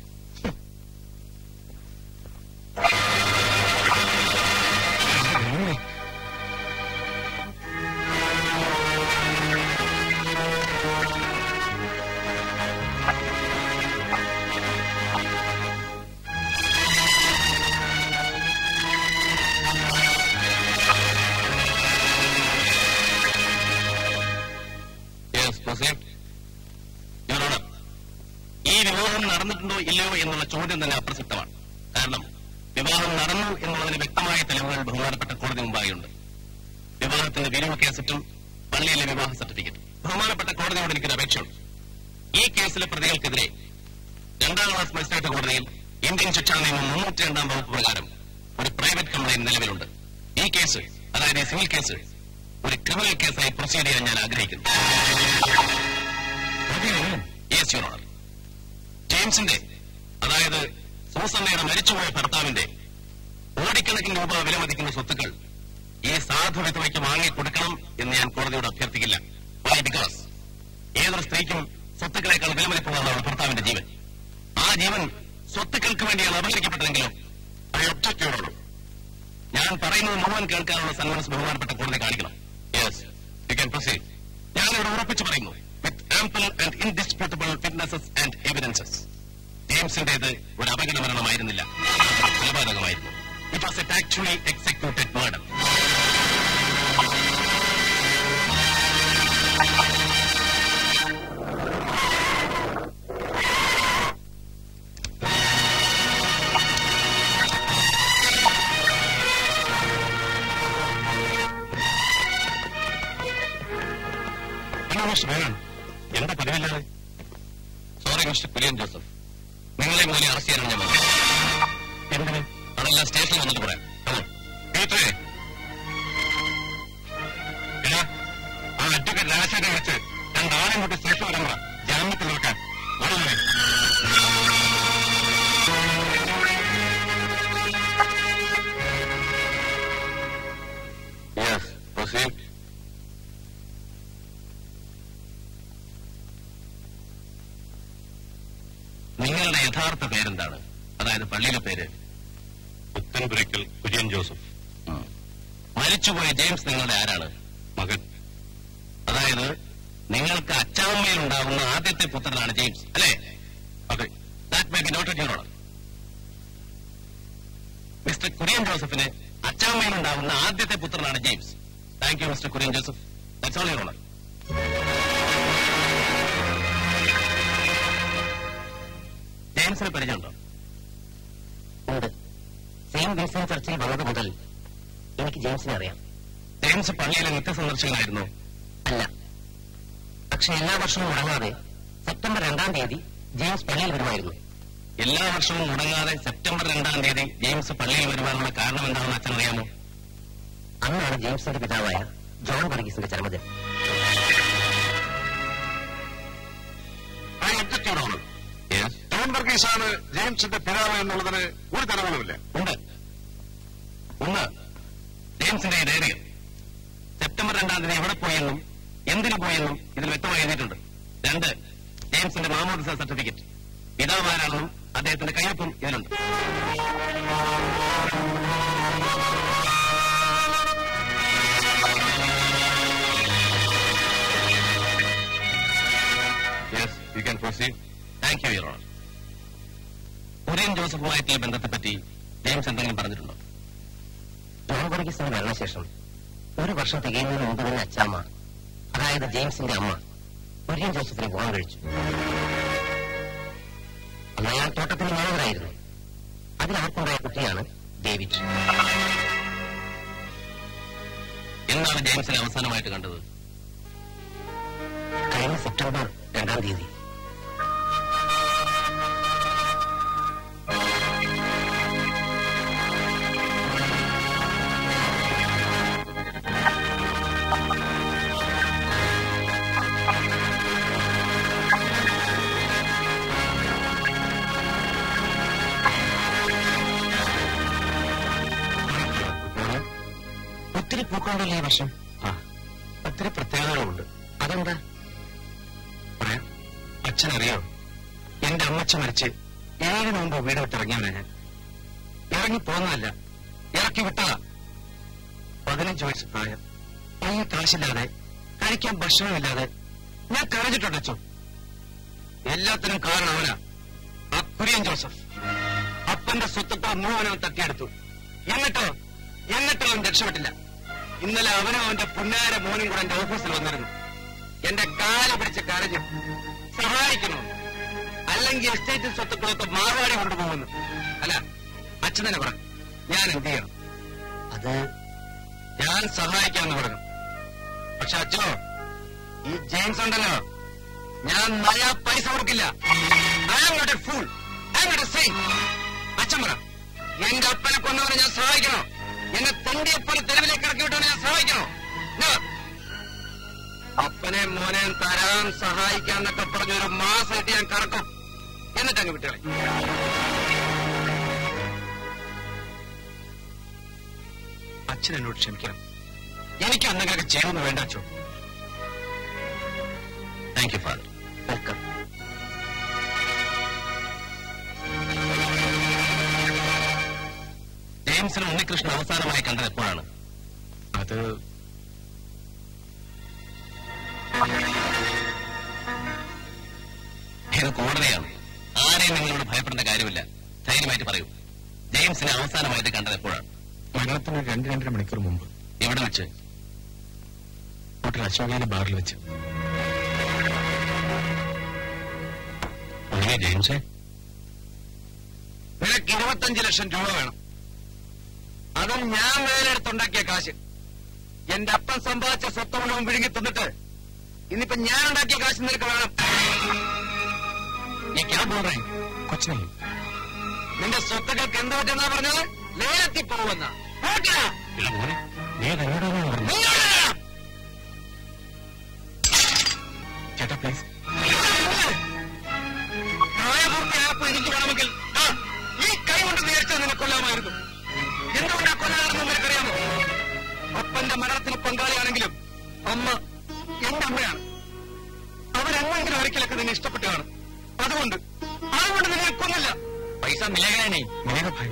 Yes, proceed. Your Honor, ഈ വിവാഹം നടന്നിട്ടുണ്ടോ ഇല്ലയോ എന്നുള്ള ചോദ്യം തന്നെ അപ്രസക്തമാണ് കാരണം വിവാഹം നടന്നു എന്നുള്ളതിന് വ്യക്തമായ തെളിവുകൾ ബഹുമാനപ്പെട്ട കോടതി മുമ്പായുണ്ട് വിവാഹത്തിന്റെ വിരുവ കേസറ്റും പള്ളിയിലെ വിവാഹ സർട്ടിഫിക്കറ്റ് ബഹുമാനപ്പെട്ട കോടതിയോട് എനിക്കൊരു അപേക്ഷയുണ്ട് ഈ കേസിലെ പ്രതികൾക്കെതിരെ രണ്ടാം ക്ലാസ് മജിസ്ട്രേറ്റ് കോടതിയിൽ ഇന്ത്യൻ ശിക്ഷാ നിയമം മുന്നൂറ്റി രണ്ടാം വകുപ്പ് പ്രകാരം ഒരു പ്രൈവറ്റ് കംപ്ലൈന്റ് നിലവിലുണ്ട് ഈ കേസ് അതായത് ഈ സിവിൽ കേസ് ഒരു ക്രിമിനൽ കേസായി പ്രൊസീഡ് ചെയ്യാൻ ഞാൻ ആഗ്രഹിക്കുന്നു യെസ് യുവർ ഓണർ ജെയിംസിന്റെ അതായത് സൂസമ്മയുടെ മരിച്ചുപോയ ഭർത്താവിന്റെ കോടിക്കണക്കിന് രൂപ വിലമതിക്കുന്ന സ്വത്തുക്കൾ ഈ സാധു വിധവയ്ക്ക് വാങ്ങിക്കൊടുക്കണം എന്ന് ഞാൻ കോടതിയോട് അഭ്യർത്ഥിക്കില്ല വൈ ബിക്കോസ് ഏതൊരു സ്ത്രീക്കും സ്വത്തുക്കളെക്കാൾ വിലമതിപ്പുള്ളതാണ് അവളുടെ ഭർത്താവിന്റെ ജീവൻ ആ ജീവൻ സ്വത്തുക്കൾക്ക് വേണ്ടിയാണ് അപഹരിക്കപ്പെട്ടതെങ്കിലും ഐ ഒബ്ജക്ട് യുവർ ഞാൻ പറയുന്നത് മുഴുവൻ കേൾക്കാനുള്ള സന്മനസ് ബഹുമാനപ്പെട്ട കോടതി കാണിക്കണം യെസ് യു ക്യാൻ പ്രൊസീഡ് ഞാൻ ഇവിടെ ഉറപ്പിച്ചു പറയുന്നു with ample and indisputable witnesses and evidences ജെയിംസിന്റേത് ഒരു അപകട മരണമായിരുന്നില്ല കൊലപാതകമായിരുന്നു it was at actually executed murder എന്താ പതിവില്ലാതെ സോറി മിസ്റ്റർ കുര്യൻ ജോസഫ് നിങ്ങളെ മൂലം അറസ്റ്റ് ചെയ്യാനാണ് ഞാൻ വന്നത് എന്തിന് അതെല്ലാം സ്റ്റേഷനിൽ വന്നിട്ട് പറയാം Come on. പീറ്ററേ. എടാ, ആ അഡ്വക്കേറ്റ് രാജശേഖരനെ വെച്ച് രണ്ടാളെയും കൂട്ടി സ്റ്റേഷനിൽ വരാൻ പറ ജാമ്യത്തിൽ നിൽക്കാൻ വളരെ യെസ് പ്രൊസീഡ് നിങ്ങളുടെ യഥാർത്ഥ പേരെന്താണ് അതായത് പള്ളിയിലെ പേര് പുത്തൻപുരയ്ക്കൽ കുര്യൻ ജോസഫ് മരിച്ചുപോയ ജെയിംസ് നിങ്ങളുടെ ആരാണ് മകൻ അതായത് നിങ്ങൾക്ക് അച്ചാമ്മയിൽ ഉണ്ടാകുന്ന ആദ്യത്തെ പുത്രനാണ് ജെയിംസ് അല്ലേ അതെ that may be noted your honour mister Kurian ജോസഫിന് അച്ചാമ്മയിൽ ഉണ്ടാകുന്ന ആദ്യത്തെ പുത്രനാണ് James thank you mister Kurian Joseph that's all your honour ജെയിംസിന് പരിചയമുണ്ടോ ഉണ്ട് സെയിന്റ് വിൻസെന്റ് ചർച്ചിൽ വന്നത് മുതൽ എനിക്ക് ജെയിംസിനെ അറിയാം ജെയിംസ് പള്ളിയിലെ നിത്യസന്ദർശകനായിരുന്നു അല്ല പക്ഷെ എല്ലാ വർഷവും മുടങ്ങാതെ സെപ്റ്റംബർ രണ്ടാം തീയതി ജെയിംസ് പള്ളിയിൽ വരുമായിരുന്നു എല്ലാ വർഷവും മുടങ്ങാതെ സെപ്റ്റംബർ രണ്ടാം തീയതി ജെയിംസ് പള്ളിയിൽ വരുവാനുള്ള കാരണം എന്താണെന്ന് അച്ഛൻ അറിയാമോ അന്നാണ് ജെയിംസിന്റെ പിതാവായ ജോൺ വർഗീസിന്റെ ജന്മദിനം I object your honour John Varghese ആണ് ജെയിംസിന്റെ പിതാവ് എന്നുള്ളതിന് ഒരു തെളിവുകളുമില്ല ഉണ്ട് ഒന്ന് ജെയിംസിന്റെ ഈ ഡയറിയിൽ സെപ്റ്റംബർ രണ്ടാം തീയതി എവിടെ പോയെന്നും എന്തിനു പോയെന്നും ഇതിൽ വ്യക്തമായി എഴുതിയിട്ടുണ്ട് രണ്ട് ജെയിംസിന്റെ മാമോദിസ സർട്ടിഫിക്കറ്റ് പിതാവാരാണെന്നും അദ്ദേഹത്തിന്റെ കയ്യൊപ്പും ഇതിലുണ്ട് yes you can proceed thank you your honour Kurian ജോസഫുമായിട്ടുള്ള ബന്ധത്തെപ്പറ്റി ജെയിംസ് എന്തെങ്കിലും പറഞ്ഞിട്ടുണ്ടോ ജോൺ വർഗീസിന്റെ മരണശേഷം ഒരു വർഷം തികയുന്നതിന് മുമ്പ് തന്നെ അച്ചാമ്മ അതായത് ജെയിംസിന്റെ അമ്മ കുര്യൻ ജോസഫിനെ വിവാഹം കഴിച്ചു അന്ന് അയാൾ തോട്ടത്തിന് മാനേജറായിരുന്നു അതിലാർക്കുണ്ടായ കുട്ടിയാണ് ഡേവിഡ് എന്നാണ് ജെയിംസിനെ അവസാനമായിട്ട് കണ്ടത് കഴിഞ്ഞ സെപ്റ്റംബർ രണ്ടാം തീയതി ഒത്തിരി പൂക്കളുണ്ടല്ലോ ഈ വർഷം ആ ഒത്തിരി പ്രത്യേകതകളുണ്ട് അതെന്താ പറയാം അച്ഛനറിയോ എന്റെ അമ്മച്ച മരിച്ച് ഏഴിന് മുമ്പ് വീട് വിട്ടിറങ്ങിയവനാ ഞാൻ ഇറങ്ങി പോന്നതല്ല ഇറക്കി വിട്ടതാ പതിനഞ്ച് വയസ്സ് പ്രായം കയ്യിൽ കാശില്ലാതെ കഴിക്കാൻ ഭക്ഷണമില്ലാതെ ഞാൻ കരഞ്ഞിട്ടുണ്ട് അച്ഛോ എല്ലാത്തിനും കാരണം അവനാ ആ കുര്യൻ ജോസഫ് അപ്പന്റെ സ്വത്തുക്കൾ മുഴുവൻ അവൻ തട്ടിയെടുത്തു എന്നിട്ടോ എന്നിട്ടോ അവൻ രക്ഷപ്പെട്ടില്ല ഇന്നലെ അവനും അവന്റെ പുന്നാര മോനും കൂടെ എന്റെ ഓഫീസിൽ വന്നിരുന്നു എന്റെ കാല് പിടിച്ച് കരഞ്ഞു സഹായിക്കണം അല്ലെങ്കിൽ എസ്റ്റേറ്റ് സ്വത്തുക്കളൊക്കെ മാറുവാടി കൊണ്ടുപോകുന്നു അല്ല അച്ഛൻ തന്നെ പറഞ്ഞു ഞാൻ എന്ത് ചെയ്യണം അത് ഞാൻ സഹായിക്കാമെന്ന് പറഞ്ഞു പക്ഷെ അച്ഛോ ഈ ജെയിംസ് ഉണ്ടല്ലോ ഞാൻ നയാ പൈസ കൊടുക്കില്ല ഫൂൾ അച്ഛൻ പറ എന്റെ അപ്പനെ കൊന്നവനെ ഞാൻ സഹായിക്കണോ എന്നെ തെണ്ടിയെപ്പോലെ തെരുവിലേക്ക് ഇറക്കി വിട്ടവനെ ഞാൻ സഹായിക്കണോ No. അപ്പനെ മോനെ തരാൻ സഹായിക്കാന്നൊക്കെ പറഞ്ഞൊരു മാസമായിട്ട് ഞാൻ കറക്കും എന്നിട്ട് അങ്ങ് വിട്ടുകളെ അച്ഛൻ എന്നോട് ക്ഷമിക്കണം എനിക്ക് എന്തെങ്കിലുമൊക്കെ ചെയ്യണമെന്ന് വേണ്ട അച്ഛോ താങ്ക് യു ഫാദർ വെൽക്കം ജെയിംസിന് ഉണ്ണികൃഷ്ണൻ അവസാനമായി കണ്ടത് എപ്പോഴാണ് അത് ഇത് കോടതിയാണ് ആരെയും നിങ്ങളോട് ഭയപ്പെടേണ്ട കാര്യമില്ല ധൈര്യമായിട്ട് പറയൂ ജെയിംസിനെ അവസാനമായിട്ട് കണ്ടത് എപ്പോഴാണ് മരണത്തിന് രണ്ട് രണ്ടര മണിക്കൂർ മുമ്പ് എവിടെ വെച്ച് ഹോട്ടൽ അശോകയിലെ ബാറിൽ വെച്ച് അങ്ങനെ ജെയിംസേ നിനക്ക് ഇരുപത്തഞ്ച് ലക്ഷം രൂപ വേണം അതും ഞാൻ വേലെടുത്തുണ്ടാക്കിയ കാശ് എന്റെ അപ്പൻ സമ്പാദിച്ച സ്വത്ത് മുഴുവൻ വിഴുങ്ങി തിന്നിട്ട് ഇന്നിപ്പോ ഞാൻ ഉണ്ടാക്കിയ കാശ് നിനക്ക് വേണം ഈ ക്യാ ബോൾ റേ कुछ नहीं നിന്റെ സ്വത്തുക്കൾക്ക് എന്ത് പറ്റുന്നാ പറഞ്ഞത് ലേലത്തിൽ പോവുന്ന നീ എന്നോടാണ് പറഞ്ഞു ചേട്ടാ പ്ലീസ് പ്രായപൂർത്തിയായപ്പോ എനിക്ക് വേണമെങ്കിൽ ആ, ഈ കൈ കൊണ്ട് നേരിച്ചാൽ നിന്നെ കൊല്ലാമായിരുന്നു എന്തുകൊണ്ടാ കൊല്ലാതെന്ന് നിനക്കറിയാമോ അപ്പന്റെ മരണത്തിന് പങ്കാളിയാണെങ്കിലും അമ്മ എന്റെ അമ്മയാണ് അവരെന്നെങ്കിലും ഒരിക്കലൊക്കെ നിന്നെ ഇഷ്ടപ്പെട്ടു കാണും അതുകൊണ്ട് അതുകൊണ്ട് നിന്നെ കൊന്നില്ല പൈസ മിലകണേ മിലേഗ ഭായ്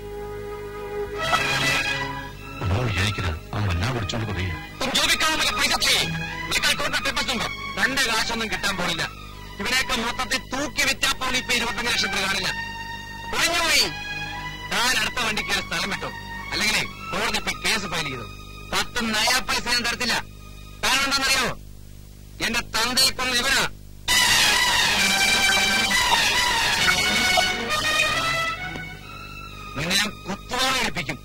ഒന്നും വിചാരിക്കരുത് അവൻ എല്ലാം കുടിച്ചോണ്ട് പറയുക तुम जो भी काम मेरे पैसा चाहिए निकल कोर्ट में पेपर दूंगा തന്റെ കാശൊന്നും കിട്ടാൻ പോണില്ല ഇവനെയൊക്കെ മൊത്തത്തിൽ തൂക്കി വെച്ചാ പോലും ഇപ്പൊ ഇരുപത്തഞ്ച് ലക്ഷത്തിന് കാണില്ല ഒഴിഞ്ഞുപോയി താൻ അടുത്ത വണ്ടിക്ക് ഒരു സ്ഥലം വിട്ടു അല്ലെങ്കിൽ കോടതി ഇപ്പൊ കേസ് ഫയൽ ചെയ്തു പത്ത് നയാ പൈസ ഞാൻ തരത്തില്ല കാരണം എന്താണെന്നറിയോ എന്റെ തന്തയെ കൊന്ന ഇവനാ നിന്നെ ഞാൻ കുത്തുവാള എടുപ്പിക്കും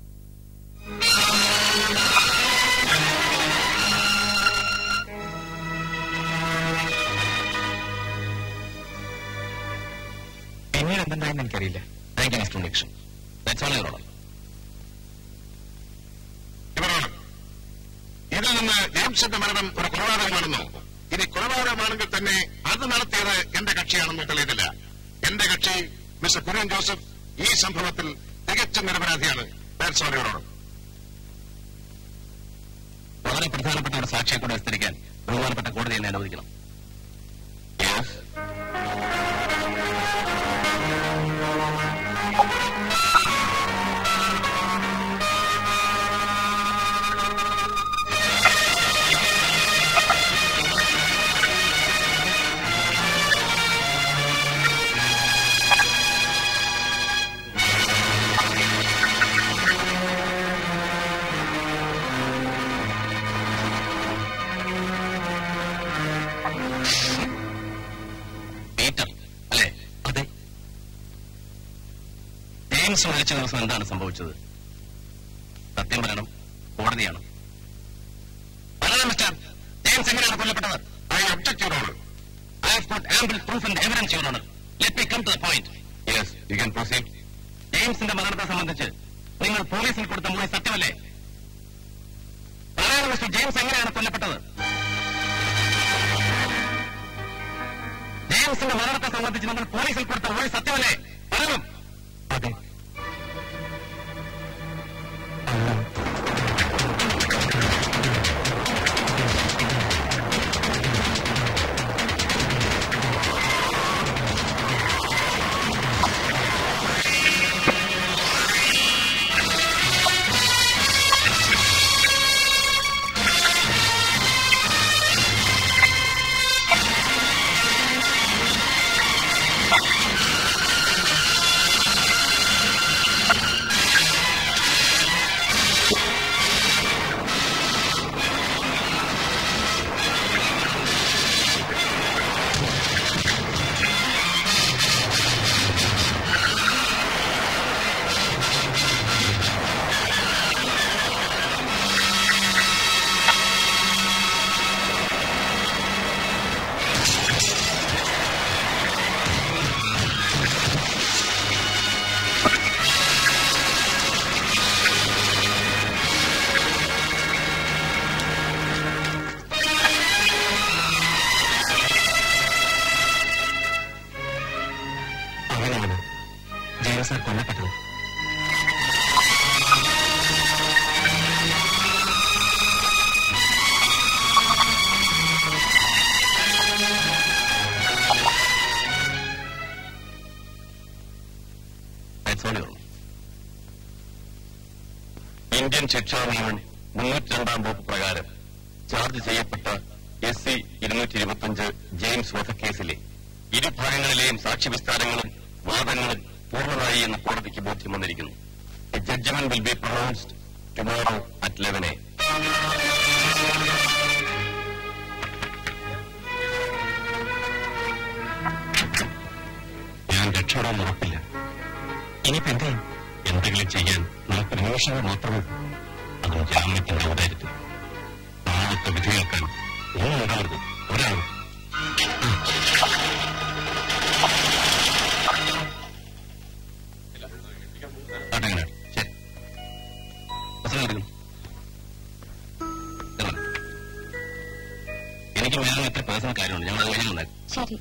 പിന്നീട് എന്തുണ്ടായെന്ന് എനിക്കറിയില്ല thank you mister Nixon that's all your honour ഇവരാണ് ഇതിൽ നിന്ന് ജെയിംസിന്റെ മരണം ഒരു കൊലപാതകമാണെന്നോ ഇനി കൊലപാതകമാണെങ്കിൽ തന്നെ അത് നടത്തിയത് എന്റെ കക്ഷിയാണെന്നോ തെളിയുന്നില്ല എന്റെ കക്ഷി മിസ്റ്റർ കുര്യൻ ജോസഫ് ഈ സംഭവത്തിൽ തികച്ചും നിരപരാധിയാണ് ദാറ്റ്സ് ഓൾ യുവർ ഓണർ വളരെ പ്രധാനപ്പെട്ട ഒരു സാക്ഷിയെ കൂടെ വിസ്തരിക്കാൻ ബഹുമാനപ്പെട്ട കോടതി എന്നെ അനുവദിക്കണം ജെയിംസ് മരിച്ച ദിവസം എന്താണ് സംഭവിച്ചത് സത്യം പറയണം കോടതിയാണ് പറയണം മിസ്റ്റർ ജെയിംസ് എങ്ങനെയാണ് കൊല്ലപ്പെട്ടത് I object your honour I have got ample proof and evidence, Your Honor. Let me come to the point. Yes you can proceed ജെയിംസിന്റെ മരണത്തെ സംബന്ധിച്ച് നിങ്ങൾ പോലീസിൽ കൊടുത്ത മൊഴി സത്യമല്ലേ പറയണം മിസ്റ്റർ ജെയിംസ് എങ്ങനെയാണ് കൊല്ലപ്പെട്ടത് ജെയിംസിന്റെ മരണത്തെ സംബന്ധിച്ച് നിങ്ങൾ പോലീസിൽ കൊടുത്ത മൊഴി സത്യമല്ലേ പറയണം അതെ അങ്ങനെയാണ് ജെയിംസ് സാർ കൊല്ലപ്പെട്ടത് That's all, Your Honor. Indian ശിക്ഷാ നിയമം മുന്നൂറ്റി രണ്ടാം വകുപ്പ് പ്രകാരം ചാർജ് ചെയ്യപ്പെട്ട എസ് സി ഇരുന്നൂറ്റി ഇരുപത്തിയഞ്ച് ജെയിംസ് വധക്കേസിലെ ഇരുഭാഗങ്ങളിലെയും സാക്ഷി വിസ്താരങ്ങളും വാദങ്ങളും പൂർണ്ണമായി എന്ന് കോടതിക്ക് ബോധ്യം വന്നിരിക്കുന്നു judgement will be pronounced tomorrow at eleven a ഞാൻ രക്ഷപ്പെടാൻ ഉറപ്പില്ല ഇനിയിപ്പോ എന്താ എന്തെങ്കിലും ചെയ്യാൻ നമുക്ക് നിമിഷങ്ങൾ മാത്രമേ ഉള്ളൂ. അതും ജാമ്യത്തിന്റെ ഔദാര്യത്തിൽ നാളത്തെ വിധി കേൾക്കാൻ ഒന്നും ഉണ്ടാവരുത് ഒരാൾ അടങ്ങണം ശരി പുസ്തകം എടുക്കണം ഇതെല്ലാം. എനിക്ക് വേറെ എത്ര പേഴ്സണൽ കാര്യമുണ്ട് ഞങ്ങൾ അത് കഴിഞ്ഞ് ഉണ്ടാക്കും ശരി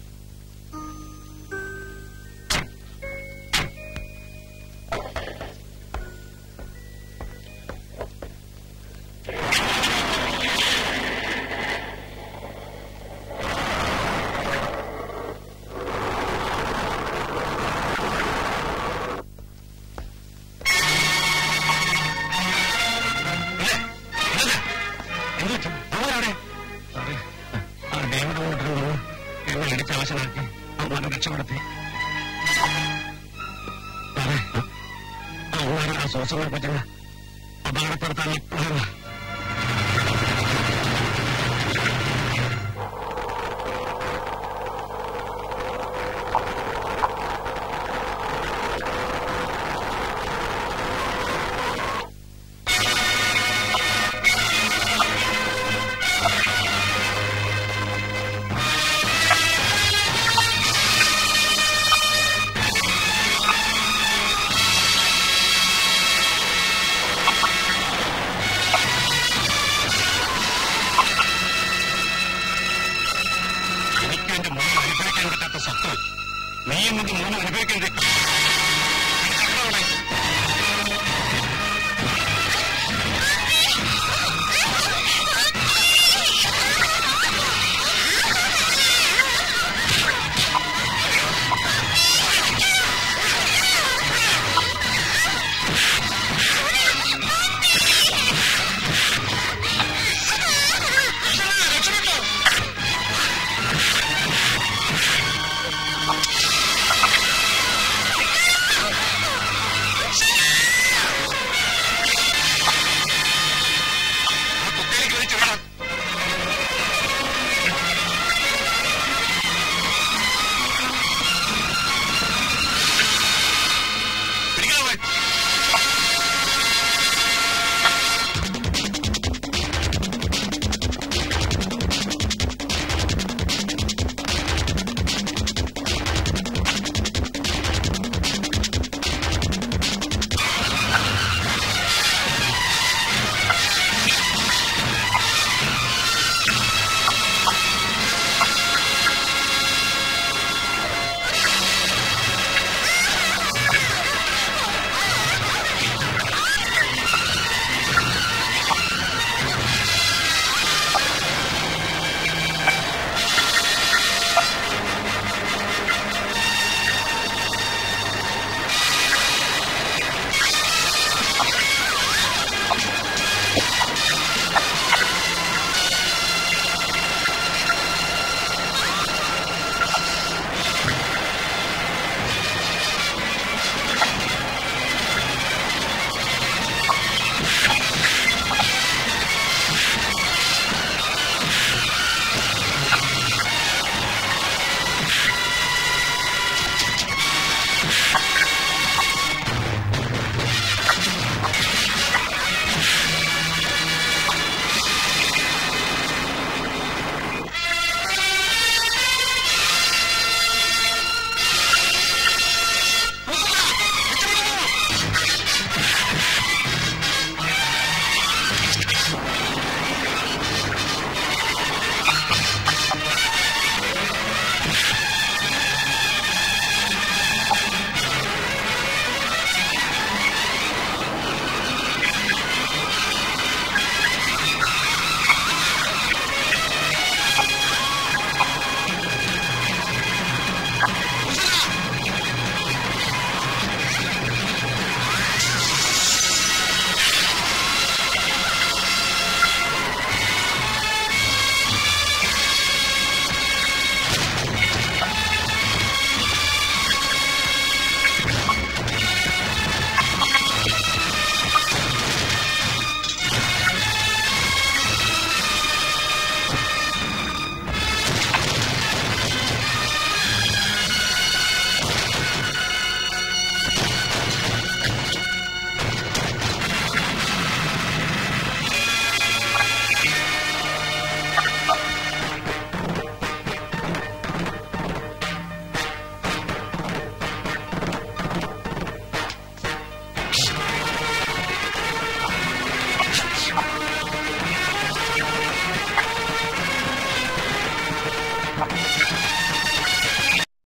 എന്നെ ഇടിച്ച് അവശനാക്കി അവന്മാരെ രക്ഷപ്പെടുത്തി അവന്മാരെ ആ ശ്വാസങ്ങളെ പറ്റുന്ന അപകടപ്പെടുത്താൻ